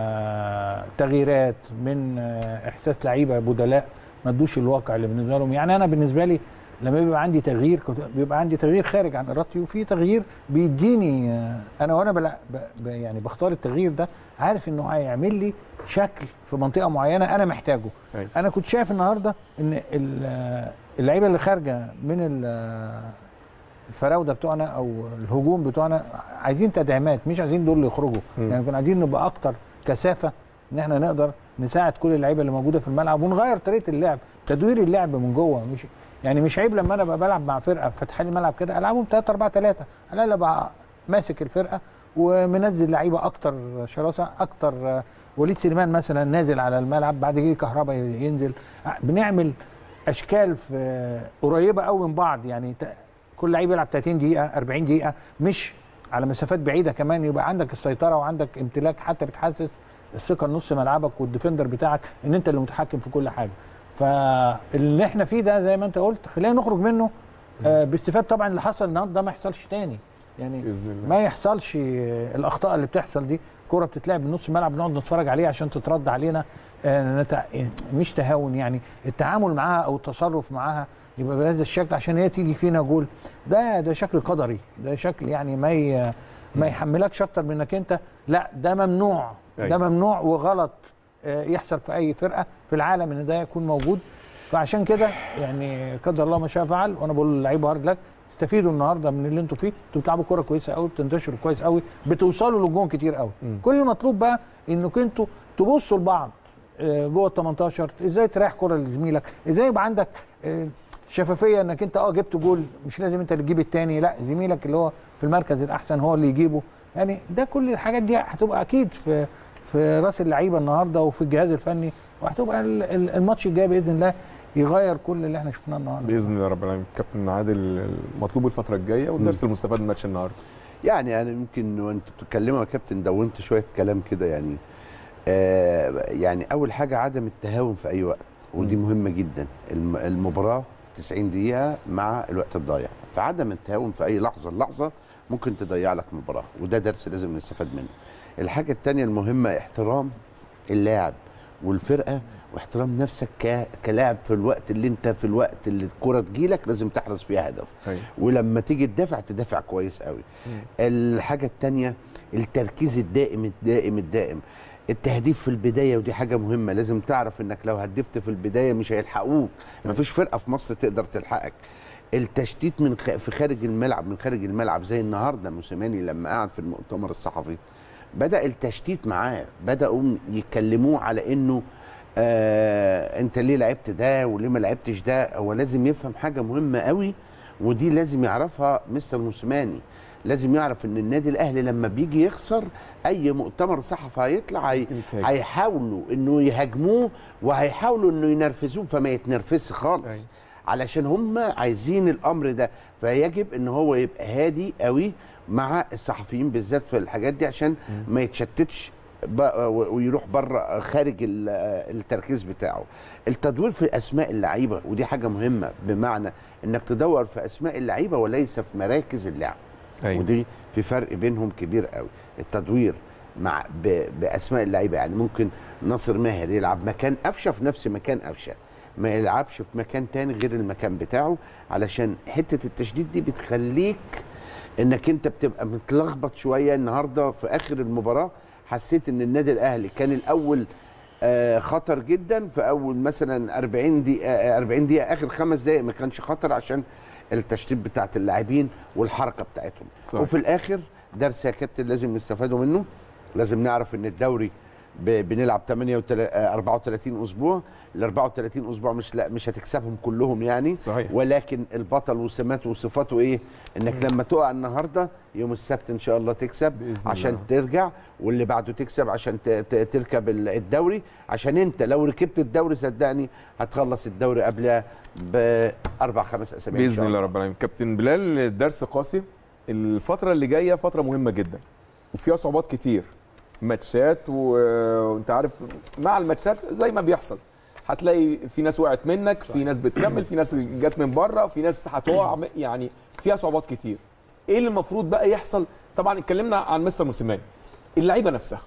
آه، تغييرات من آه، احساس لعيبه بدلاء ما ادوش الواقع اللي بالنسبه لهم يعني انا بالنسبه لي لما بيبقى عندي تغيير كنت بيبقى عندي تغيير خارج عن ارادتي وفي تغيير بيديني آه، انا وانا بلا ب ب يعني بختار التغيير ده عارف انه هيعمل لي شكل في منطقه معينه انا محتاجه أيوة. انا كنت شايف النهارده ان ال- آه، اللعيبه اللي خارجه من ال- آه، الفراوده بتوعنا او الهجوم بتوعنا عايزين تدعيمات مش عايزين دول اللي يخرجوا مم. يعني كنا عايزين نبقى اكتر كثافه ان احنا نقدر نساعد كل اللعيبه اللي موجوده في الملعب ونغير طريقه اللعب تدوير اللعب من جوه مش يعني مش عيب لما انا ابقى بلعب مع فرقه فاتحه لي الملعب كده العبهم 3 4 3 على الاقل ابقى ماسك الفرقه ومنزل لعيبه اكتر شراسه اكتر آه، وليد سليمان مثلا نازل على الملعب بعد كده كهربا ينزل آه، بنعمل اشكال في قريبه قوي من بعض يعني ت- كل لعيب يلعب 30 دقيقه 40 دقيقه مش على مسافات بعيده كمان يبقى عندك السيطره وعندك امتلاك حتى بتحسس الثقه لنص ملعبك والديفندر بتاعك ان انت اللي متحكم في كل حاجه فاللي احنا فيه ده زي ما انت قلت خلينا نخرج منه آه باستفاده طبعا اللي حصل النهارده ده ما يحصلش تاني يعني باذن الله ما يحصلش آه، الاخطاء اللي بتحصل دي كرة بتتلعب من نص الملعب نقعد نتفرج عليها عشان تترد علينا آه، نتع... مش تهاون يعني التعامل معاها او التصرف معاها يبقى بهذا الشكل عشان هي تيجي فينا جول ده ده شكل قدري ده شكل يعني ما ي... ما يحملكش اكتر من انك انت لا ده ممنوع أيوة. ده ممنوع وغلط آه، يحصل في اي فرقه في العالم ان ده يكون موجود فعشان كده يعني قدر الله ما شاء فعل وانا بقول للعيبه هارد لك استفيدوا النهارده من اللي انتوا فيه انتوا بتلعبوا كوره كويسه قوي بتنتشروا كويس قوي بتوصلوا للجون كتير قوي مم. كل المطلوب بقى انكم انتوا تبصوا لبعض آه، جوه ال 18 ازاي تريح كره لزميلك ازاي يبقى عندك آه، شفافيه انك انت اه جبت جول مش لازم انت اللي تجيب الثاني لا زميلك اللي هو في المركز الاحسن هو اللي يجيبه يعني ده كل الحاجات دي هتبقى اكيد في في راس اللعيبه النهارده وفي الجهاز الفني وهتبقى ال- ال- الماتش الجاي باذن الله يغير كل اللي احنا شفناه النهارده باذن الله رب العالمين كابتن عادل المطلوب الفتره الجايه والدرس المستفاد من ماتش النهارده يعني انا يمكن وانت بتتكلموا يا كابتن دونت شويه كلام كده يعني آه يعني اول حاجه عدم التهاون في اي وقت ودي مهمه جدا الم- المباراه 90 دقيقه مع الوقت الضايع فعدم التهاون في اي لحظه لحظه ممكن تضيع لك مباراه وده درس لازم نستفاد منه الحاجه الثانيه المهمه احترام اللاعب والفرقه واحترام نفسك ك... كلاعب في الوقت اللي انت في الوقت اللي الكره تجيلك لازم تحرز فيها هدف أيوة. ولما تيجي تدافع تدافع كويس قوي الحاجه الثانيه التركيز الدائم الدائم الدائم التهديف في البدايه ودي حاجه مهمه لازم تعرف انك لو هدفت في البدايه مش هيلحقوك مفيش فرقه في مصر تقدر تلحقك التشتيت من خ... في خارج الملعب من خارج الملعب زي النهارده موسيماني لما قعد في المؤتمر الصحفي بدا التشتيت معاه بداوا يتكلموه على انه آه انت ليه لعبت ده وليه ما لعبتش ده هو لازم يفهم حاجه مهمه قوي ودي لازم يعرفها مستر موسيماني لازم يعرف ان النادي الاهلي لما بيجي يخسر اي مؤتمر صحفي هيطلع هي... يتهاجم. هيحاولوا انه يهاجموه وهيحاولوا انه ينرفزوه فما يتنرفزش خالص أيوة. علشان هم عايزين الامر ده فيجب ان هو يبقى هادي قوي مع الصحفيين بالذات في الحاجات دي عشان ما يتشتتش بقى- ويروح بره خارج ال- التركيز بتاعه التدوير في اسماء اللعيبه ودي حاجه مهمه بمعنى انك تدور في اسماء اللعيبه وليس في مراكز اللعب أيوة. ودي في فرق بينهم كبير قوي التدوير مع ب... باسماء اللعيبه يعني ممكن ناصر ماهر يلعب مكان قفشه في نفس مكان قفشه ما يلعبش في مكان تاني غير المكان بتاعه علشان حته التشديد دي بتخليك انك انت بتبقى متلخبط شويه النهارده في اخر المباراه حسيت ان النادي الاهلي كان الاول آه، خطر جدا في اول مثلا 40 دقيقه آه، 40 دقيقه اخر خمس دقائق ما كانش خطر عشان التشتيت بتاعت اللاعبين والحركه بتاعتهم صحيح. وفي الاخر درس يا كابتن لازم نستفادوا منه لازم نعرف ان الدوري ب- بنلعب 38 آه، 34 اسبوع ال 34 اسبوع مش لا مش هتكسبهم كلهم يعني صحيح. ولكن البطل وسماته وصفاته ايه انك لما تقع النهارده يوم السبت ان شاء الله تكسب بإذن عشان الله. ترجع واللي بعده تكسب عشان ت- ت- تركب ال- الدوري عشان انت لو ركبت الدوري صدقني هتخلص الدوري قبلها باربع خمس اسابيع إن باذن شاء الله رب العالمين كابتن بلال الدرس قاسي الفتره اللي جايه فتره مهمه جدا وفيها صعوبات كتير ماتشات و- وانت عارف مع الماتشات زي ما بيحصل هتلاقي في ناس وقعت منك في ناس بتكمل في ناس جت من بره في ناس هتقع يعني فيها صعوبات كتير ايه اللي المفروض بقى يحصل طبعا اتكلمنا عن مستر موسيماني اللعيبه نفسها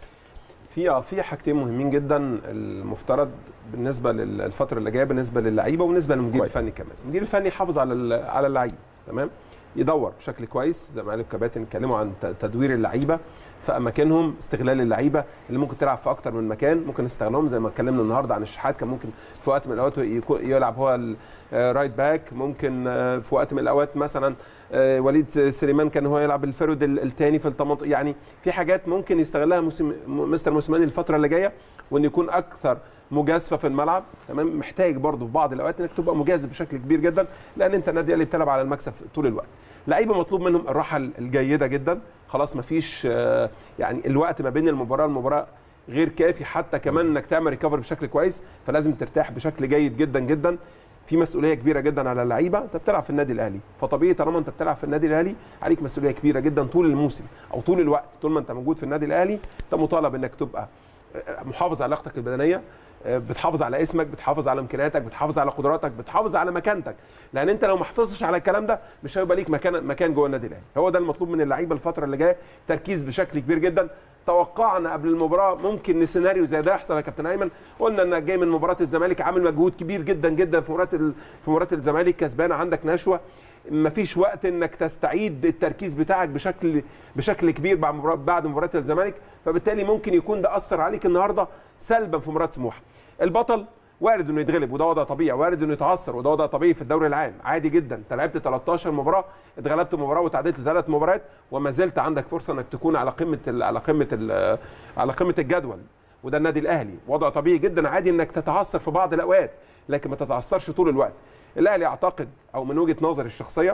في اه في حاجتين مهمين جدا المفترض بالنسبه للفتره اللي جايه بالنسبه للعيبه وبالنسبه للمدير كويس. الفني كمان المدير الفني يحافظ على ال- على اللعيبه تمام يدور بشكل كويس زي ما قال الكباتن اتكلموا عن ت- تدوير اللعيبه في اماكنهم استغلال اللعيبه اللي ممكن تلعب في اكتر من مكان ممكن استغلالهم زي ما اتكلمنا النهارده عن الشحات كان ممكن في وقت من الاوقات يكون- يلعب هو الرايت باك ممكن آه، في وقت من الاوقات مثلا آه، وليد سليمان كان هو يلعب الفرود الثاني في التمنط يعني في حاجات ممكن يستغلها موسم م- مستر موسيماني الفتره اللي جايه وان يكون اكثر مجازفه في الملعب تمام محتاج برضه في بعض الاوقات انك تبقى مجازف بشكل كبير جدا لان انت النادي اللي بتلعب على المكسب طول الوقت لعيبه مطلوب منهم الراحه الجيده جدا خلاص مفيش آه، يعني الوقت ما بين المباراه والمباراه غير كافي حتى كمان انك تعمل ريكفر بشكل كويس فلازم ترتاح بشكل جيد جدا جدا في مسؤوليه كبيره جدا على اللعيبه انت بتلعب في النادي الاهلي فطبيعي طالما انت بتلعب في النادي الاهلي عليك مسؤوليه كبيره جدا طول الموسم او طول الوقت طول ما انت موجود في النادي الاهلي انت مطالب انك تبقى محافظ على لياقتك البدنيه بتحافظ على اسمك بتحافظ على امكانياتك بتحافظ على قدراتك بتحافظ على مكانتك لان انت لو ما حافظتش على الكلام ده مش هيبقى ليك مكان مكان جوه النادي الاهلي هو ده المطلوب من اللعيبه الفتره اللي جايه تركيز بشكل كبير جدا توقعنا قبل المباراه ممكن ان سيناريو زي ده يحصل يا كابتن ايمن قلنا انك جاي من مباراه الزمالك عامل مجهود كبير جدا جدا في مباراه ال- في مباراه الزمالك كسبان عندك نشوه مفيش وقت انك تستعيد التركيز بتاعك بشكل بشكل كبير بعد مباراه بعد مباراه الزمالك فبالتالي ممكن يكون ده اثر عليك النهارده سلبا في مباراه سموحه البطل وارد انه يتغلب وده وضع طبيعي وارد انه يتعثر وده وضع طبيعي في الدوري العام عادي جدا انت لعبت 13 مباراه اتغلبت مباراه وتعادلت ثلاث مباريات وما زلت عندك فرصه انك تكون على قمه ال على قمه ال على قمه الجدول وده النادي الاهلي وضع طبيعي جدا عادي انك تتعثر في بعض الاوقات لكن ما تتعثرش طول الوقت الاهلي اعتقد او من وجهه نظري الشخصيه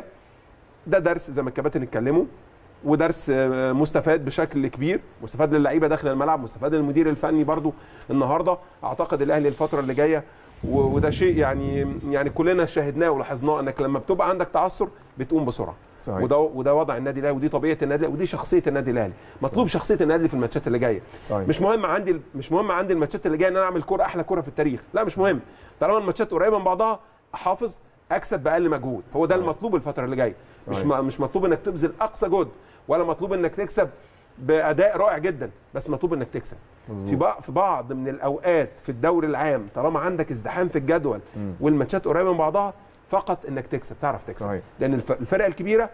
ده درس زي ما الكباتن اتكلموا ودرس آه، مستفاد بشكل كبير مستفاد للعيبه داخل الملعب مستفاد للمدير الفني برضو النهارده اعتقد الاهلي الفتره اللي جايه و- وده شيء يعني يعني كلنا شاهدناه ولاحظناه انك لما بتبقى عندك تعثر بتقوم بسرعه صحيح. وده وده وضع النادي الاهلي ودي طبيعه النادي الاهلي ودي شخصيه النادي الاهلي مطلوب شخصيه النادي الأهلي في الماتشات اللي جايه صحيح. مش مهم عندي مش مهم عندي الماتشات اللي جايه ان انا اعمل كوره احلى كوره في التاريخ لا مش مهم طالما الماتشات قريبه من بعضها احافظ اكسب باقل مجهود هو ده صحيح. المطلوب الفتره اللي جايه مش صحيح. م- مش مطلوب انك تبذل اقصى جهد ولا مطلوب انك تكسب باداء رائع جدا بس مطلوب انك تكسب مظبوط. في بعض في بعض من الاوقات في الدوري العام طالما عندك ازدحام في الجدول والماتشات قريبه من بعضها فقط انك تكسب تعرف تكسب صحيح. لان الف- الفرق الكبيره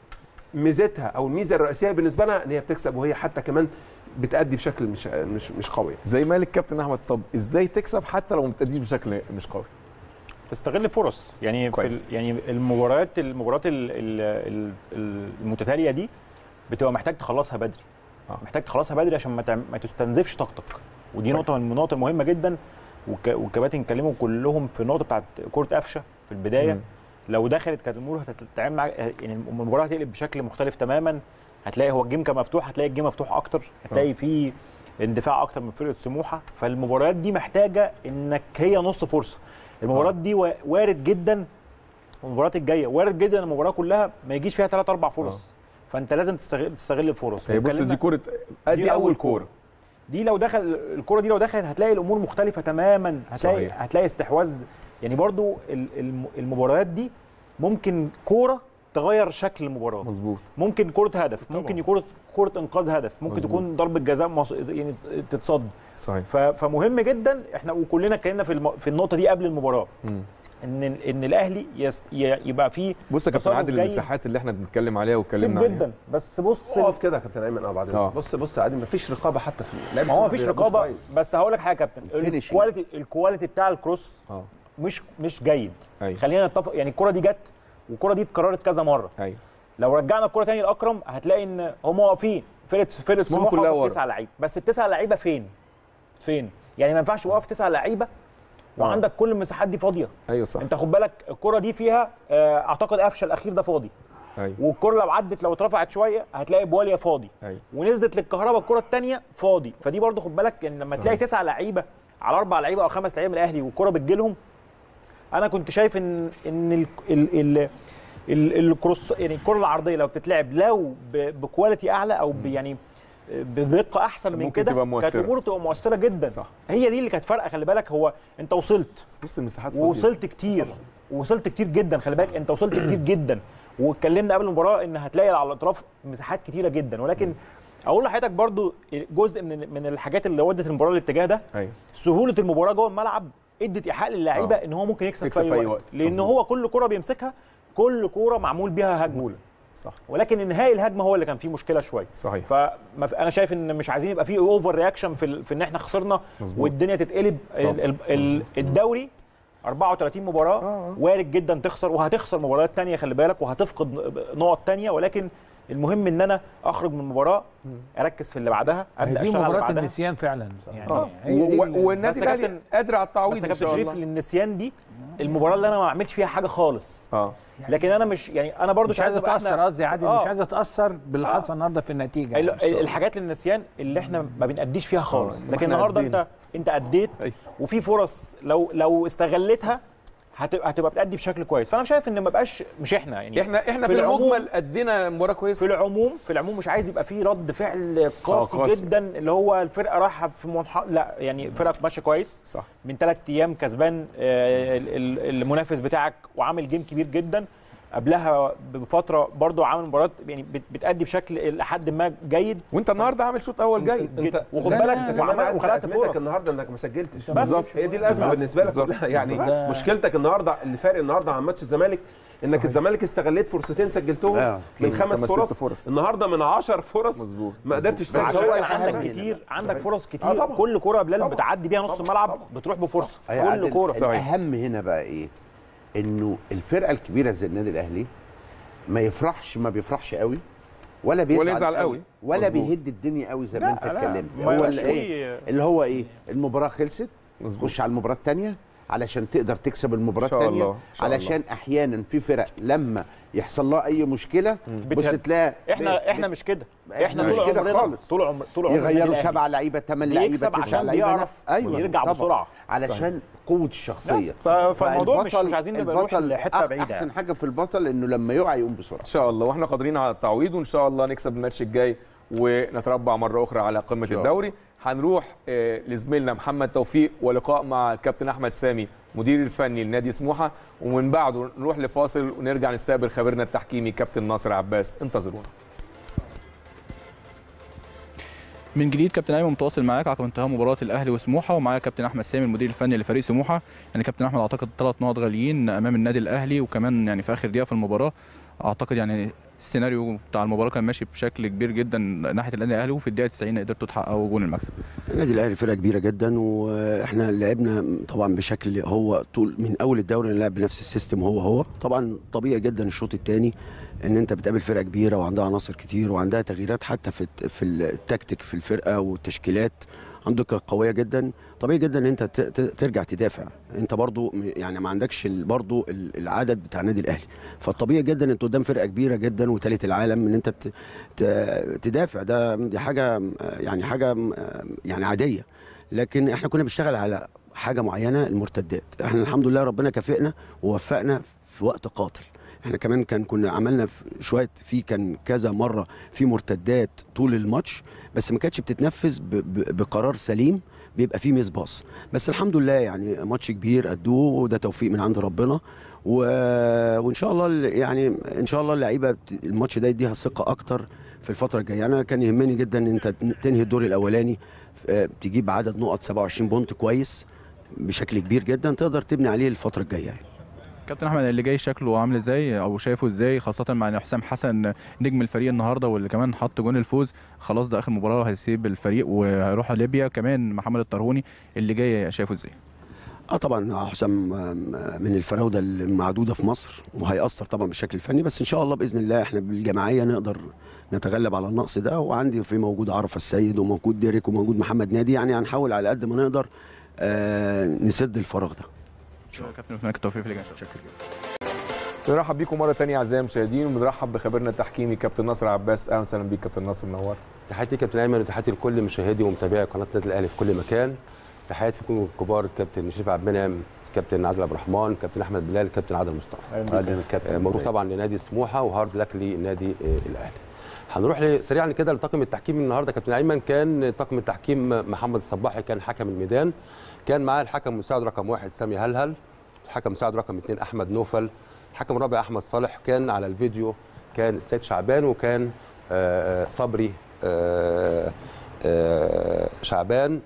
ميزتها او الميزه الرئيسيه بالنسبه لها ان هي بتكسب وهي حتى كمان بتأدي بشكل مش مش مش قوي زي ما قال الكابتن احمد طب ازاي تكسب حتى لو ما بتأديش بشكل مش قوي تستغل فرص يعني في كويس. ال- يعني المباريات المباريات ال- ال- ال- المتتاليه دي بتبقى محتاج تخلصها بدري آه. محتاج تخلصها بدري عشان ما تعم- ما تستنزفش طاقتك ودي نقطه من النقط المهمه جدا والك- والكباتن اتكلموا كلهم في النقطه بتاعت كره قفشه في البدايه مم. لو دخلت كانت الامور هتتعامل مع يعني المباراه هتقلب بشكل مختلف تماما هتلاقي هو الجيم كان مفتوح هتلاقي الجيم مفتوح اكتر هتلاقي فيه اندفاع اكتر من فرقه سموحه فالمباريات دي محتاجه انك هي نص فرصه المباريات دي وا- وارد جدا المباريات الجايه وارد جدا المباراه كلها ما يجيش فيها ثلاث اربع فرص فانت لازم تستغل تستغل الفرص هي بص واتكلمنا- دي كوره ادي اول كوره دي لو دخل الكره دي لو دخلت هتلاقي الامور مختلفه تماما هتلاقي صحيح. هتلاقي استحواذ يعني برضو ال- الم- المباريات دي ممكن كوره تغير شكل المباراه مظبوط ممكن كره هدف ممكن يكون كره انقاذ هدف ممكن مظبوط. تكون ضربه جزاء مص... يعني تتصد صحيح ف... فمهم جدا احنا وكلنا اتكلمنا في الم... في النقطه دي قبل المباراه مم. ان ان الاهلي يست... ي- يبقى فيه بص يا كابتن تصرف عادل جيد المساحات اللي احنا بنتكلم عليها كتير واتكلمنا عليها جدا بس بص اقف كده يا كابتن ايمن اه بعد آه. إذنك. بص بص يا عادل مفيش رقابه حتى في لعيبة ما هو سموحة مفيش بيلعبوش رقابه كويس. بس هقول لك حاجه يا كابتن الفينيشنج. الكواليتي الكواليتي بتاع الكروس اه مش مش جيد ايوه خلينا نتفق يعني الكره دي جت والكره دي اتكررت كذا مره ايوه لو رجعنا الكره تاني لاكرم هتلاقي ان هم واقفين فرقه فرقه سموحة سموحه كلها واقفة ورا. تسعه لعيبه بس التسعه لعيبه فين؟ فين؟ يعني ما ينفعش واقف تسعه لعيبه وعندك كل المساحات دي فاضيه ايوه صح انت خد بالك الكره دي فيها آه، اعتقد قفشه الاخير ده فاضي ايوه والكره لو عدت لو اترفعت شويه هتلاقي بواليا فاضي ايوه ونزلت للكهرباء الكره الثانيه فاضي فدي برضو خد بالك يعني لما صحيح. تلاقي تسعه لعيبه على اربع لعيبه او خمس لعيبه من الاهلي والكره بتجيلهم انا كنت شايف ان ان ال ال ال ال- الكروس يعني الكره العرضيه لو بتتلعب لو ب- بكواليتي اعلى او ب- يعني بدقه احسن من ممكن كده تبقى مؤثرة. كانت الامور تبقى مؤثره جدا صح. هي دي اللي كانت فارقه خلي بالك هو انت وصلت بص المساحات فاضية. ووصلت كتير ووصلت كتير جدا خلي بالك انت وصلت كتير جدا واتكلمنا قبل المباراه ان هتلاقي على الاطراف مساحات كتيره جدا ولكن اقول لحضرتك برضو جزء من من الحاجات اللي ودت المباراه للاتجاه ده ايوه سهوله المباراه جوه الملعب ادت ايحاء للعيبه ان هو ممكن يكسب, يكسب في اي وقت, لان مظبوط. هو كل كره بيمسكها كل كوره معمول بيها هجمه صح ولكن انهاء الهجمه هو اللي كان فيه مشكله شويه صحيح فانا شايف ان مش عايزين يبقى فيه اوفر رياكشن في, ال- في ان احنا خسرنا مظبوط. والدنيا تتقلب ال- ال- ال- الدوري 34 مباراه وارد جدا تخسر وهتخسر مباريات تانية خلي بالك وهتفقد نقط تانية ولكن المهم ان انا اخرج من المباراه اركز في اللي بعدها ابدا دي اشتغل على اللي مباراه بعدها النسيان فعلا يعني آه. هي دي و- اللي- والنادي بس يا الاهلي كابتن- قادر على بس التعويض يا ان كابتن شاء شريف الله النسيان دي المباراه اللي انا ما عملتش فيها حاجه خالص اه لكن انا مش يعني انا برضو مش عايزه نبقى إحنا- تاثر قصدي يا عادل آه. مش عايزه تاثر باللي حصل النهارده في النتيجه ال- يعني. الحاجات للنسيان اللي احنا ما بنأديش فيها خالص آه. لكن إحنا النهارده أدينا. انت انت اديت أيوة. وفي فرص لو لو استغلتها هتبقى هتبقى بتأدي بشكل كويس فانا شايف ان ما بقاش مش احنا يعني احنا احنا في في, العموم- المجمل ادينا مباراه في كويسه العموم في العموم مش عايز يبقى فيه رد فعل قاسي قاسي. جدا اللي هو الفرقه رايحه في منح... لا يعني فرقه ماشيه كويس صح من ثلاث ايام كسبان آه، ال- ال- المنافس بتاعك وعامل جيم كبير جدا قبلها بفتره برضو عامل مباراه يعني بت- بتأدي بشكل لحد ما جيد وانت النهارده عامل شوط اول جيد جدا وخد لا، بالك انت وعمل- كمان انت وخلقت ازمتك فرص النهارده انك ما سجلتش بالظبط. هي دي الازمه بالظبط. بالنسبه لك بالظبط. كلها يعني بالظبط. مشكلتك النهارده اللي فارق النهارده عن ماتش الزمالك انك صحيح. الزمالك استغلت فرصتين سجلتهم آه، من أكيد. خمس خمس ست فرص. فرص. النهارده من 10 فرص مظبوط ما قدرتش بس تسجل عشان هو كده الأهم عندك هنا كتير بقى. عندك فرص آه كتير طبعا. كل كوره يا بلال طبعا. بتعدي بيها نص طبعا. الملعب طبعا. بتروح بفرصه هي كل عادل كوره الاهم هنا بقى ايه انه الفرقه الكبيره زي النادي الاهلي ما يفرحش ما بيفرحش قوي ولا بيزعل ولا يزعل قوي. ولا مظبوط. بيهد الدنيا قوي زي ما انت لا، لا، اتكلمت ما هو يبقاش اللي ايه فيه- اللي هو ايه المباراه خلصت مظبوط خش على المباراه الثانيه علشان تقدر تكسب المباراه إن شاء الثانيه الله، إن شاء الله. علشان احيانا في فرق لما يحصل لها اي مشكله بص بتهد. تلاقي احنا احنا مش كده إحنا احنا مش طول كده عمرنا خالص. طول عمر طول عمر يغيروا سبعه لعيبه ثمان لعيبه بيكسب تسعه عشان لعيبه بيعرف ايوه يرجع طبعاً. بسرعة. علشان قوه الشخصيه ف- فالموضوع مش- فالبطل- مش عايزين نبقى نروح البطل لحتة أح- بعيدة احسن يعني. حاجه في البطل انه لما يقع يقوم بسرعه ان شاء الله واحنا قادرين على التعويض وان شاء الله نكسب الماتش الجاي ونتربع مره اخرى على قمه شاء الدوري هنروح آه، لزميلنا محمد توفيق ولقاء مع الكابتن احمد سامي مدير الفني لنادي سموحه ومن بعده نروح لفاصل ونرجع نستقبل خبيرنا التحكيمي كابتن ناصر عباس انتظرونا من جديد كابتن ايمن متواصل معاك عقب انتهاء مباراه الاهلي وسموحه ومعايا كابتن احمد سامي المدير الفني لفريق سموحه يعني كابتن احمد اعتقد ثلاث نقط غاليين امام النادي الاهلي وكمان يعني في اخر دقيقه في المباراه اعتقد يعني السيناريو بتاع المباراه كان ماشي بشكل كبير جدا ناحيه النادي الاهلي وفي الدقيقه 90 قدرتوا تحققوا جول المكسب النادي الاهلي فرقه كبيره جدا واحنا لعبنا طبعا بشكل هو طول من اول الدوري نلعب بنفس السيستم هو هو طبعا طبيعي جدا الشوط الثاني ان انت بتقابل فرقه كبيره وعندها عناصر كتير وعندها تغييرات حتى في في التكتيك في الفرقه والتشكيلات عندك قويه جدا طبيعي جدا ان انت ت- ت- ترجع تدافع انت برضو م- يعني ما عندكش ال- برضو ال- العدد بتاع النادي الاهلي فالطبيعي جدا انت قدام فرقه كبيره جدا وثالث العالم ان انت ت- ت- تدافع ده دي حاجه يعني حاجه يعني عاديه لكن احنا كنا بنشتغل على حاجه معينه المرتدات احنا الحمد لله ربنا كافئنا ووفقنا في وقت قاتل احنا كمان كان كنا عملنا في شويه في كان كذا مره في مرتدات طول الماتش بس ما كانتش بتتنفذ ب- ب- بقرار سليم بيبقى فيه ميس باص بس الحمد لله يعني ماتش كبير قدوه وده توفيق من عند ربنا و... وان شاء الله ال- يعني ان شاء الله اللعيبه بت- الماتش ده يديها ثقه اكتر في الفتره الجايه انا كان يهمني جدا ان انت تنهي الدور الاولاني آه، تجيب عدد نقط 27 بونت كويس بشكل كبير جدا تقدر تبني عليه الفتره الجايه يعني. كابتن احمد اللي جاي شكله عامل ازاي او شايفه ازاي خاصه مع ان حسام حسن نجم الفريق النهارده واللي كمان حط جون الفوز خلاص ده اخر مباراه هيسيب الفريق وهيروح ليبيا كمان محمد الطرهوني اللي جاي شايفه ازاي اه طبعا حسام آم، من الفراوده المعدوده في مصر وهيأثر طبعا بالشكل الفني بس ان شاء الله باذن الله احنا بالجماعيه نقدر نتغلب على النقص ده وعندي في موجود عرفه السيد وموجود ديريك وموجود محمد نادي يعني هنحاول على قد ما نقدر آه نسد الفراغ ده كابتن اتمنى لك التوفيق في اللي جاي شكرا بنرحب بيكم مره ثانيه اعزائي المشاهدين وبنرحب بخبيرنا التحكيمي كابتن ناصر عباس اهلا وسهلا بيك كابتن ناصر منور تحياتي كابتن ايمن وتحياتي لكل مشاهدي ومتابعي قناه النادي الاهلي في كل مكان تحياتي لكم الكبار الكابتن شريف عبد المنعم كابتن عادل عبد الرحمن كابتن احمد بلال كابتن عادل مصطفى أهلاً بيك. آه، مبروك طبعا لنادي سموحه وهارد لك للنادي آه، الاهلي هنروح ل- سريعا كده لطاقم التحكيم النهارده كابتن ايمن كان طاقم التحكيم محمد الصباحي كان حكم الميدان كان معاه الحكم المساعد رقم واحد سامي هلهل الحكم المساعد رقم اثنين احمد نوفل الحكم الرابع احمد صالح كان على الفيديو كان السيد شعبان وكان آه، آه، صبري آه، آه، شعبان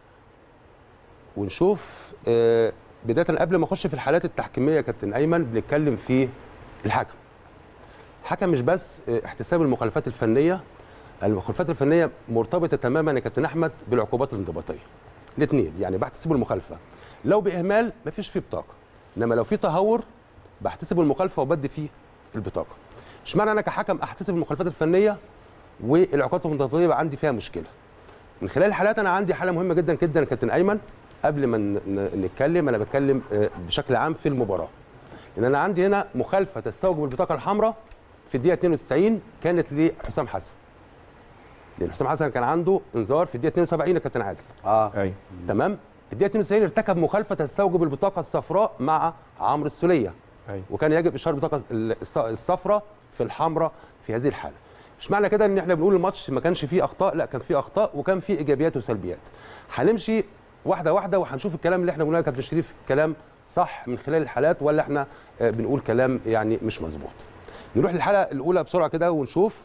ونشوف آه، بدايه قبل ما اخش في الحالات التحكيميه يا كابتن ايمن بنتكلم في الحكم الحكم مش بس آه، احتساب المخالفات الفنيه المخالفات الفنيه مرتبطه تماما يا كابتن احمد بالعقوبات الانضباطيه الاثنين يعني بحتسب المخالفه لو باهمال مفيش فيه بطاقه انما لو في تهور بحتسب المخالفه وبدي فيه البطاقه اشمعنى انا كحكم احتسب المخالفات الفنيه والعقوبات الانضباطيه يبقى عندي فيها مشكله من خلال الحالات انا عندي حاله مهمه جدا جدا يا كابتن ايمن قبل ما ن- ن- نتكلم انا بتكلم آه، بشكل عام في المباراه ان انا عندي هنا مخالفه تستوجب البطاقه الحمراء في الدقيقه 92 كانت لحسام حسن لان حسام حسن كان عنده انذار في الدقيقه 72 يا كابتن عادل اه ايوه تمام الدقيقه 92 ارتكب مخالفه تستوجب البطاقه الصفراء مع عمرو السوليه ايوه وكان يجب اشهار البطاقه الص- الصفراء في الحمراء في هذه الحاله مش معنى كده ان احنا بنقول الماتش ما كانش فيه اخطاء لا كان فيه اخطاء وكان فيه ايجابيات وسلبيات هنمشي واحده واحده وهنشوف الكلام اللي احنا بنقوله يا كابتن شريف كلام صح من خلال الحالات ولا احنا آه، بنقول كلام يعني مش مظبوط نروح للحاله الاولى بسرعه كده ونشوف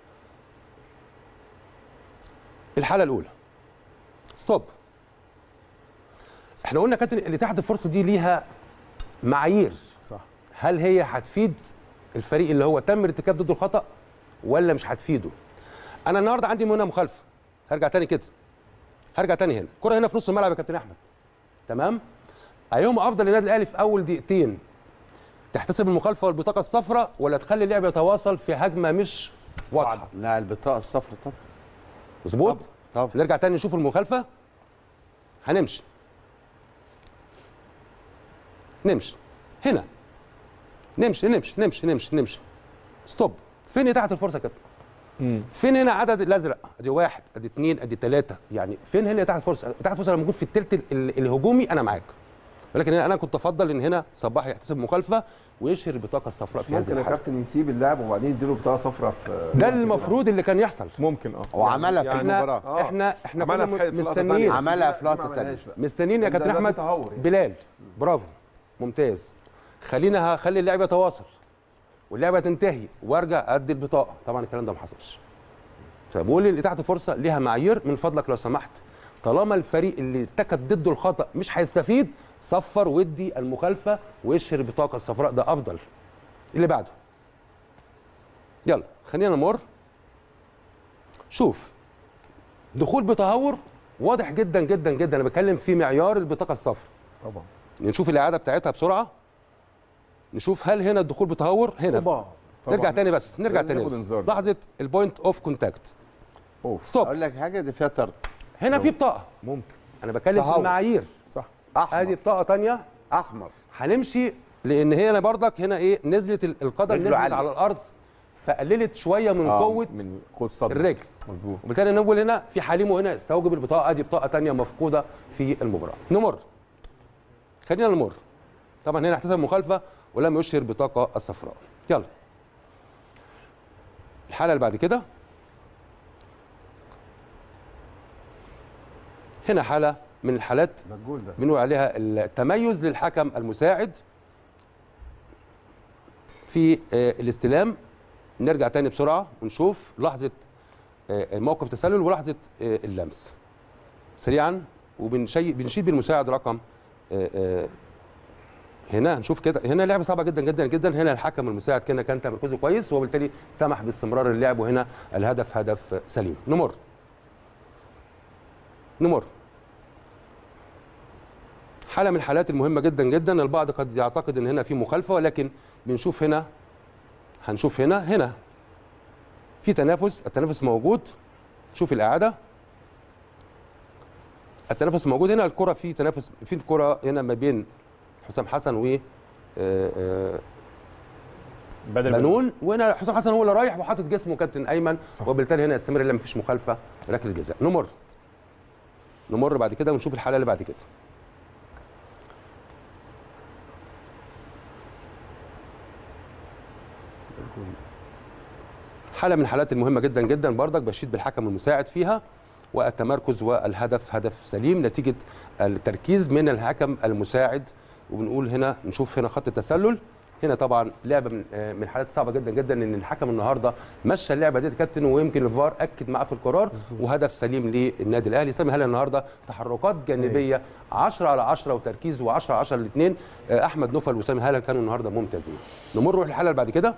الحاله الاولى ستوب احنا قلنا كابتن اللي تحت الفرصه دي ليها معايير صح هل هي هتفيد الفريق اللي هو تم ارتكاب ضده الخطا ولا مش هتفيده انا النهارده عندي هنا مخالفه هرجع تاني كده هرجع تاني هنا الكره هنا في نص الملعب يا كابتن احمد تمام ايهما افضل للنادي الاهلي في اول دقيقتين تحتسب المخالفه والبطاقه الصفراء ولا تخلي اللعب يتواصل في هجمه مش واضحه لا البطاقه الصفراء طبعا مظبوط طبعا نرجع تاني نشوف المخالفه هنمشي نمشي هنا نمشي نمشي نمشي نمشي نمشي ستوب فين هي تحت الفرصه يا كابتن فين هنا عدد الازرق ادي واحد ادي اثنين ادي ثلاثه يعني فين هنا تحت الفرصه تحت الفرصه لما موجود في الثلث ال- الهجومي انا معاك ولكن هنا انا كنت افضل ان هنا صباح يحتسب مخالفه ويشهر البطاقه الصفراء في هذه ممكن يا الحاله كابتن يسيب اللاعب وبعدين يديله بطاقه صفراء في ده المفروض اللي كان يحصل ممكن اه وعملها في يعني- المباراه آه. احنا احنا عملها كنا في حي- في لقطة مستنيين تانية. عملها في لا، لقطة ما تانية. عملهاش بقى. مستنيين يا ده- كابتن ده احمد تهور يعني. بلال برافو ممتاز خلينا هخلي اللعب يتواصل واللعبه تنتهي وارجع ادي البطاقه طبعا الكلام ده ما حصلش فبقول اللي تحت فرصه ليها معايير من فضلك لو سمحت طالما الفريق اللي ارتكب ضده الخطا مش هيستفيد صفر ودي المخالفه ويشهر البطاقه الصفراء ده افضل اللي بعده يلا خلينا نمر شوف دخول بتهور واضح جدا جدا جدا انا بتكلم في معيار البطاقه الصفراء طبعا نشوف الاعاده بتاعتها بسرعه نشوف هل هنا الدخول بتهور هنا طبعا نرجع تاني بس نرجع تاني ناخد بس انذار. لحظه البوينت اوف كونتاكت ستوب اقول لك حاجه دي فيها طرد هنا في بطاقه ممكن انا بتكلم في تهور. المعايير صح احمر ادي بطاقه تانية احمر هنمشي لان هي انا برضك هنا ايه نزلت ال- القدم رجله نزلت عالية. على الارض فقللت شويه من آه، قوه من قوه الصدر الرجل مظبوط وبالتالي نقول هنا في حليمه هنا استوجب البطاقه ادي بطاقه تانية مفقوده في المباراه نمر خلينا نمر طبعا هنا احتسب مخالفه ولم يشهر بطاقه الصفراء يلا الحاله اللي بعد كده هنا حاله من الحالات ده الجول ده بنقول عليها التميز للحكم المساعد في آه، الاستلام نرجع تاني بسرعه ونشوف لحظه آه، موقف التسلل ولحظه آه، اللمس سريعا وبنشي بنشيل بالمساعد رقم آه، آه، هنا هنشوف كده هنا لعبه صعبه جدا جدا جدا هنا الحكم المساعد كان كان تمركزه كويس وبالتالي سمح باستمرار اللعب وهنا الهدف هدف سليم نمر نمر حاله من الحالات المهمه جدا جدا البعض قد يعتقد ان هنا في مخالفه ولكن بنشوف هنا هنشوف هنا هنا في تنافس التنافس موجود شوف الاعاده التنافس موجود هنا الكره في تنافس في الكره هنا ما بين حسام حسن و آه، آه، بدل بنون وهنا حسام حسن هو اللي رايح وحاطط جسمه كابتن ايمن وبالتالي هنا يستمر لما مفيش مخالفه ركله جزاء نمر نمر بعد كده ونشوف الحاله اللي بعد كده حاله من الحالات المهمه جدا جدا برضك بشيد بالحكم المساعد فيها والتمركز والهدف هدف سليم نتيجه التركيز من الحكم المساعد وبنقول هنا نشوف هنا خط التسلل هنا طبعا لعبه من آه، من الحالات الصعبه جدا جدا ان الحكم النهارده مشى اللعبه دي يا كابتن ويمكن الفار اكد معاه في القرار وهدف سليم للنادي الاهلي سامي هلا النهارده تحركات جانبيه 10 على 10 وتركيز و10 على 10 الاثنين احمد نوفل وسامي هلا كانوا النهارده ممتازين نمر نروح للحاله اللي بعد كده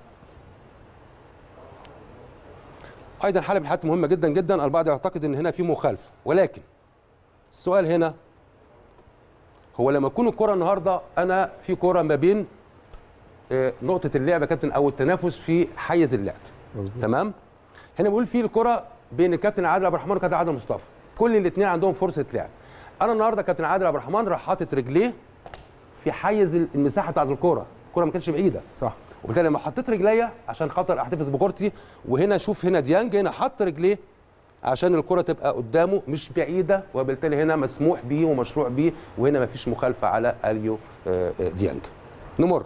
ايضا حاله من الحالات مهمه جدا جدا البعض يعتقد ان هنا في مخالفه ولكن السؤال هنا هو لما تكون الكره النهارده انا في كره ما بين آه، نقطه اللعب يا كابتن او التنافس في حيز اللعب مظبوط تمام هنا بقول في الكره بين الكابتن عادل عبد الرحمن والكابتن عادل مصطفى كل الاثنين عندهم فرصه لعب انا النهارده كابتن عادل عبد الرحمن راح حاطط رجليه في حيز المساحه بتاعت الكره الكره ما كانتش بعيده صح وبالتالي لما حطيت رجليا عشان خاطر احتفظ بكورتي وهنا شوف هنا ديانج هنا حط رجليه عشان الكره تبقى قدامه مش بعيده وبالتالي هنا مسموح بيه ومشروع بيه وهنا ما فيش مخالفه على اليو آه، آه، ديانج نمر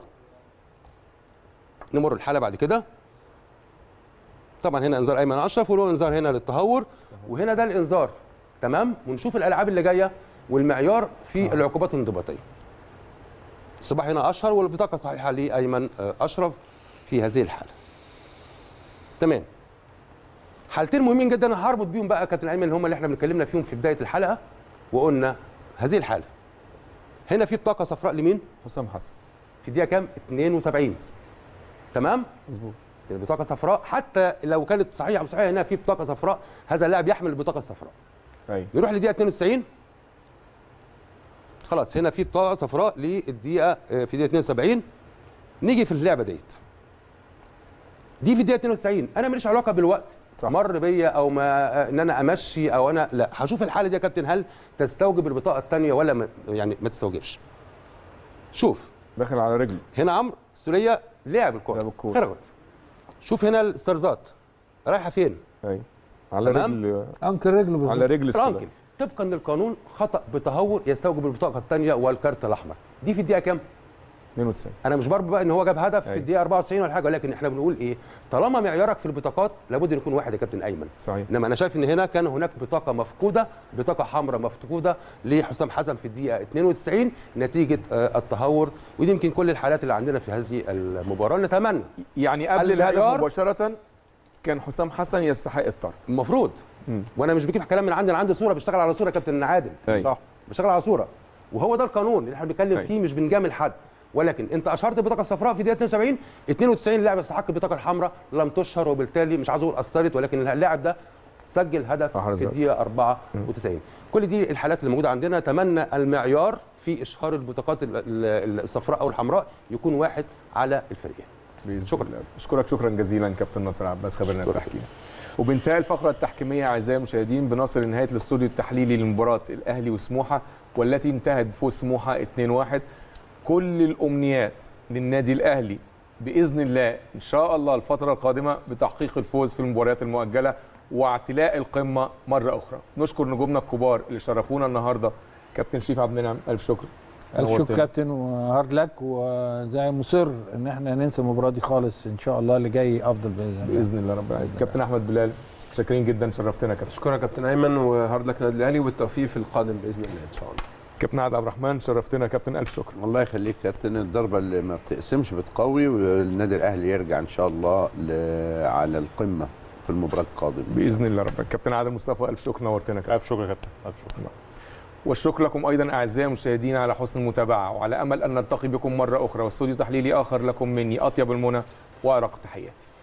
نمر الحاله بعد كده طبعا هنا انذار ايمن اشرف وله انذار هنا للتهور وهنا ده الانذار تمام ونشوف الالعاب اللي جايه والمعيار في العقوبات الانضباطيه الصباح هنا اشهر والبطاقه صحيحه لايمن آه، اشرف في هذه الحاله تمام حالتين مهمين جدا أنا هربط بيهم بقى كابتن ايمن اللي هم اللي احنا بنتكلمنا فيهم في بدايه الحلقه وقلنا هذه الحاله هنا في بطاقه صفراء لمين حسام حسن في دقيقه كام 72 تمام مظبوط البطاقه صفراء حتى لو كانت صحيحه او صحيحه هنا في بطاقه صفراء هذا اللاعب يحمل البطاقه الصفراء ايوه نروح لدقيقه 92 خلاص هنا في بطاقه صفراء للدقيقه آه، في دقيقه 72 نيجي في اللعبه ديت دي في الدقيقه 92 انا ماليش علاقه بالوقت صح. مر بيا او ما آه، ان انا امشي او انا لا هشوف الحاله دي يا كابتن هل تستوجب البطاقه الثانيه ولا ما يعني ما تستوجبش شوف داخل على رجله هنا عمرو السوليه لعب الكره لعب الكرة. خرجت شوف هنا الستارزات رايحه فين ايوه على تمام؟ رجل انكل رجله بالظبط. على رجل السولية. فرانكل طبقا للقانون خطا بتهور يستوجب البطاقه الثانيه والكارت الاحمر دي في الدقيقه كام 92 انا مش بربط بقى ان هو جاب هدف في أيوة. الدقيقه 94 ولا حاجه ولكن احنا بنقول ايه طالما معيارك في البطاقات لابد ان يكون واحد يا كابتن ايمن صحيح انما انا شايف ان هنا كان هناك بطاقه مفقوده بطاقه حمراء مفقوده لحسام حسن في الدقيقه 92 نتيجه آه، التهور ودي يمكن كل الحالات اللي عندنا في هذه المباراه نتمنى يعني قبل الهدف المعيار- مباشره كان حسام حسن يستحق الطرد المفروض مم. وانا مش بجيب كلام من عندي انا عندي صوره بشتغل على صوره يا كابتن عادل أيوة. صح بشتغل على صوره وهو ده القانون اللي احنا بنتكلم أيوة. فيه مش بنجامل حد ولكن انت اشهرت البطاقه الصفراء في دقيقه 72 92 لاعب استحق البطاقه الحمراء لم تشهر وبالتالي مش عايز اقول اثرت ولكن اللاعب ده سجل هدف أحرز في هدف. الدقيقه 94 كل دي الحالات اللي موجوده عندنا اتمنى المعيار في اشهار البطاقات ال- ال- الصفراء او الحمراء يكون واحد على الفريقين بإذن شكرا. الله. اشكرك شكرا جزيلا كابتن ناصر عباس خبرنا التحكيم وبانتهاء الفقره التحكيميه اعزائي المشاهدين بنصل لنهايه الاستوديو التحليلي لمباراه الاهلي وسموحه والتي انتهت بفوز سموحه 2-1 كل الامنيات للنادي الاهلي باذن الله ان شاء الله الفتره القادمه بتحقيق الفوز في المباريات المؤجله واعتلاء القمه مره اخرى نشكر نجومنا الكبار اللي شرفونا النهارده كابتن شريف عبد المنعم الف شكر الف شكر نورتنا. كابتن وهارد لك وزي مصر ان احنا ننسى المباراه دي خالص ان شاء الله اللي جاي افضل باذن الله باذن الله رب العالمين كابتن احمد بلال شاكرين جدا شرفتنا يا كابتن اشكرك يا كابتن ايمن وهارد لك النادي الاهلي والتوفيق في القادم باذن الله ان شاء الله كابتن عادل عبد الرحمن شرفتنا يا كابتن الف شكر الله يخليك يا كابتن الضربه اللي ما بتقسمش بتقوي والنادي الاهلي يرجع ان شاء الله ل... على القمه في المباراه القادمه باذن الله رب كابتن عادل مصطفى الف شكر نورتنا كابتن الف شكر يا كابتن الف شكر والشكر لكم ايضا اعزائي المشاهدين على حسن المتابعه وعلى امل ان نلتقي بكم مره اخرى واستوديو تحليلي اخر لكم مني اطيب المنى وارق تحياتي